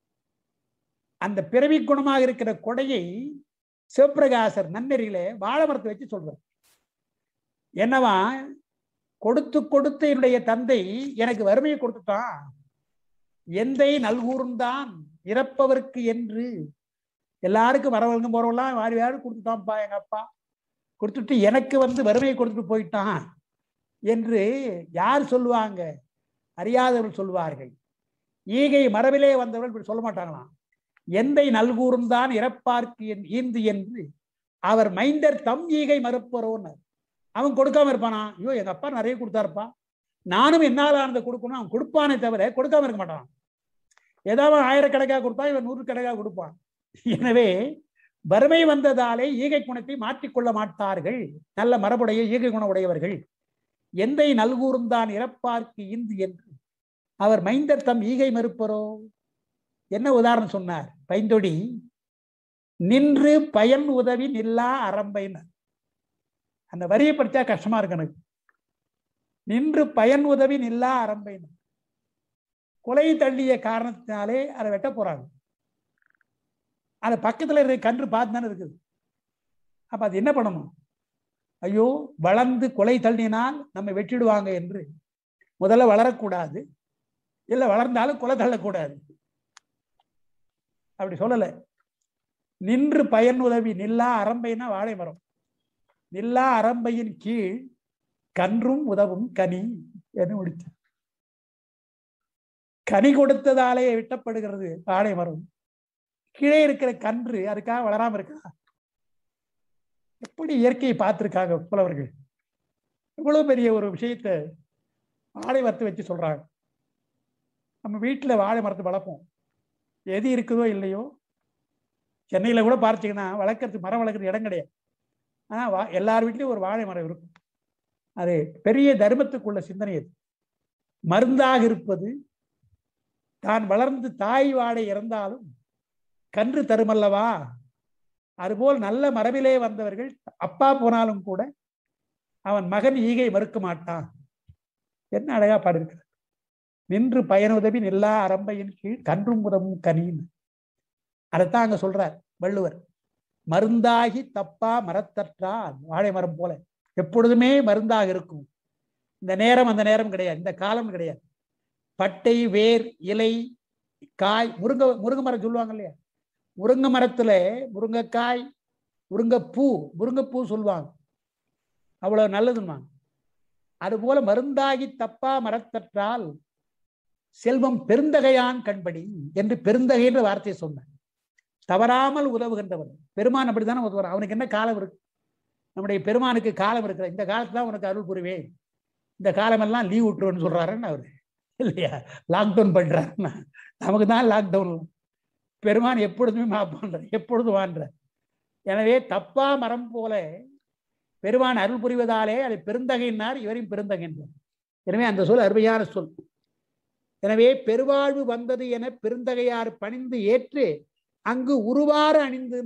அந்த பிறவி குணமாக இருக்கிற கொடையை சிவபிரகாசர் நன்னெறியில வாழை மரத்தை வச்சு சொல்றார் என்னவா கொடுத்து கொடுத்து என்னுடைய தந்தை எனக்கு வறுமையை கொடுத்துட்டான் எந்தை நல்கூர்ந்தான் இறப்பவருக்கு என்று எல்லாருக்கும் வரவங்க போறவங்களாம் வாரி வாரி கொடுத்துட்டான்ப்பா எங்க அப்பா கொடுத்துட்டு எனக்கு வந்து வறுமையை கொடுத்துட்டு போயிட்டான் என்று யார் சொல்லுவாங்க அறியாதவர்கள் சொல்வார்கள் ஈகை மரபிலே வந்தவர்கள் இப்படி சொல்ல மாட்டாங்களாம் எந்தை நல்கூர்ந்தான் இறப்பார்க்கு என் ஈந்து என்று அவர் மைந்தர் தம் ஈகை மறுப்பரோன்னு அவன் கொடுக்காம இருப்பானா ஐயோ எங்க அப்பா நிறைய கொடுத்தாருப்பா நானும் என்னால் ஆனதை கொடுக்கணும் அவன் கொடுப்பானே தவிர கொடுக்காம இருக்க மாட்டான் ஏதாவது ஆயிரக்கணக்காக கொடுப்பான் இவன் நூறு கணக்காக கொடுப்பான் எனவே வறுமை வந்ததாலே ஈகை குணத்தை மாற்றிக்கொள்ள மாட்டார்கள் நல்ல மரபுடைய ஈகை குண உடையவர்கள் எந்தை நல்கூர்ந்தான் இறப்பார்க்கு இந்து என்று அவர் மைந்தர் தம் ஈகை மறுப்பரோ என்ன உதாரணம் சொன்னார் பைந்தொடி நின்று பயன் உதவி நில்லா அரம்பைன்னு அந்த வரியை படிச்சா கஷ்டமா இருக்கு எனக்கு நின்று பயன் உதவி நில்லா அரம்பைன்னு கொலை தள்ளிய காரணத்தினாலே அதை வெட்ட போறாங்க அது பக்கத்துல இருக்க கன்று பார்த்து தானே இருக்குது அப்ப அது என்ன பண்ணணும் ஐயோ வளர்ந்து கொலை தள்ளினால் நம்ம வெட்டிடுவாங்க என்று முதல்ல வளரக்கூடாது இல்ல வளர்ந்தாலும் கொலை தள்ளக்கூடாது அப்படி சொல்லல நின்று பயன் உதவி நில்லா அரம்பைனா வாழை மரம் நில்லா அரம்பையின் கீழ் கன்றும் உதவும் கனி என்று முடித்த கனி கொடுத்ததாலே வெட்டப்படுகிறது வாழை மரம் கீழே இருக்கிற கன்று அதுக்காக வளராம இருக்கா எப்படி இயற்கையை பார்த்திருக்காங்க புலவர்கள் இவ்வளவு பெரிய ஒரு விஷயத்த வாழை மரத்தை வச்சு சொல்றாங்க நம்ம வீட்டுல வாழை மரத்தை வளர்ப்போம் எது இருக்குதோ இல்லையோ சென்னையில கூட பார்த்தீங்கன்னா வளர்க்கறதுக்கு மரம் வளர்க்கறது இடம் கிடையாது ஆனா வா எல்லார் வீட்லயும் ஒரு வாழை மரம் இருக்கும் அது பெரிய தர்மத்துக்குள்ள சிந்தனை அது மருந்தாக இருப்பது தான் வளர்ந்து தாய் வாடை இறந்தாலும் கன்று தருமல்லவா அதுபோல் நல்ல மரபிலே வந்தவர்கள் அப்பா போனாலும் கூட அவன் மகன் ஈகை மறுக்க மாட்டான் என்ன அழகா பாடிருக்கிறார் நின்று பயனுதவி நில்லா அரம்பையின் கீழ் கன்றும் உதவும் கனின்னு அதைத்தான் அங்க சொல்றார் வள்ளுவர் மருந்தாகி தப்பா மரத்தற்றால் வாழை மரம் போல எப்பொழுதுமே மருந்தாக இருக்கும் இந்த நேரம் அந்த நேரம் கிடையாது இந்த காலம் கிடையாது பட்டை வேர் இலை காய் முருங்கை முருங்கை மரம் சொல்லுவாங்க இல்லையா முருங்கை மரத்துல முருங்கைக்காய் முருங்கைப்பூ முருங்கைப்பூ சொல்லுவாங்க அவ்வளவு நல்லதுமா அதுபோல மருந்தாகி தப்பா மரத்தற்றால் செல்வம் பெருந்தகையான் கண்படி என்று பெருந்தகை என்ற வார்த்தையை சொன்னார் தவறாமல் உதவுகின்றவன் பெருமான் அப்படித்தானே உதவுறான் அவனுக்கு என்ன காலம் இருக்கு நம்முடைய பெருமானுக்கு காலம் இருக்கிற இந்த காலத்துல தான் உனக்கு அருள் புரிவேன் இந்த காலமெல்லாம் லீவ் விட்டுருன்னு சொல்றாருன்னு அவரு இல்லையா லாக்டவுன் பண்றாருன்னா நமக்கு தான் லாக்டவுன் பெருமான் எப்பொழுதுமே மாப்பான்ற எப்பொழுதும் வான்ற எனவே தப்பா மரம் போல பெருமான் அருள் புரிவதாலே அதை பெருந்தகையினார் இவரையும் பெருந்தகைன்றார் எனவே அந்த சொல் அருமையான சொல் எனவே பெருவாழ்வு வந்தது என பெருந்தகையார் பணிந்து ஏற்று அங்கு உருவார அணிந்து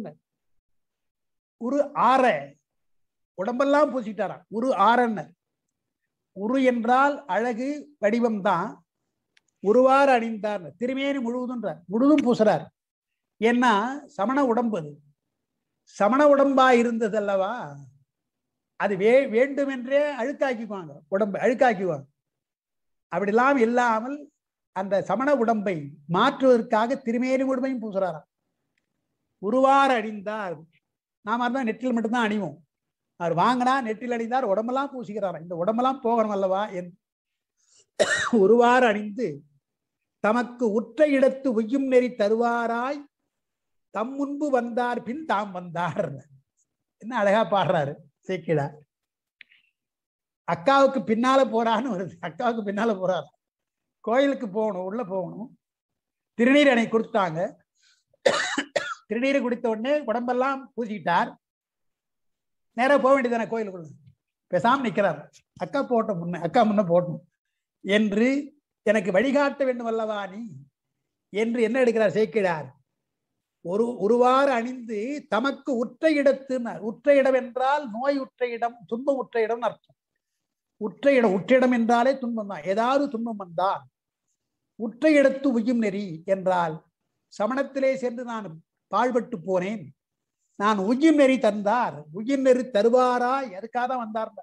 உரு ஆற உடம்பெல்லாம் பூசிட்டாராம் உரு ஆறன்னர் உரு என்றால் அழகு வடிவம் தான் உருவார அணிந்தார் திருமேனி முழுவதுன்றார் முழுதும் பூசுறார் ஏன்னா சமண உடம்பு அது சமண உடம்பா இருந்தது அல்லவா அது வே வேண்டுமென்றே அழுக்காக்கிக்குவாங்க உடம்பை அழுக்காக்கிக்குவாங்க அப்படிலாம் இல்லாமல் அந்த சமண உடம்பை மாற்றுவதற்காக திருமேனி உடம்பையும் பூசுறாராம் உருவார அணிந்தார் நாம இருந்தால் நெற்றில் மட்டும்தான் அணிவோம் அவர் வாங்கினா நெற்றில் அணிந்தார் உடம்பெல்லாம் பூசிக்கிறாராம் இந்த உடம்பெல்லாம் போகணும் அல்லவா என்று ஒருவாறு அணிந்து தமக்கு உற்ற இடத்து உய்யும் நெறி தருவாராய் தம் முன்பு வந்தார் பின் தாம் வந்தார் என்ன அழகா பாடுறாரு சேக்கிடா அக்காவுக்கு பின்னால போறான்னு வருது அக்காவுக்கு பின்னால போறாரு கோயிலுக்கு போகணும் உள்ள போகணும் திருநீர் அணை கொடுத்தாங்க திருநீரை குடித்த உடனே உடம்பெல்லாம் பூசிக்கிட்டார் நேரா போக வேண்டியதானே கோயிலுக்குள்ள பேசாம நிக்கிறார் அக்கா போட்டோம் முன்ன அக்கா முன்ன போட்டோம் என்று எனக்கு வழிகாட்ட வேண்டும் அல்லவா நீ என்று என்ன எடுக்கிறார் சேக்கிடார் ஒரு ஒருவாறு அணிந்து தமக்கு உற்ற இடத்துனார் உற்ற இடம் என்றால் நோய் உற்ற இடம் துன்பம் உற்ற இடம் அர்த்தம் உற்ற இடம் உற்ற இடம் என்றாலே துன்பம் தான் ஏதாவது துன்பம் வந்தால் உற்ற இடத்து உய்யும் நெறி என்றால் சமணத்திலே சென்று நான் பாழ்பட்டு போனேன் நான் உய்யும் நெறி தந்தார் உயிர் நெறி தருவாராய் எதுக்காக தான் வந்தார்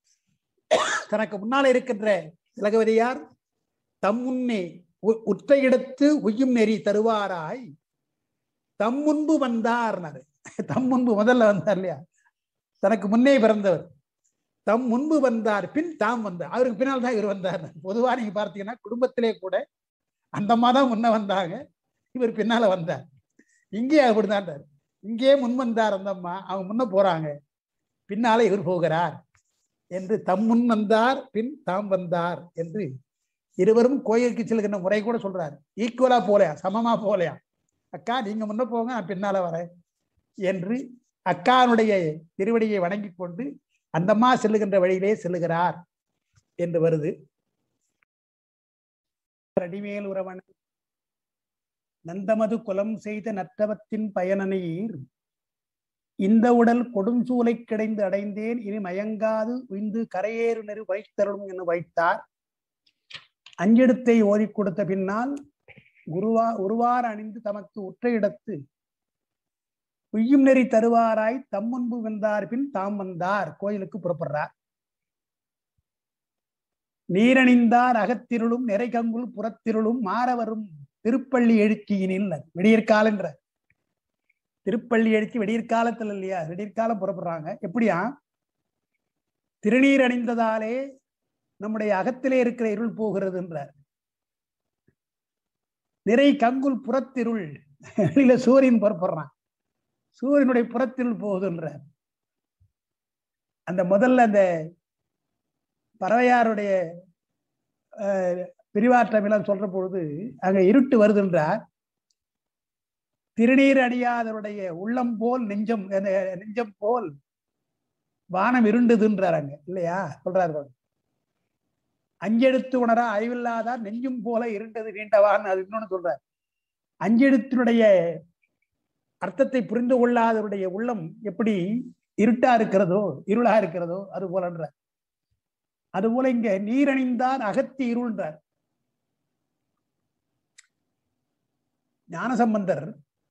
தனக்கு முன்னால் இருக்கின்ற இலகவதியார் தம் முன்னே உ- உற்ற இடத்து உய்யும் நெறி தருவாராய் தம் முன்பு வந்தார்னாரு தம் முன்பு முதல்ல வந்தார் இல்லையா தனக்கு முன்னே பிறந்தவர் தம் முன்பு வந்தார் பின் தாம் வந்தார் அவருக்கு பின்னால் தான் இவர் வந்தார் பொதுவா நீங்க பார்த்தீங்கன்னா குடும்பத்திலே கூட அந்த அம்மா தான் முன்ன வந்தாங்க இவர் பின்னால வந்தார் இங்கே அப்படிதான் இங்கே முன் வந்தார் அந்த அம்மா அவங்க முன்ன போறாங்க பின்னால இவர் போகிறார் என்று தம் முன் வந்தார் பின் தாம் வந்தார் என்று இருவரும் கோயிலுக்கு செல்கின்ற முறை கூட சொல்றாரு ஈக்குவலா போலையா சமமா போலையா அக்கா நீங்க முன்ன போங்க நான் பின்னால வரேன் என்று அக்கானுடைய திருவடியை வணங்கி கொண்டு அந்தம்மா செல்லுகின்ற வழியிலே செல்லுகிறார் என்று வருது அடிமேல் உறவன் நந்தமது குலம் செய்த நற்றவத்தின் பயனனையீர் இந்த உடல் கொடுஞ்சூலை கிடைந்து அடைந்தேன் இனி மயங்காது உய்ந்து கரையேறு நெரு வைத்தருளும் என வைத்தார் அஞ்செடுத்தை ஓதிக் கொடுத்த பின்னால் குருவா உருவார் அணிந்து தமக்கு உற்ற இடத்து உய்யும் நெறி தருவாராய் தம் முன்பு வந்தார் பின் தாம் வந்தார் கோயிலுக்கு புறப்படுறார் நீரணிந்தார் அகத்திருளும் நிறைகங்குள் புறத்திருளும் மாறவரும் திருப்பள்ளி எழுச்சியினில் விடியற்காலன்ற திருப்பள்ளி எழுச்சி விடியற்காலத்தில் இல்லையா விடியற்காலம் புறப்படுறாங்க எப்படியா திருநீர் அணிந்ததாலே நம்முடைய அகத்திலே இருக்கிற இருள் போகிறதுன்றார் நிறை கங்குல் புறத்திருள் வெளியில சூரியன் புறப்படுறான் சூரியனுடைய புறத்திருள் போகுதுன்றார் அந்த முதல்ல அந்த பறவையாருடைய அஹ், பிரிவாற்றமெல்லாம் சொல்ற பொழுது அங்க இருட்டு வருதுன்றார் திருநீர் அணியாதவருடைய உள்ளம் போல் நெஞ்சம் அந்த நெஞ்சம் போல் வானம் இருண்டுதுன்றார் அங்க இல்லையா சொல்றாரு பாருங்க. அஞ்செழுத்து உணரா அறிவில்லாதார் நெஞ்சும் போல இருண்டது நீண்டவான்னு அது இன்னொன்னு சொல்றார் அஞ்செழுத்தினுடைய அர்த்தத்தை புரிந்து கொள்ளாதவருடைய உள்ளம் எப்படி இருட்டா இருக்கிறதோ இருளா இருக்கிறதோ அது போலன்ற அது போல இங்க நீரணிந்தார் அகத்தி இருள்ன்றார் ஞானசம்பந்தர்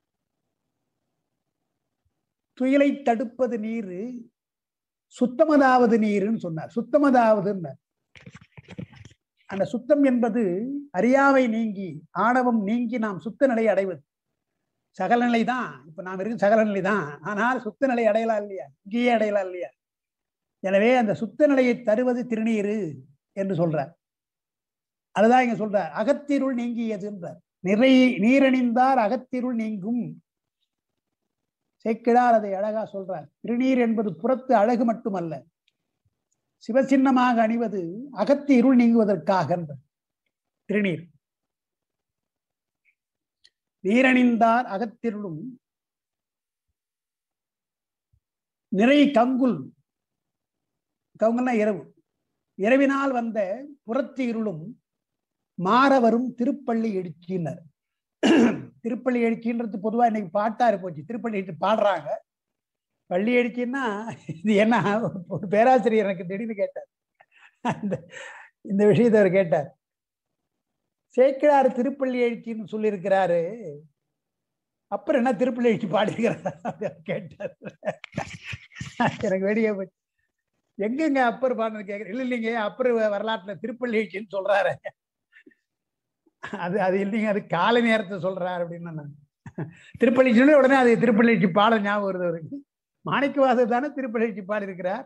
துயிலை தடுப்பது நீரு சுத்தமதாவது நீருன்னு சொன்னார் சுத்தமதாவதுன்னார் அந்த சுத்தம் என்பது அறியாமை நீங்கி ஆணவம் நீங்கி நாம் சுத்த நிலையை அடைவது சகல நிலை தான் இப்ப நாம் இருக்கு சகல நிலை தான் ஆனால் சுத்த நிலை அடையலாம் இல்லையா இங்கேயே அடையலாம் இல்லையா எனவே அந்த சுத்த நிலையை தருவது திருநீரு என்று சொல்றார் அதுதான் இங்க சொல்றார் அகத்திருள் நீங்கியதுன்றார் நிறை நீரணிந்தார் அகத்திருள் நீங்கும் சேக்கிழார் அதை அழகா சொல்றார் திருநீர் என்பது புறத்து அழகு மட்டுமல்ல சிவசின்னமாக அணிவது அகத்து இருள் நீங்குவதற்காக என்றார். திருநீர் நீரணிந்தார் அகத்திருளும் நிறை கங்குல் கங்குல்னா இரவு இரவினால் வந்த புறத்து இருளும் மாற வரும் திருப்பள்ளி எழுச்சினர் திருப்பள்ளி எழுச்சின்றது பொதுவா இன்னைக்கு பாட்டா போச்சு திருப்பள்ளி எழுச்சி பாடுறாங்க பள்ளி எழுச்சின்னா இது என்ன ஒரு பேராசிரியர் எனக்கு திடீர்னு கேட்டார் அந்த இந்த விஷயத்தை அவர் கேட்டார் சேக்கிழார் திருப்பள்ளி எழுச்சின்னு சொல்லியிருக்கிறாரு அப்புறம் என்ன திருப்பள்ளி எழுச்சி பாடியிருக்கிறார் அப்படின்னு கேட்டார் எனக்கு வெடியே போச்சு எங்கெங்க அப்பர் பாடினது கேட்குறேன் இல்லை இல்லைங்க அப்பர் வரலாற்றுல திருப்பள்ளி எழுச்சின்னு சொல்றாரு அது அது இல்லைங்க அது காலை நேரத்தை சொல்றாரு அப்படின்னு நான் திருப்பள்ளி சொல்லி உடனே அது திருப்பள்ளி எழுச்சி பாடல் ஞாபகம் வருது அவருக்கு மாணிக்கவாசர் தானே திருப்பள்ளி எழுச்சி பாடி இருக்கிறார்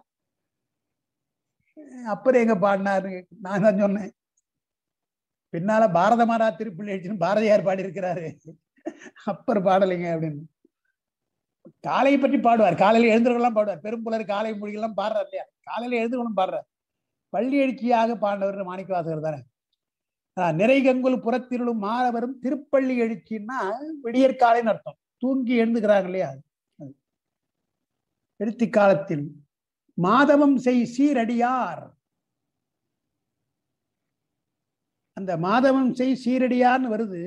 அப்பர் எங்க பாடினாரு நான் தான் சொன்னேன் பின்னால பாரத மாதா திருப்பள்ளி எழுச்சின்னு பாரதியார் பாடி இருக்கிறாரு அப்பர் பாடலைங்க அப்படின்னு காலையை பற்றி பாடுவார் காலையில எழுந்திருக்கலாம் பாடுவார் பெரும்புலர் காலை மொழிகள்லாம் பாடுறார் இல்லையா காலையில எழுந்துக்கணும் பாடுறார் பள்ளி எழுச்சியாக பாண்டவர் மாணிக்கவாசகர் தானே ஆஹ் நிறைகங்குல் புறத்திருளும் மாறவரும் திருப்பள்ளி எழுச்சின்னா விடியற்காலைன்னு அர்த்தம் தூங்கி எழுந்துக்கிறாங்க இல்லையா அது. எழுத்தி காலத்தில் மாதவம் செய் சீரடியார் அந்த மாதவம் செய் சீரடியார்னு வருது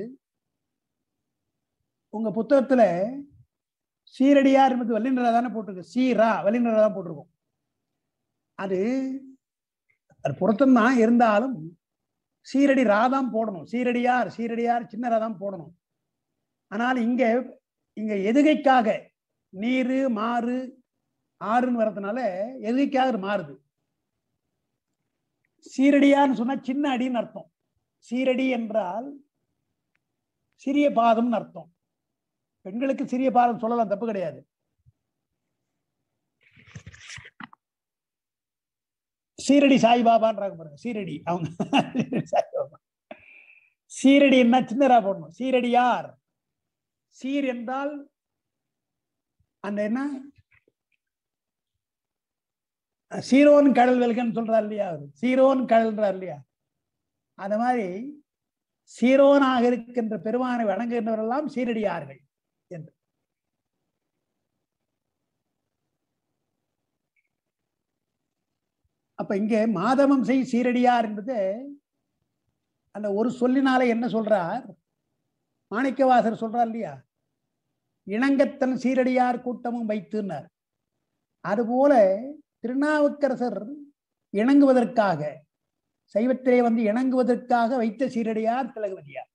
உங்க புத்தகத்துல சீரடியார் என்பது வல்லினரா தானே போட்டிருக்கு சீரா வல்லினரா தான் போட்டிருக்கும் அது அது பொருத்தம் தான் இருந்தாலும் சீரடி ரா தான் போடணும் சீரடியார் சீரடியார் சின்னரா தான் போடணும் ஆனால் இங்க இங்க எதுகைக்காக நீரு மாறு ஆறுன்னு வர்றதுனால எதுகைக்காக அது மாறுது சீரடியார்னு சொன்னா சின்ன அடின்னு அர்த்தம் சீரடி என்றால் சிறிய பாதம்னு அர்த்தம் பெண்களுக்கு சிறிய பாதம் சொல்லலாம் தப்பு கிடையாது சீரடி சாய்பாபான்றாங்க பாருங்க சீரடி அவங்க சாய்பாபா சீரடின்னா சின்னரா போடணும் சீரடியார் சீர் என்றால் அந்த என்ன சீரோன் கடல் வெல்கன்னு சொல்றார் இல்லையா அவர் சீரோன் கடல்ன்றார் இல்லையா அந்த மாதிரி சீரோனாக இருக்கின்ற பெருமானை வணங்குகின்றவரெல்லாம் சீரடியார்கள் என்று அப்ப இங்கே மாதவம் செய் சீரடியார் என்பது அந்த ஒரு சொல்லினாலே என்ன சொல்றார் மாணிக்கவாசர் சொல்றார் இல்லையா இணங்கத்தன் சீரடியார் கூட்டமும் வைத்துனார் அதுபோல திருநாவுக்கரசர் இணங்குவதற்காக சைவத்திலே வந்து இணங்குவதற்காக வைத்த சீரடியார் திலகவதியார்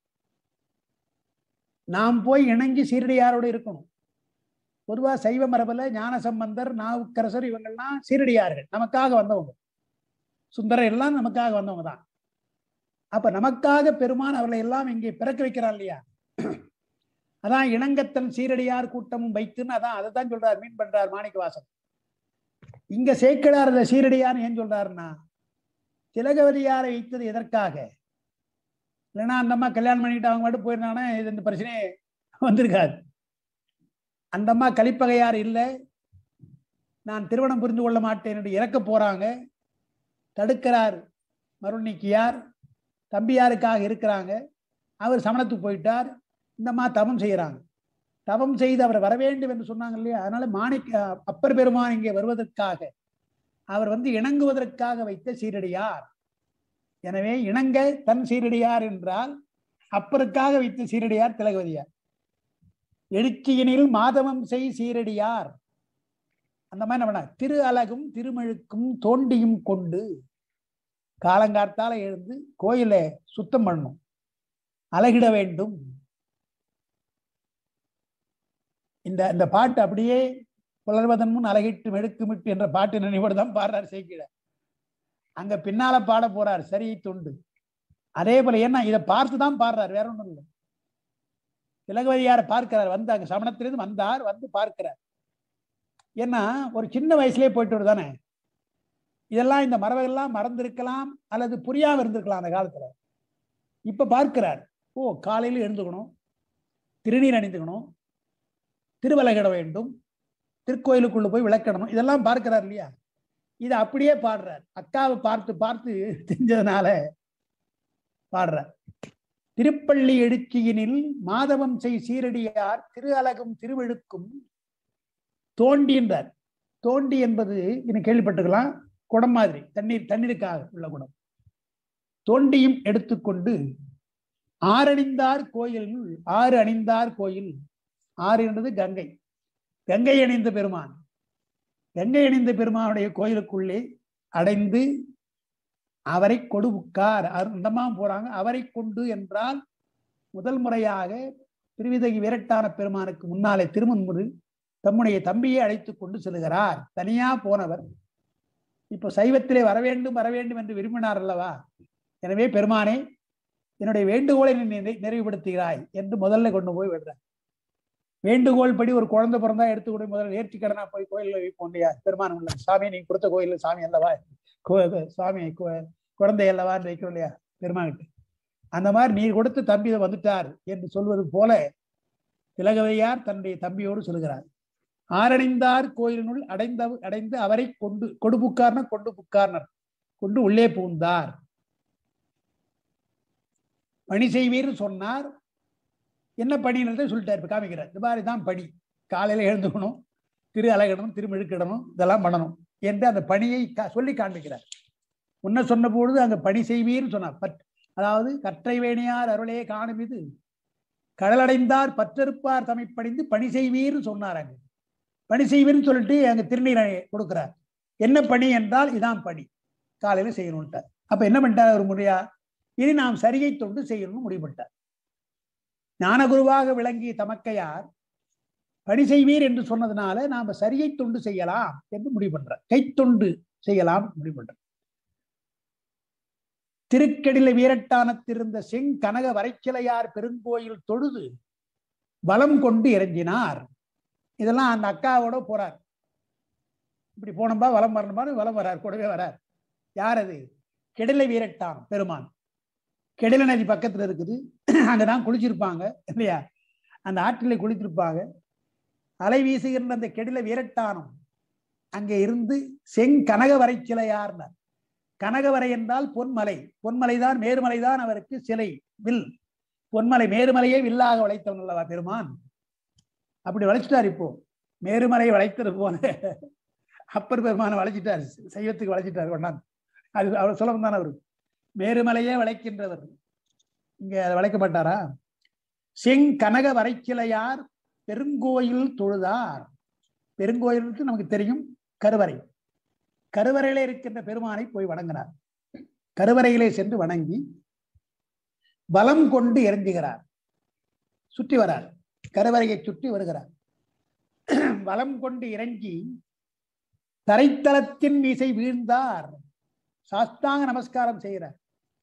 நாம் போய் இணங்கி சீரடியாரோடு இருக்கணும் பொதுவா சைவ மரபுல ஞானசம்பந்தர் நாவுக்கரசர் இவங்கெல்லாம் சீரடியார்கள் நமக்காக வந்தவங்க சுந்தரர் எல்லாம் நமக்காக வந்தவங்க தான் அப்ப நமக்காக பெருமான் அவர்களை எல்லாம் இங்கே பிறக்க வைக்கிறார் இல்லையா அதான் இணங்கத்தன் சீரடியார் கூட்டமும் வைத்துன்னு அதான் அதை தான் சொல்றார் மீன் பண்றார் மாணிக்கவாசன் இங்க சேக்கிடார் இந்த சீரடியார் ஏன் சொல்றாருன்னா திலகவதியாரை வைத்தது எதற்காக இல்லைன்னா அந்த அம்மா கல்யாணம் பண்ணிட்டு அவங்க மட்டும் போயிருந்தாங்கன்னா இது இந்த பிரச்சனையே வந்திருக்காது அந்த அம்மா கலிப்பகையார் இல்லை நான் திருமணம் புரிந்து கொள்ள மாட்டேன் என்று இறக்க போறாங்க தடுக்கிறார் மருள் நீக்கியார் தம்பியாருக்காக இருக்கிறாங்க அவர் சமணத்துக்கு போயிட்டார் இந்த அம்மா தவம் செய்யறாங்க தவம் செய்து அவர் வர வேண்டும் என்று சொன்னாங்க இல்லையா அதனால மாணிக்க அப்பர் பெருமான் இங்கே வருவதற்காக அவர் வந்து இணங்குவதற்காக வைத்த சீரடியார் எனவே இணங்க தன் சீரடியார் என்றால் அப்பருக்காக வைத்த சீரடியார் திலகவதியார் எழுச்சியினில் மாதவம் செய் சீரடியார் அந்த மாதிரி என்ன திரு அலகும் திருமெழுக்கும் தோண்டியும் கொண்டு காலங்காத்தால எழுந்து கோயில சுத்தம் பண்ணணும் அழகிட வேண்டும் இந்த இந்த பாட்டு அப்படியே புலர்வதன் முன் அழகிட்டு மெழுக்குமிட்டு என்ற பாட்டு நினைவோடு தான் பாடுறார் சேக்கிட அங்க பின்னால பாட போறார் சரி தொண்டு அதே போல என்ன இதை பார்த்து தான் பாடுறார் வேற ஒண்ணும் இல்லை திலகவதியார பார்க்கிறார் வந்து அங்க சமணத்திலிருந்து வந்தார் வந்து பார்க்கிறார் ஏன்னா ஒரு சின்ன வயசுலயே போயிட்டு வருதானே இதெல்லாம் இந்த மரபெல்லாம் மறந்திருக்கலாம் அல்லது புரியாம இருந்திருக்கலாம் அந்த காலத்துல இப்ப பார்க்கிறார் ஓ காலையில எழுந்துக்கணும் திருநீர் அணிந்துக்கணும் திருவலகிட வேண்டும் திருக்கோயிலுக்குள்ள போய் விளக்கணும் இதெல்லாம் பார்க்கிறார் இல்லையா இதை அப்படியே பாடுறார் அக்காவை பார்த்து பார்த்து தெரிஞ்சதுனால பாடுறார் திருப்பள்ளி எழுச்சியினில் மாதவம் செய் சீரடியார் திரு அலகும் திருவெழுக்கும் தோண்டின்றார் தோண்டி என்பது இன்னும் கேள்விப்பட்டுக்கலாம் குடம் மாதிரி தண்ணீர் தண்ணீருக்காக உள்ள குடம் தோண்டியும் எடுத்துக்கொண்டு ஆறணிந்தார் கோயில் ஆறு அணிந்தார் கோயில் ஆறு என்பது கங்கை கங்கை அணிந்த பெருமான் கங்கை அணிந்த பெருமானுடைய கோயிலுக்குள்ளே அடைந்து அவரை கொடுவுக்கார் அந்தமா போறாங்க அவரை கொண்டு என்றால் முதல் முறையாக திருவிதகி விரட்டான பெருமானுக்கு முன்னாலே திருமன்முரு தம்முடைய தம்பியை அழைத்து கொண்டு செல்கிறார் தனியா போனவர் இப்போ சைவத்திலே வர வேண்டும் வர வேண்டும் என்று விரும்பினார் அல்லவா எனவே பெருமானே என்னுடைய வேண்டுகோளை நீ நிறை- நிறைவுபடுத்துகிறாய் என்று முதல்ல கொண்டு போய் விடுறார் வேண்டுகோள் படி ஒரு குழந்தை பிறந்தா எடுத்து கூட முதல்ல நேர்த்தி கடனா போய் கோயில்ல வைப்போம் இல்லையா பெருமான் உள்ள சாமி நீங்க கொடுத்த கோயில் சாமி அல்லவா கோ- கோ- சாமி கு- குழந்தை அல்லவான்னு வைக்கிறோம் இல்லையா பெருமான்கிட்ட அந்த மாதிரி நீர் கொடுத்த தம்பி வந்துட்டார் என்று சொல்வது போல திலகவையார் தன்னுடைய தம்பியோடு சொல்கிறார் ஆரணிந்தார் கோயிலினுள் அடைந்த அடைந்து அவரை கொண்டு கொடு புக்கார்னர் கொண்டு புக்கார்னர் கொண்டு உள்ளே பூந்தார் பணி செய்வீர்னு சொன்னார் என்ன பணின்றதை சொல்லிட்டார் இப்ப காமிக்கிறார் இந்த மாதிரி தான் பணி காலையில எழுந்துக்கணும் திரு அலகிடணும் திருமெழுக்கிடணும் இதெல்லாம் பண்ணணும் என்று அந்த பணியை கா- சொல்லி காண்பிக்கிறார் முன்ன சொன்ன பொழுது அங்க பணி செய்வீர்னு சொன்னார் பட் அதாவது கற்றை வேணியார் அருளே காணும் இது கடலடைந்தார் பற்றிருப்பார் தம்மை பணிந்து பணி செய்வீர்னு சொன்னார் அங்க பணி செய்வீர்னு சொல்லிட்டு அங்க திருநீரை கொடுக்கிறார் என்ன பணி என்றால் இதான் பணி காலையில செய்யணும்ட்டார் அப்ப என்ன பண்ணிட்டார் ஒரு முறையா இனி நாம் சரியை தொண்டு செய்யணும்னு முடிவு பண்ணிட்டார் ஞானகுருவாக விளங்கிய தமக்கையார் பணி செய்வீர் என்று சொன்னதுனால நாம சரியை தொண்டு செய்யலாம் என்று முடிவு பண்றார் கைத்தொண்டு செய்யலாம் முடிவு பண்றார் திருக்கடில வீரட்டானத்திருந்த செங்கனக வரைச்சிலையார் பெருங்கோயில் தொழுது வலம் கொண்டு இறங்கினார் இதெல்லாம் அந்த அக்காவோட போறார் இப்படி போனோம்பா வலம் வரணுமா வலம் வரார் கூடவே வரார் யார் அது கெடில வீரட்டானம் பெருமான் கெடில நதி பக்கத்துல இருக்குது அங்கதான் குளிச்சிருப்பாங்க இல்லையா அந்த ஆற்றிலே குளித்திருப்பாங்க அலை வீசுகின்ற அந்த கெடில வீரட்டானம் அங்கே இருந்து செங்கனக வரைச்சிலையார்னார் கனகவரை என்றால் பொன்மலை பொன்மலைதான் மேருமலைதான் அவருக்கு சிலை வில் பொன்மலை மேருமலையே வில்லாக வளைத்தவன் அல்லவா பெருமான் அப்படி வளைச்சிட்டார் இப்போ மேருமலையை வளைத்தது போல அப்பர் பெருமானை வளைச்சிட்டார் சைவத்துக்கு வளைச்சிட்டார் கொண்டாந்து அது அவர் சுலபம் தானே அவரு மேருமலையே வளைக்கின்றவர் இங்க அதை வளைக்க மாட்டாரா செங்கனக வரைச்சிலையார் பெருங்கோயில் தொழுதார் பெருங்கோயிலுக்கு நமக்கு தெரியும் கருவறை கருவறையிலே இருக்கின்ற பெருமானை போய் வணங்கினார் கருவறையிலே சென்று வணங்கி பலம் கொண்டு இறங்குகிறார் சுற்றி வரார் கருவறையை சுற்றி வருகிறார் வலம் கொண்டு இறங்கி தரைத்தளத்தின் மீசை வீழ்ந்தார் சாஸ்தாங்க நமஸ்காரம் செய்கிறார்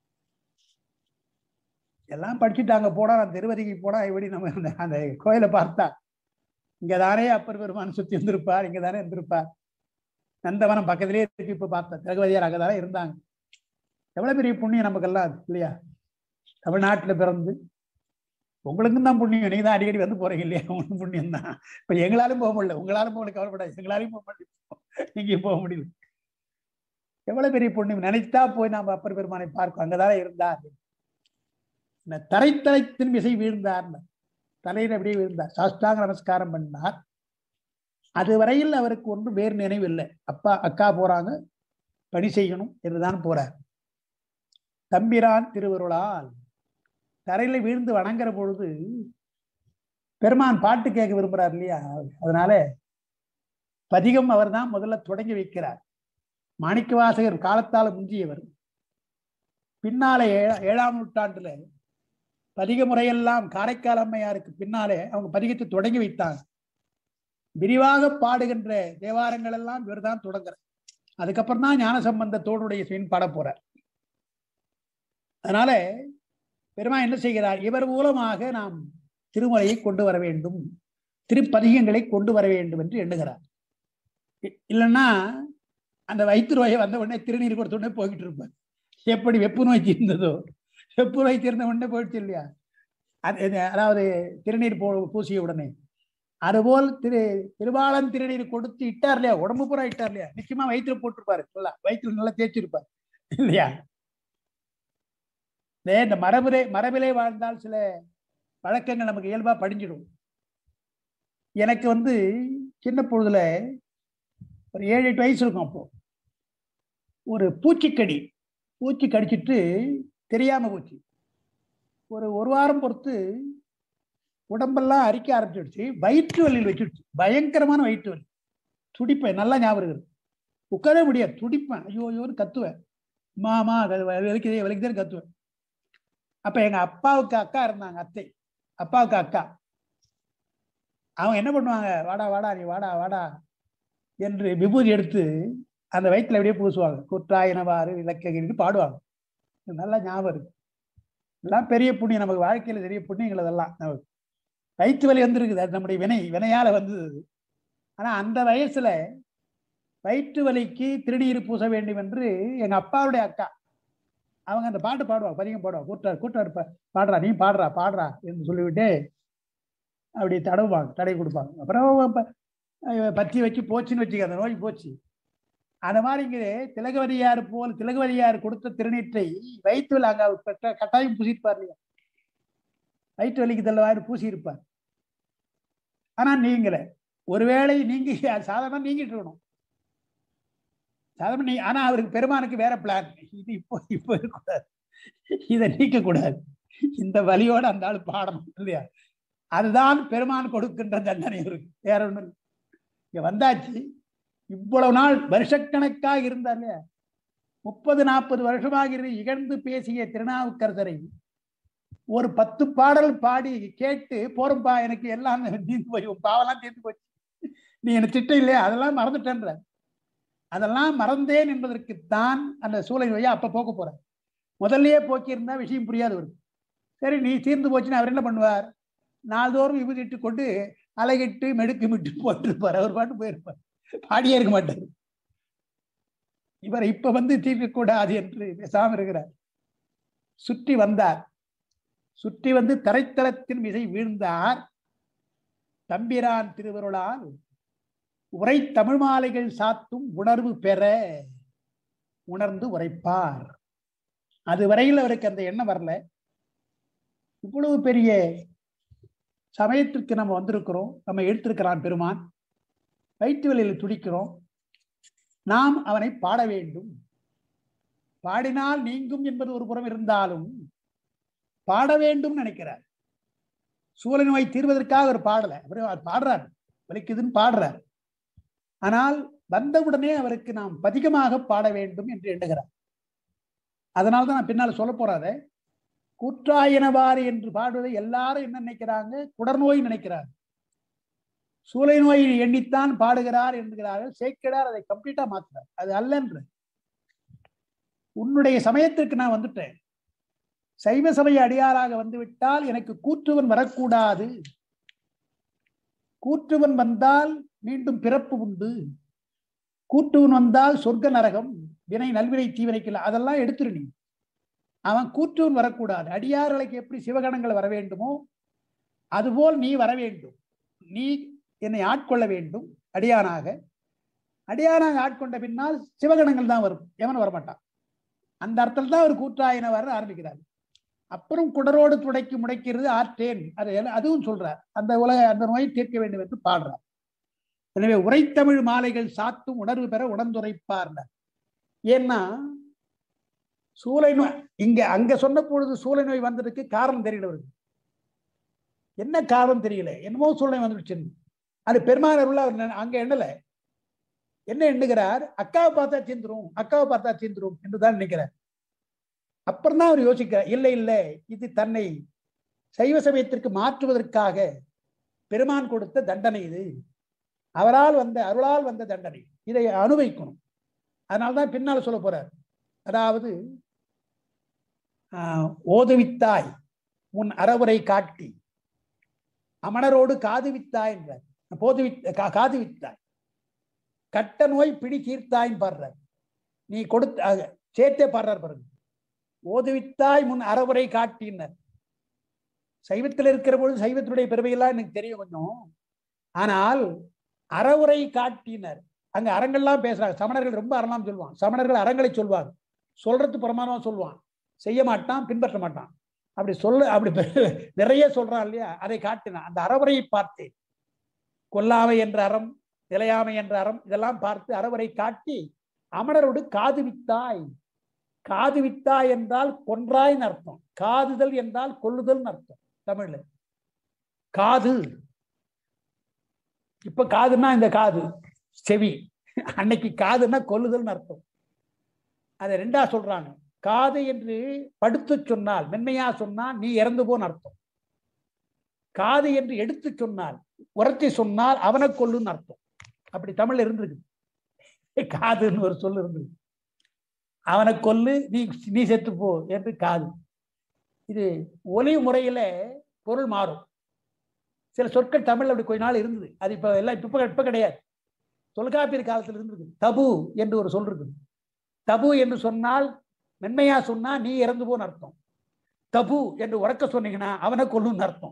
எல்லாம் படிச்சுட்டாங்க போனா நான் திருவதிக்கு போனா எப்படி நம்ம அந்த அந்த கோயிலை பார்த்தா இங்கதானே அப்பர் பெருமான் சுத்தி இருந்திருப்பார் இங்கதானே இருந்திருப்பார் நந்தவனம் பக்கத்திலே இருக்கு இப்ப பார்த்தேன் திரகவதியார் அங்கதானே இருந்தாங்க எவ்வளவு பெரிய புண்ணியம் நமக்கெல்லாம் அது இல்லையா தமிழ்நாட்டுல பிறந்து உங்களுக்கும் தான் புண்ணியம் நீங்க தான் அடிக்கடி வந்து போறீங்க இல்லையா உங்களுக்கு புண்ணியம் தான் இப்ப எங்களாலும் போக முடியல உங்களாலும் போக முடியல, கவலைப்படாது எங்களாலையும் போக முடியல நீங்க போக முடியல எவ்வளவு பெரிய புண்ணியம் நினைத்தா போய் நாம அப்பர் பெருமானை பார்க்கும் அங்கதானே இருந்தார் இந்த தரைத்தலைத்தின் விசை வீழ்ந்தார் தலையில அப்படியே வீழ்ந்தார் சாஸ்தாங்க நமஸ்காரம் பண்ணார் அது வரையில் அவருக்கு ஒன்றும் வேறு நினைவு இல்லை அப்பா அக்கா போறாங்க பணி செய்யணும் என்றுதான் போறார் தம்பிரான் திருவருளால் தரையில வீழ்ந்து வணங்குற பொழுது பெருமான் பாட்டு கேட்க விரும்புறார் இல்லையா அதனால பதிகம் அவர்தான் முதல்ல தொடங்கி வைக்கிறார் மாணிக்கவாசகர் காலத்தால முந்தியவர் பின்னாலே ஏழா- ஏழாம் நூற்றாண்டுல பதிக முறையெல்லாம் காரைக்கால் அம்மையாருக்கு பின்னாலே அவங்க பதிகத்தை தொடங்கி வைத்தாங்க விரிவாக பாடுகின்ற தேவாரங்கள் எல்லாம் இவர்தான் தொடங்குறார் அதுக்கப்புறம் தான் ஞானசம்பந்த தோடுடைய சிவன் பாட போறார் அதனால பெருமா என்ன செய்கிறார் இவர் மூலமாக நாம் திருமலையை கொண்டு வர வேண்டும் திருப்பதிகங்களை கொண்டு வர வேண்டும் என்று எண்ணுகிறார் இ- இல்லைன்னா அந்த வயிற்று நோயை வந்த உடனே திருநீர் கொடுத்த உடனே போய்கிட்டு இருப்பார் எப்படி வெப்பு நோய் தீர்ந்ததோ வெப்பு நோய் தீர்ந்த உடனே போயிடுச்சு இல்லையா அது இது, அதாவது திருநீர் போ பூசிய உடனே அதுபோல் திரு திருவாளன் திருநீர் கொடுத்து இட்டார் இல்லையா உடம்பு பூரா இட்டார் இல்லையா நிச்சயமா வயிற்றுல போட்டிருப்பாரு நல்லா வயிற்றுல நல்லா தேய்ச்சிருப்பார் இல்லையா இதே இந்த மரபிலே மரபிலே வாழ்ந்தால் சில வழக்கங்கள் நமக்கு இயல்பா படிஞ்சிடும் எனக்கு வந்து சின்ன பொழுதுல ஒரு ஏழு எட்டு வயசு இருக்கும் அப்போ ஒரு பூச்சிக்கடி பூச்சி கடிச்சிட்டு தெரியாம போச்சு ஒரு ஒரு வாரம் பொறுத்து உடம்பெல்லாம் அரிக்க ஆரம்பிச்சிடுச்சு வயிற்று வலியில் வச்சுடுச்சு பயங்கரமான வயிற்று வலி துடிப்பேன் நல்லா ஞாபகம் இருக்குது உட்காரவே முடியாது துடிப்பேன் ஐயோ ஐயோன்னு கத்துவேன் மாமா வலிக்குதே வலிக்குதேன்னு கத்துவேன் அப்ப எங்க அப்பாவுக்கு அக்கா இருந்தாங்க அத்தை அப்பாவுக்கு அக்கா அவங்க என்ன பண்ணுவாங்க வாடா வாடா நீ வாடா வாடா என்று விபூதி எடுத்து அந்த வயிற்றுல அப்படியே பூசுவாங்க குற்றாயினவாறு விளக்ககிரின்னு பாடுவாங்க இது நல்லா ஞாபகம் இருக்கு எல்லாம் பெரிய புண்ணியம் நமக்கு வாழ்க்கையில பெரிய புண்ணியங்கள் அதெல்லாம் நமக்கு வயிற்று வலி வந்திருக்குது அது நம்முடைய வினை வினையால வந்தது அது. ஆனா அந்த வயசுல வயிற்று வலிக்கு திருநீர் பூச வேண்டும் என்று எங்க அப்பாவுடைய அக்கா அவங்க அந்த பாட்டு பாடுவாங்க பதிகம் பாடுவாங்க கூட்டார் கூட்டார் பா- பாடுறா நீ பாடுறா பாடுறா என்று சொல்லிவிட்டு அப்படி தடவுவாங்க தடை கொடுப்பாங்க அப்புறம் ப- அஹ் பத்தி வச்சு போச்சுன்னு வச்சுக்க அந்த நோய் போச்சு அந்த மாதிரி இங்கே திலகவதியார் போல் திலகவதியார் கொடுத்த திருநீற்றை வயிற்றுல அங்க அவர் பெற்ற கட்டாயம் பூசியிருப்பார் இல்லையா வயிற்று வலிக்கு தள்ளவாறு பூசி இருப்பார் ஆனா நீங்களே ஒருவேளை நீங்க சாதாரண நீங்கிட்டு இருக்கணும் சாதாரண நீ ஆனா அவருக்கு பெருமானுக்கு வேற பிளான் இது இப்போ இப்போ இருக்கக்கூடாது இதை நீக்க கூடாது இந்த வலியோட அந்த ஆள் பாடணும் இல்லையா அதுதான் பெருமான் கொடுக்கின்ற தண்டனை இருக்கு வேற ஒண்ணும் இல்லை. இங்க வந்தாச்சு இவ்வளவு நாள் வருஷக்கணக்காக இருந்தார் இல்லையா முப்பது நாற்பது வருஷமாக இருந்து இகழ்ந்து பேசிய திருநாவுக்கரசரை ஒரு பத்து பாடல் பாடி கேட்டு போறப்பா எனக்கு எல்லாம் தீர்ந்து போய் உன் பாவெல்லாம் தீர்ந்து போச்சு நீ எனக்கு திட்டம் இல்லையா அதெல்லாம் மறந்துட்டேன்ற அதெல்லாம் மறந்தேன் என்பதற்குத்தான் அந்த சூழல் வழியா அப்ப போக்க போற முதல்லயே போக்கியிருந்தா விஷயம் புரியாது அவருக்கு சரி நீ தீர்ந்து போச்சுன்னு அவர் என்ன பண்ணுவார் நாள்தோறும் விபதிட்டு கொண்டு அலைகிட்டு மெடுக்கு மிட்டு போட்டிருப்பார் அவர் பாட்டு போயிருப்பார் பாடியே இருக்க மாட்டார் இவர் இப்ப வந்து தீர்க்கக்கூடாது என்று பேசாம இருக்கிறார் சுற்றி வந்தார் சுற்றி வந்து தரைத்தளத்தின் மிசை வீழ்ந்தார் தம்பிரான் திருவருளால் உரை தமிழ் மாலைகள் சாத்தும் உணர்வு பெற உணர்ந்து உரைப்பார் அதுவரையில் அவருக்கு அந்த எண்ணம் வரல இவ்வளவு பெரிய சமயத்திற்கு நம்ம வந்திருக்கிறோம் நம்ம எடுத்திருக்கிறான் பெருமான் வயிற்று வலியில் துடிக்கிறோம் நாம் அவனை பாட வேண்டும் பாடினால் நீங்கும் என்பது ஒரு புறம் இருந்தாலும் பாட வேண்டும் நினைக்கிறார் சூழ நோய் தீர்வதற்காக ஒரு பாடல அவர் பாடுறார் வலிக்குதுன்னு பாடுறார் ஆனால் வந்தவுடனே அவருக்கு நாம் பதிகமாக பாட வேண்டும் என்று எண்ணுகிறார் அதனால்தான் நான் பின்னால் சொல்ல போறாத கூற்றாயினவாறு என்று பாடுவதை எல்லாரும் என்ன நினைக்கிறாங்க குடர்நோய் நினைக்கிறாங்க சூளை நோயை எண்ணித்தான் பாடுகிறார் என்கிறார்கள் சேக்கிடார் அதை கம்ப்ளீட்டா மாத்துறார் அது அல்லன்று உன்னுடைய சமயத்திற்கு நான் வந்துட்டேன் சைவ சமய அடியாராக வந்துவிட்டால் எனக்கு கூற்றுவன் வரக்கூடாது கூற்றுவன் வந்தால் மீண்டும் பிறப்பு உண்டு கூற்றுவன் வந்தால் சொர்க்க நரகம் வினை நல்வினை தீவினைக்கல அதெல்லாம் எடுத்துரு நீ அவன் கூற்றுவன் வரக்கூடாது அடியார்களுக்கு எப்படி சிவகணங்கள் வர வேண்டுமோ அதுபோல் நீ வர வேண்டும் நீ என்னை ஆட்கொள்ள வேண்டும் அடியானாக அடியானாக ஆட்கொண்ட பின்னால் சிவகணங்கள் தான் வரும் எவன் வரமாட்டான் அந்த அர்த்தத்தில் தான் அவர் கூற்றாயின வர ஆரம்பிக்கிறார் அப்புறம் குடரோடு துடைக்கு முடைக்கிறது ஆற்றேன் அது எல்லாம் அதுவும் சொல்றார் அந்த உலக அந்த நோயை தீர்க்க வேண்டும் என்று பாடுறார் எனவே உரைத்தமிழ் மாலைகள் சாத்தும் உணர்வு பெற உணர்ந்துரைப்பார் ஏன்னா சூளை நோய் இங்க அங்க சொன்ன பொழுது சூளை நோய் வந்ததுக்கு காரணம் தெரியல அவருக்கு என்ன காரணம் தெரியல என்னமோ சூழ்நிலை வந்துடுச்சு அது பெருமாள் அருள் அவர் நெ- அங்க எண்ணல என்ன எண்ணுகிறார் அக்காவை பார்த்தா தீந்துரும் அக்காவை பார்த்தா தீந்துரும் என்றுதான் நினைக்கிறார் அப்புறம் தான் அவர் யோசிக்கிறார் இல்லை இல்லை இது தன்னை சைவ சமயத்திற்கு மாற்றுவதற்காக பெருமான் கொடுத்த தண்டனை இது அவரால் வந்த அருளால் வந்த தண்டனை இதை அனுபவிக்கணும் அதனால்தான் பின்னால் சொல்ல போறார் அதாவது ஆஹ், ஓதுவித்தாய் உன் அறவுரை காட்டி அமணரோடு காதுவித்தாய் என்றார் போதுவித்த கா- காதுவித்தாய் கட்ட நோய் பிடி தீர்த்தாய்ன்னு பாடுறார் நீ கொடுத்த ஆக, சேர்த்தே பாடுறார் பாருங்க ஓதுவித்தாய் முன் அறவுரை காட்டினர் சைவத்தில் இருக்கிற பொழுது சைவத்தினுடைய பெருமையெல்லாம் எனக்கு தெரியும் கொஞ்சம் ஆனால் அறவுரை காட்டினர் அங்க அறங்கள்லாம் பேசுறாங்க சமணர்கள் ரொம்ப அறலாம் சொல்லுவான் சமணர்கள் அறங்களை சொல்வாங்க சொல்றது பிரமாணமா சொல்லுவான் செய்ய மாட்டான் பின்பற்ற மாட்டான் அப்படி சொல்ல அப்படி பெ- நிறைய சொல்றான் இல்லையா அதை காட்டினான் அந்த அறவுரையை பார்த்தேன் கொல்லாமை என்ற அறம் நிலையாமை என்ற அறம் இதெல்லாம் பார்த்து அறவுரை காட்டி அமணரோடு காது வித்தாய் காது வித்தாய் என்றால் கொன்றாய்ன்னு அர்த்தம் காதுதல் என்றால் கொல்லுதல்னு அர்த்தம் தமிழ்ல காது இப்ப காதுன்னா இந்த காது செவி அன்னைக்கு காதுன்னா கொல்லுதல்னு அர்த்தம் அதை ரெண்டா சொல்றாங்க காது என்று படுத்து சொன்னால் மென்மையா சொன்னால் நீ இறந்து போன்னு அர்த்தம் காது என்று எடுத்து சொன்னால் உரத்தி சொன்னால் அவனை கொல்லுன்னு அர்த்தம் அப்படி தமிழ்ல இருந்திருக்கு காதுன்னு ஒரு சொல் இருந்தது அவனை கொல்லு நீ நீ செத்து போ என்று காது இது ஒலி முறையில பொருள் மாறும் சில சொற்கள் தமிழ்ல அப்படி கொஞ்ச நாள் இருந்தது அது இப்ப எல்லாம் இப்ப இப்ப கிடையாது தொல்காப்பியர் காலத்தில் இருந்தது தபு என்று ஒரு சொல் இருக்குது தபு என்று சொன்னால் மென்மையா சொன்னா நீ இறந்து போன்னு அர்த்தம் தபு என்று உறக்க சொன்னீங்கன்னா அவனை கொல்லுன்னு அர்த்தம்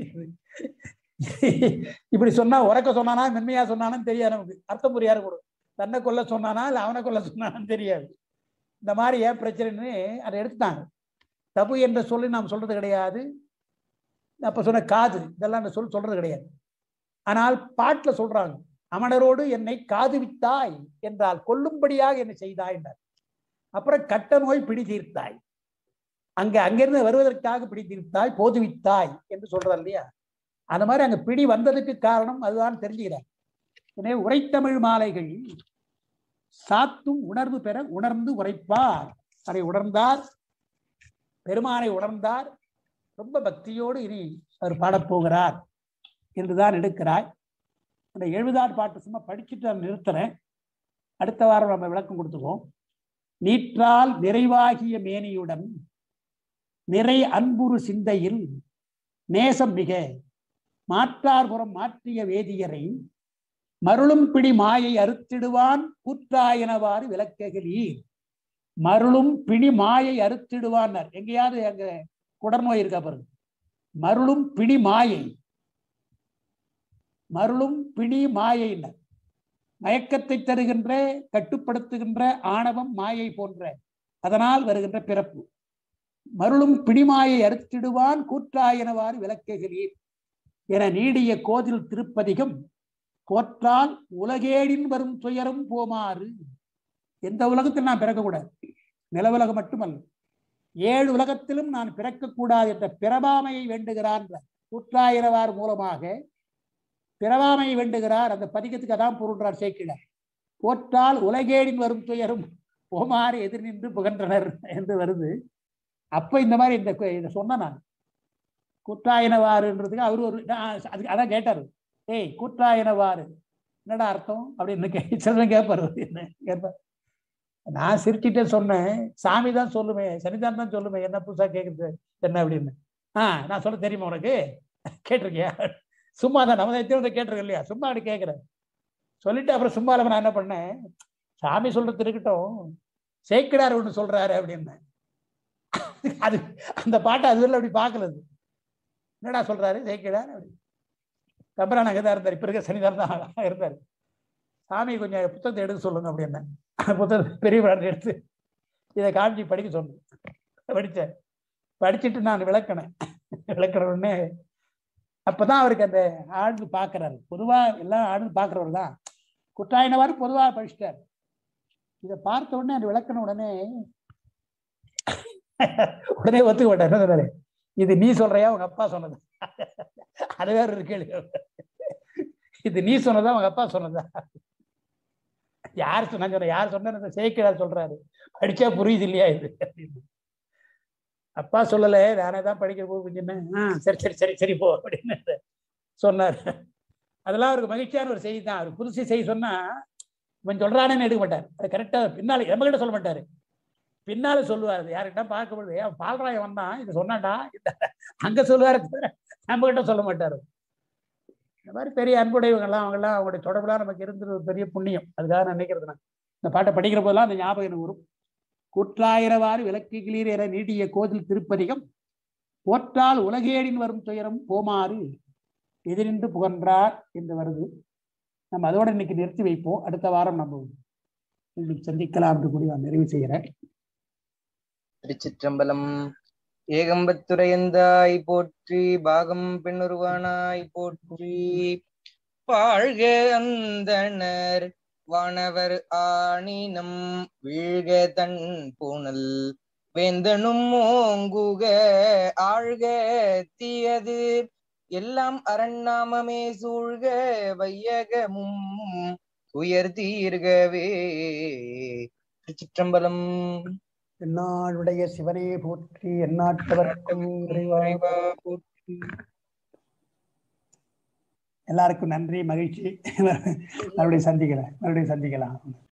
இப்படி சொன்னா உறக்க சொன்னானா மென்மையா சொன்னானு தெரியாது நமக்கு அர்த்தம் புரியாது கூட தன்னை கொல்ல சொன்னானா இல்ல அவனை கொல்ல சொன்னானான்னு தெரியாது இந்த மாதிரி ஏன் பிரச்சனைன்னு அதை எடுத்துட்டாங்க தபு என்ற சொல்லி நாம் சொல்றது கிடையாது அப்ப சொன்ன காது இதெல்லாம் அந்த சொல் சொல்றது கிடையாது ஆனால் பாட்டுல சொல்றாங்க அமணரோடு என்னை காதுவித்தாய் என்றால் கொல்லும்படியாக என்னை செய்தாய் என்றார் அப்புறம் கட்ட நோய் பிடி தீர்த்தாய் அங்க அங்கிருந்து வருவதற்காக பிடி தீர்த்தாய் போதுவித்தாய் என்று சொல்றார் இல்லையா அந்த மாதிரி அங்க பிடி வந்ததுக்கு காரணம் அதுதான் தெரிஞ்சுக்கிறார் எனவே உரைத்தமிழ் மாலைகள் சாத்தும் உணர்வு பெற உணர்ந்து உரைப்பார் அதை உணர்ந்தார் பெருமானை உணர்ந்தார் ரொம்ப பக்தியோடு இனி அவர் பாடப்போகிறார் என்றுதான் எடுக்கிறாய் அந்த எழுபதாறு பாட்டு சும்மா படிச்சுட்டு நான் நிறுத்துறேன் அடுத்த வாரம் நம்ம விளக்கம் கொடுத்துக்குவோம் நீற்றால் நிறைவாகிய மேனியுடன் நிறை அன்புறு சிந்தையில் நேசம் மிக மாற்றார்புறம் மாற்றிய வேதியரை மருளும் பிடி மாயை அறுத்திடுவான் கூற்றாயனவாறு விளக்ககிலீர் மருளும் பிடி மாயை அறுத்திடுவான் எங்கேயாவது அங்க குடர்நோய் இருக்கா பாருங்க மருளும் பிடி மாயை மருளும் பிடி மாயைனர் மயக்கத்தை தருகின்ற கட்டுப்படுத்துகின்ற ஆணவம் மாயை போன்ற அதனால் வருகின்ற பிறப்பு மருளும் பிடிமாயை அறுத்திடுவான் கூற்றாயனவாறு விளக்குகிறீர் என நீடிய கோதில் திருப்பதிகம் போற்றால் உலகேடின் வரும் துயரும் போமாறு எந்த உலகத்தில் நான் பிறக்கக்கூடாது நில உலகம் மட்டுமல்ல ஏழு உலகத்திலும் நான் பிறக்கக்கூடாது என்ற பிறவாமையை வேண்டுகிறான் கூற்றாயிரவார் மூலமாக பிறவாமையை வேண்டுகிறார் அந்த பதிகத்துக்கு அதான் பொருள்றார் சேர்க்கிறார் போற்றால் உலகேடின் வரும் துயரும் போமாறு எதிர் நின்று புகன்றனர் என்று வருது அப்ப இந்த மாதிரி இந்த இதை சொன்ன நான் கூற்றாயினவாறுன்றதுக்கு அவரு ஒரு அதுக்கு அதான் கேட்டாரு ஏய் கூற்றாயினவாறு என்னடா அர்த்தம் அப்படின்னு கே சிலரும் கேட்பாரு என்ன கேட்பார் நான் சிரிச்சுட்டே சொன்னேன் சாமி தான் சொல்லுமே சனிதான் தான் சொல்லுமே என்ன புதுசா கேட்குறது என்ன அப்படின்னு ஆ நான் சொல்ல தெரியுமா உனக்கு கேட்டிருக்கியா சும்மா தான் நம்ம எத்தனை கேட்டிருக்கேன் இல்லையா சும்மா அப்படி கேட்குறேன் சொல்லிட்டு அப்புறம் சும்மா இல்லாம நான் என்ன பண்ணேன் சாமி சொல்றது இருக்கட்டும் சேக்கிடார் ஒன்று சொல்றாரு அப்படின்னு அது அந்த பாட்டை அதுல அப்படி பார்க்கலது என்னடா சொல்றாரு சேக்கிடார் அப்படி கம்பரான் அங்கே தான் இருந்தார் இப்ப இருக்க சனிதார் தான் இருந்தார் சாமி கொஞ்சம் புத்தகத்தை எடுத்து சொல்லுங்க அப்படின்னு புத்தகத்தை பெரிய பிராண்ட் எடுத்து இதை காமிச்சு படிக்க சொன்னேன் படித்தேன் படிச்சுட்டு நான் விளக்கினேன் விளக்கின உடனே அப்பதான் அவருக்கு அந்த ஆழ்ந்து பார்க்கறாரு பொதுவா எல்லாம் ஆழ்ந்து பார்க்கறவர் தான் குற்றாயினவாறு பொதுவா படிச்சிட்டார் இதை பார்த்த உடனே அந்த விளக்கின உடனே உடனே ஒத்துக்க மாட்டார் என்ன சொன்னாரு இது நீ சொல்றியா உங்க அப்பா சொன்னது அது வேற ஒரு கேள்வி இது நீ சொன்னதா உங்க அப்பா சொன்னதா யார் சொன்ன சொல்ற யார் சொன்ன சேர்க்கிறார் சொல்றாரு படிச்சா புரியுது இல்லையா இது அப்படின்னு அப்பா சொல்லல நானே தான் படிக்கிற போது கொஞ்சம் சரி சரி சரி சரி போ அப்படின்னு சொன்னார் அதெல்லாம் அவருக்கு மகிழ்ச்சியான ஒரு செய்தி தான் அவர் புதுசு செய்தி சொன்னா இவன் சொல்றானேன்னு எடுக்க மாட்டார் அது கரெக்டா பின்னால நம்ம கிட்ட சொல்ல மாட்டாரு பின்னால சொல்லுவார் யாருக்கிட்ட பார்க்கப்படுது ஏன் பால்ராயம் வந்தான் இது சொன்னாண்டா அங்க சொல்லுவாரு தவிர நம்ம கிட்ட சொல்ல மாட்டாரு இந்த மாதிரி பெரிய அன்புடையவங்கெல்லாம் அவங்கெல்லாம் அவங்களுடைய தொடர்புலாம் நமக்கு இருந்தது ஒரு பெரிய புண்ணியம் அதுக்காக நான் நினைக்கிறது நான் இந்த பாட்டை படிக்கிற போதெல்லாம் அந்த ஞாபகம் எனக்கு வரும் கூற்றாயிரவாறு விளக்குகிறீர் என நீடிய கோதில் திருப்பதிகம் போற்றால் உலகேடின் வரும் துயரம் போமாறு எதிரின்று புகன்றார் என்று வருது நம்ம அதோட இன்னைக்கு நிறுத்தி வைப்போம் அடுத்த வாரம் நம்ம உங்களுக்கு சந்திக்கலாம் என்று கூடி நான் நிறைவு செய்கிறேன் திருச்சிற்றம்பலம் ஏகம்பத்துரையந்தாய் போற்றி பாகம் பெண்ணுருவானாய் போற்றி பாழ்க அந்தனர் வானவர் ஆணினம் வீழ்க தன் பூனல் வேந்தனும் ஓங்குக ஆழ்க தீயது எல்லாம் அரண்நாமமே சூழ்க வையகமும் உயர் தீர்கவே திருச்சிற்றம்பலம் என்னாளுடைய சிவனே போற்றி எந்நாட்டவர்க்கும் இறைவா இறைவா போற்றி எல்லாருக்கும் நன்றி மகிழ்ச்சி மறுபடியும் சந்திக்கலாம் மறுபடியும் சந்திக்கலாம்